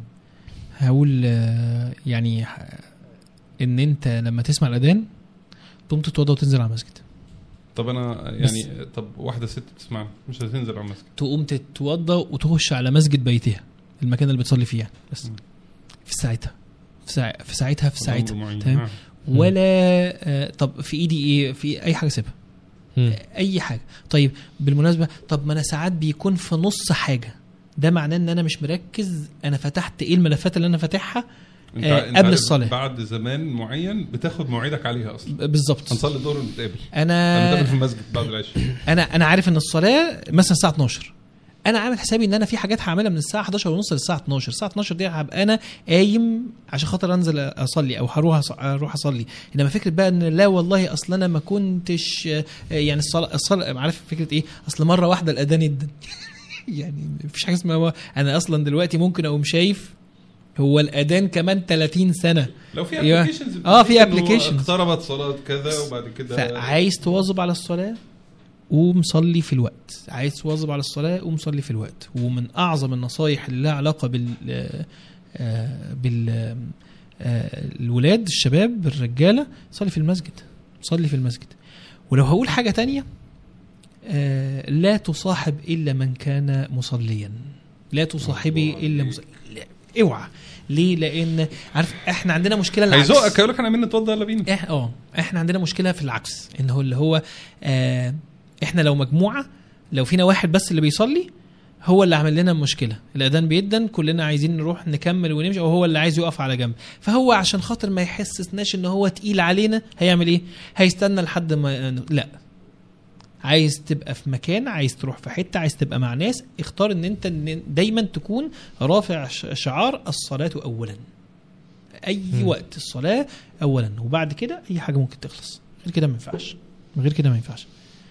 هقول آه، يعني ح- ان انت لما تسمع الاذان تقوم تتوضى وتنزل على المسجد طب انا يعني طب واحده ست بتسمعنا مش هتنزل على المسجد تقوم تتوضى وتخش على مسجد بيتها المكان اللي بتصلي فيه يعني بس مم. في ساعتها في, ساع... في ساعتها في ساعتها أمر معين. تمام. نعم. مم. ولا آه، طب في ايدي ايه في اي حاجه سيبها مم. اي حاجه طيب بالمناسبه طب ما انا ساعات بيكون في نص حاجه ده معناه ان انا مش مركز انا فتحت ايه الملفات اللي انا فاتحها انت آه، انت قبل عارف الصلاة. بعد زمان معين بتاخد موعدك عليها اصلا ب- بالظبط هنصلي الظهر ونتقابل هنتقابل انا في المسجد بعد العشاء انا انا عارف ان الصلاه مثلا الساعه 12 انا عامل حسابي ان انا في حاجات هعملها من الساعه 11 ونص للساعه 12 الساعه 12 دي هبقى انا قايم عشان خاطر انزل اصلي او هروح أص- اروح اصلي انما فكره بقى ان لا والله اصل انا ما كنتش آه، يعني الصلاه الصلاه عارف فكره ايه اصل مره واحده الاذان ادن يعني مفيش حاجه اسمها هو- انا اصلا دلوقتي ممكن اقوم شايف هو الاذان كمان 30 سنه لو في أيوة. ابلكيشنز آه، في applications. اقتربت صلاه كذا وبعد كده فعايز تواظب على الصلاة قوم صلي في الوقت عايز تواظب على الصلاة قوم صلي في الوقت ومن أعظم النصايح اللي لها علاقة بال آه، بال آه، الولاد الشباب الرجالة صلي في المسجد صلي في المسجد ولو هقول حاجة تانية آه، لا تصاحب إلا من كان مصليا لا تصاحبي إلا مصليا اوعى ليه لان عارف احنا عندنا مشكله العكس. هيزقك يقول لك احنا عمالين نتوضى يلا بينا إح- اه احنا عندنا مشكله في العكس ان هو اللي هو آه احنا لو مجموعه لو فينا واحد بس اللي بيصلي هو اللي عمل لنا المشكله الاذان بيدن كلنا عايزين نروح نكمل ونمشي وهو اللي عايز يقف على جنب فهو عشان خاطر ما يحسسناش ان هو تقيل علينا هيعمل ايه هيستنى لحد ما لا عايز تبقى في مكان عايز تروح في حته عايز تبقى مع ناس اختار ان انت إن دايما تكون رافع ش- شعار الصلاه اولا اي مم. وقت الصلاه اولا وبعد كده اي حاجه ممكن تخلص غير كده ما ينفعش غير كده ما ينفعش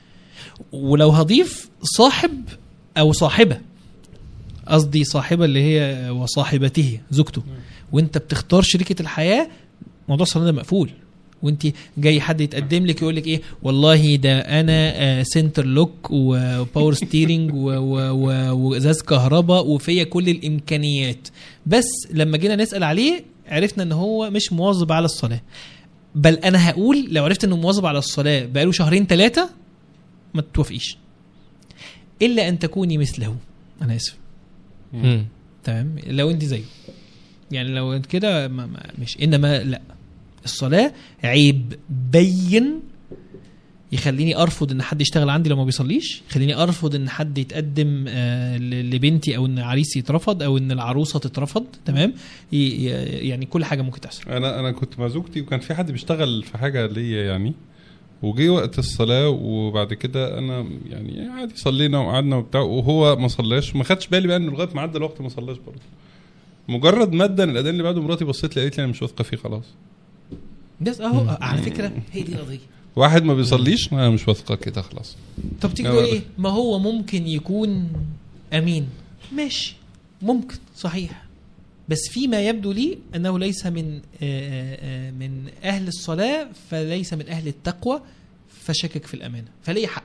ولو هضيف صاحب او صاحبه قصدي صاحبه اللي هي وصاحبته زوجته وانت بتختار شريكه الحياه موضوع الصلاه ده مقفول وانت جاي حد يتقدم لك يقول لك ايه والله ده انا آه، سنتر لوك وباور ستيرنج و- و- و- وازاز كهرباء وفيا كل الامكانيات بس لما جينا نسال عليه عرفنا ان هو مش مواظب على الصلاه بل انا هقول لو عرفت انه مواظب على الصلاه بقاله شهرين ثلاثه ما توافقيش الا ان تكوني مثله انا اسف مم. تمام لو انت زيه يعني لو انت كده ما- ما- مش انما لا الصلاه عيب بين يخليني ارفض ان حد يشتغل عندي لو ما بيصليش يخليني ارفض ان حد يتقدم آه، ل- لبنتي او ان عريسي يترفض او ان العروسه تترفض تمام ي- ي- يعني كل حاجه ممكن تحصل انا انا كنت مع زوجتي وكان في حد بيشتغل في حاجه ليا يعني وجي وقت الصلاه وبعد كده انا يعني عادي صلينا وقعدنا وبتاع وهو ما صلاش وما خدش بالي بقى انه لغايه ما عدى الوقت ما صلاش برضه مجرد مادا الاذان اللي بعده مراتي بصيت لي قالت لي انا مش واثقه فيه خلاص بس اهو على فكره هي دي القضيه واحد ما بيصليش انا مش واثقه كده خلاص طب تيجي لا، تقول لا. ايه ما هو ممكن يكون امين ماشي ممكن صحيح بس فيما يبدو لي انه ليس من آه، آه، آه، من اهل الصلاه فليس من اهل التقوى فشكك في الامانه فليه حق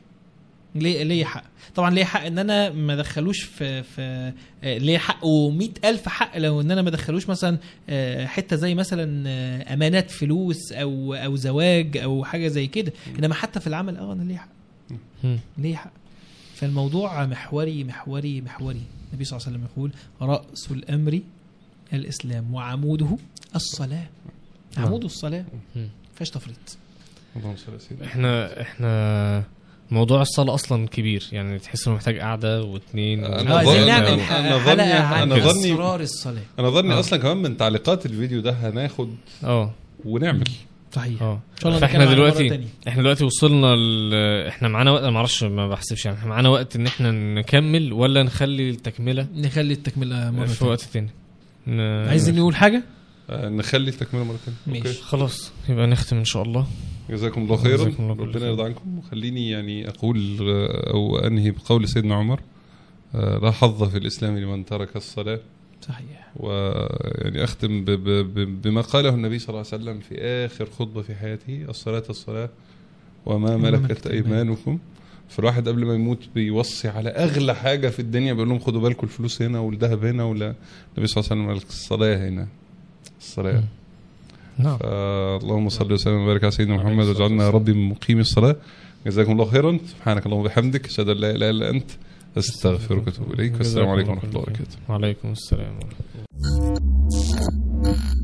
ليه ليه حق طبعا ليه حق ان انا ما ادخلوش في في آه، ليه حق و100 الف حق لو ان انا ما ادخلوش مثلا آه، حته زي مثلا آه، امانات فلوس او او زواج او حاجه زي كده انما حتى في العمل اه انا ليه حق مم. ليه حق فالموضوع محوري محوري محوري النبي صلى الله عليه وسلم يقول رأس الأمر الإسلام وعموده الصلاة نعم. عمود الصلاة مم. فيش تفريط اللهم صل على سيدنا احنا احنا موضوع الصلاة أصلا كبير يعني تحس إنه محتاج قعدة واتنين أنا اه ظن- عايزين وتلاتة نعمل أنا- ح- أنا ظني- حلقة عن أنا ظني- أسرار الصلاة انا ظني آه. اصلا كمان من تعليقات الفيديو ده هناخد اه ونعمل صحيح اه إن شاء الله فاحنا نتكلم عنه مرة دلوقتي تانية. احنا دلوقتي وصلنا ل... احنا معانا وقت أنا ما اعرفش ما بحسبش يعني احنا معانا وقت ان احنا نكمل ولا نخلي التكمله نخلي التكملة مرة في تانية. وقت تاني ن... عايزين نقول حاجة؟ آه، نخلي التكمله مره ثانيه ماشي. خلاص يبقى نختم ان شاء الله جزاكم الله خيرا جزاكم الله كل ربنا خير. يرضى عنكم وخليني يعني اقول آه، او انهي بقول سيدنا عمر آه، لا حظ في الاسلام لمن ترك الصلاه صحيح ويعني اختم ب- ب- ب- بما قاله النبي صلى الله عليه وسلم في اخر خطبه في حياته الصلاه الصلاه وما ملكت ملكت ايمانكم فالواحد قبل ما يموت بيوصي على اغلى حاجه في الدنيا بيقول لهم خدوا بالكم الفلوس هنا والذهب هنا ولا النبي صلى الله عليه وسلم قال الصلاه هنا الصلاه نعم اللهم صل وسلم وبارك على سيدنا عليه محمد الصلاة واجعلنا يا والسلام. رب من مقيم الصلاه جزاكم الله خيرا سبحانك اللهم وبحمدك اشهد ان لا اله الا انت استغفرك واتوب اليك والسلام جزاكم عليكم الله ورحمه الله كل خير. وبركاته وعليكم السلام ورحمه الله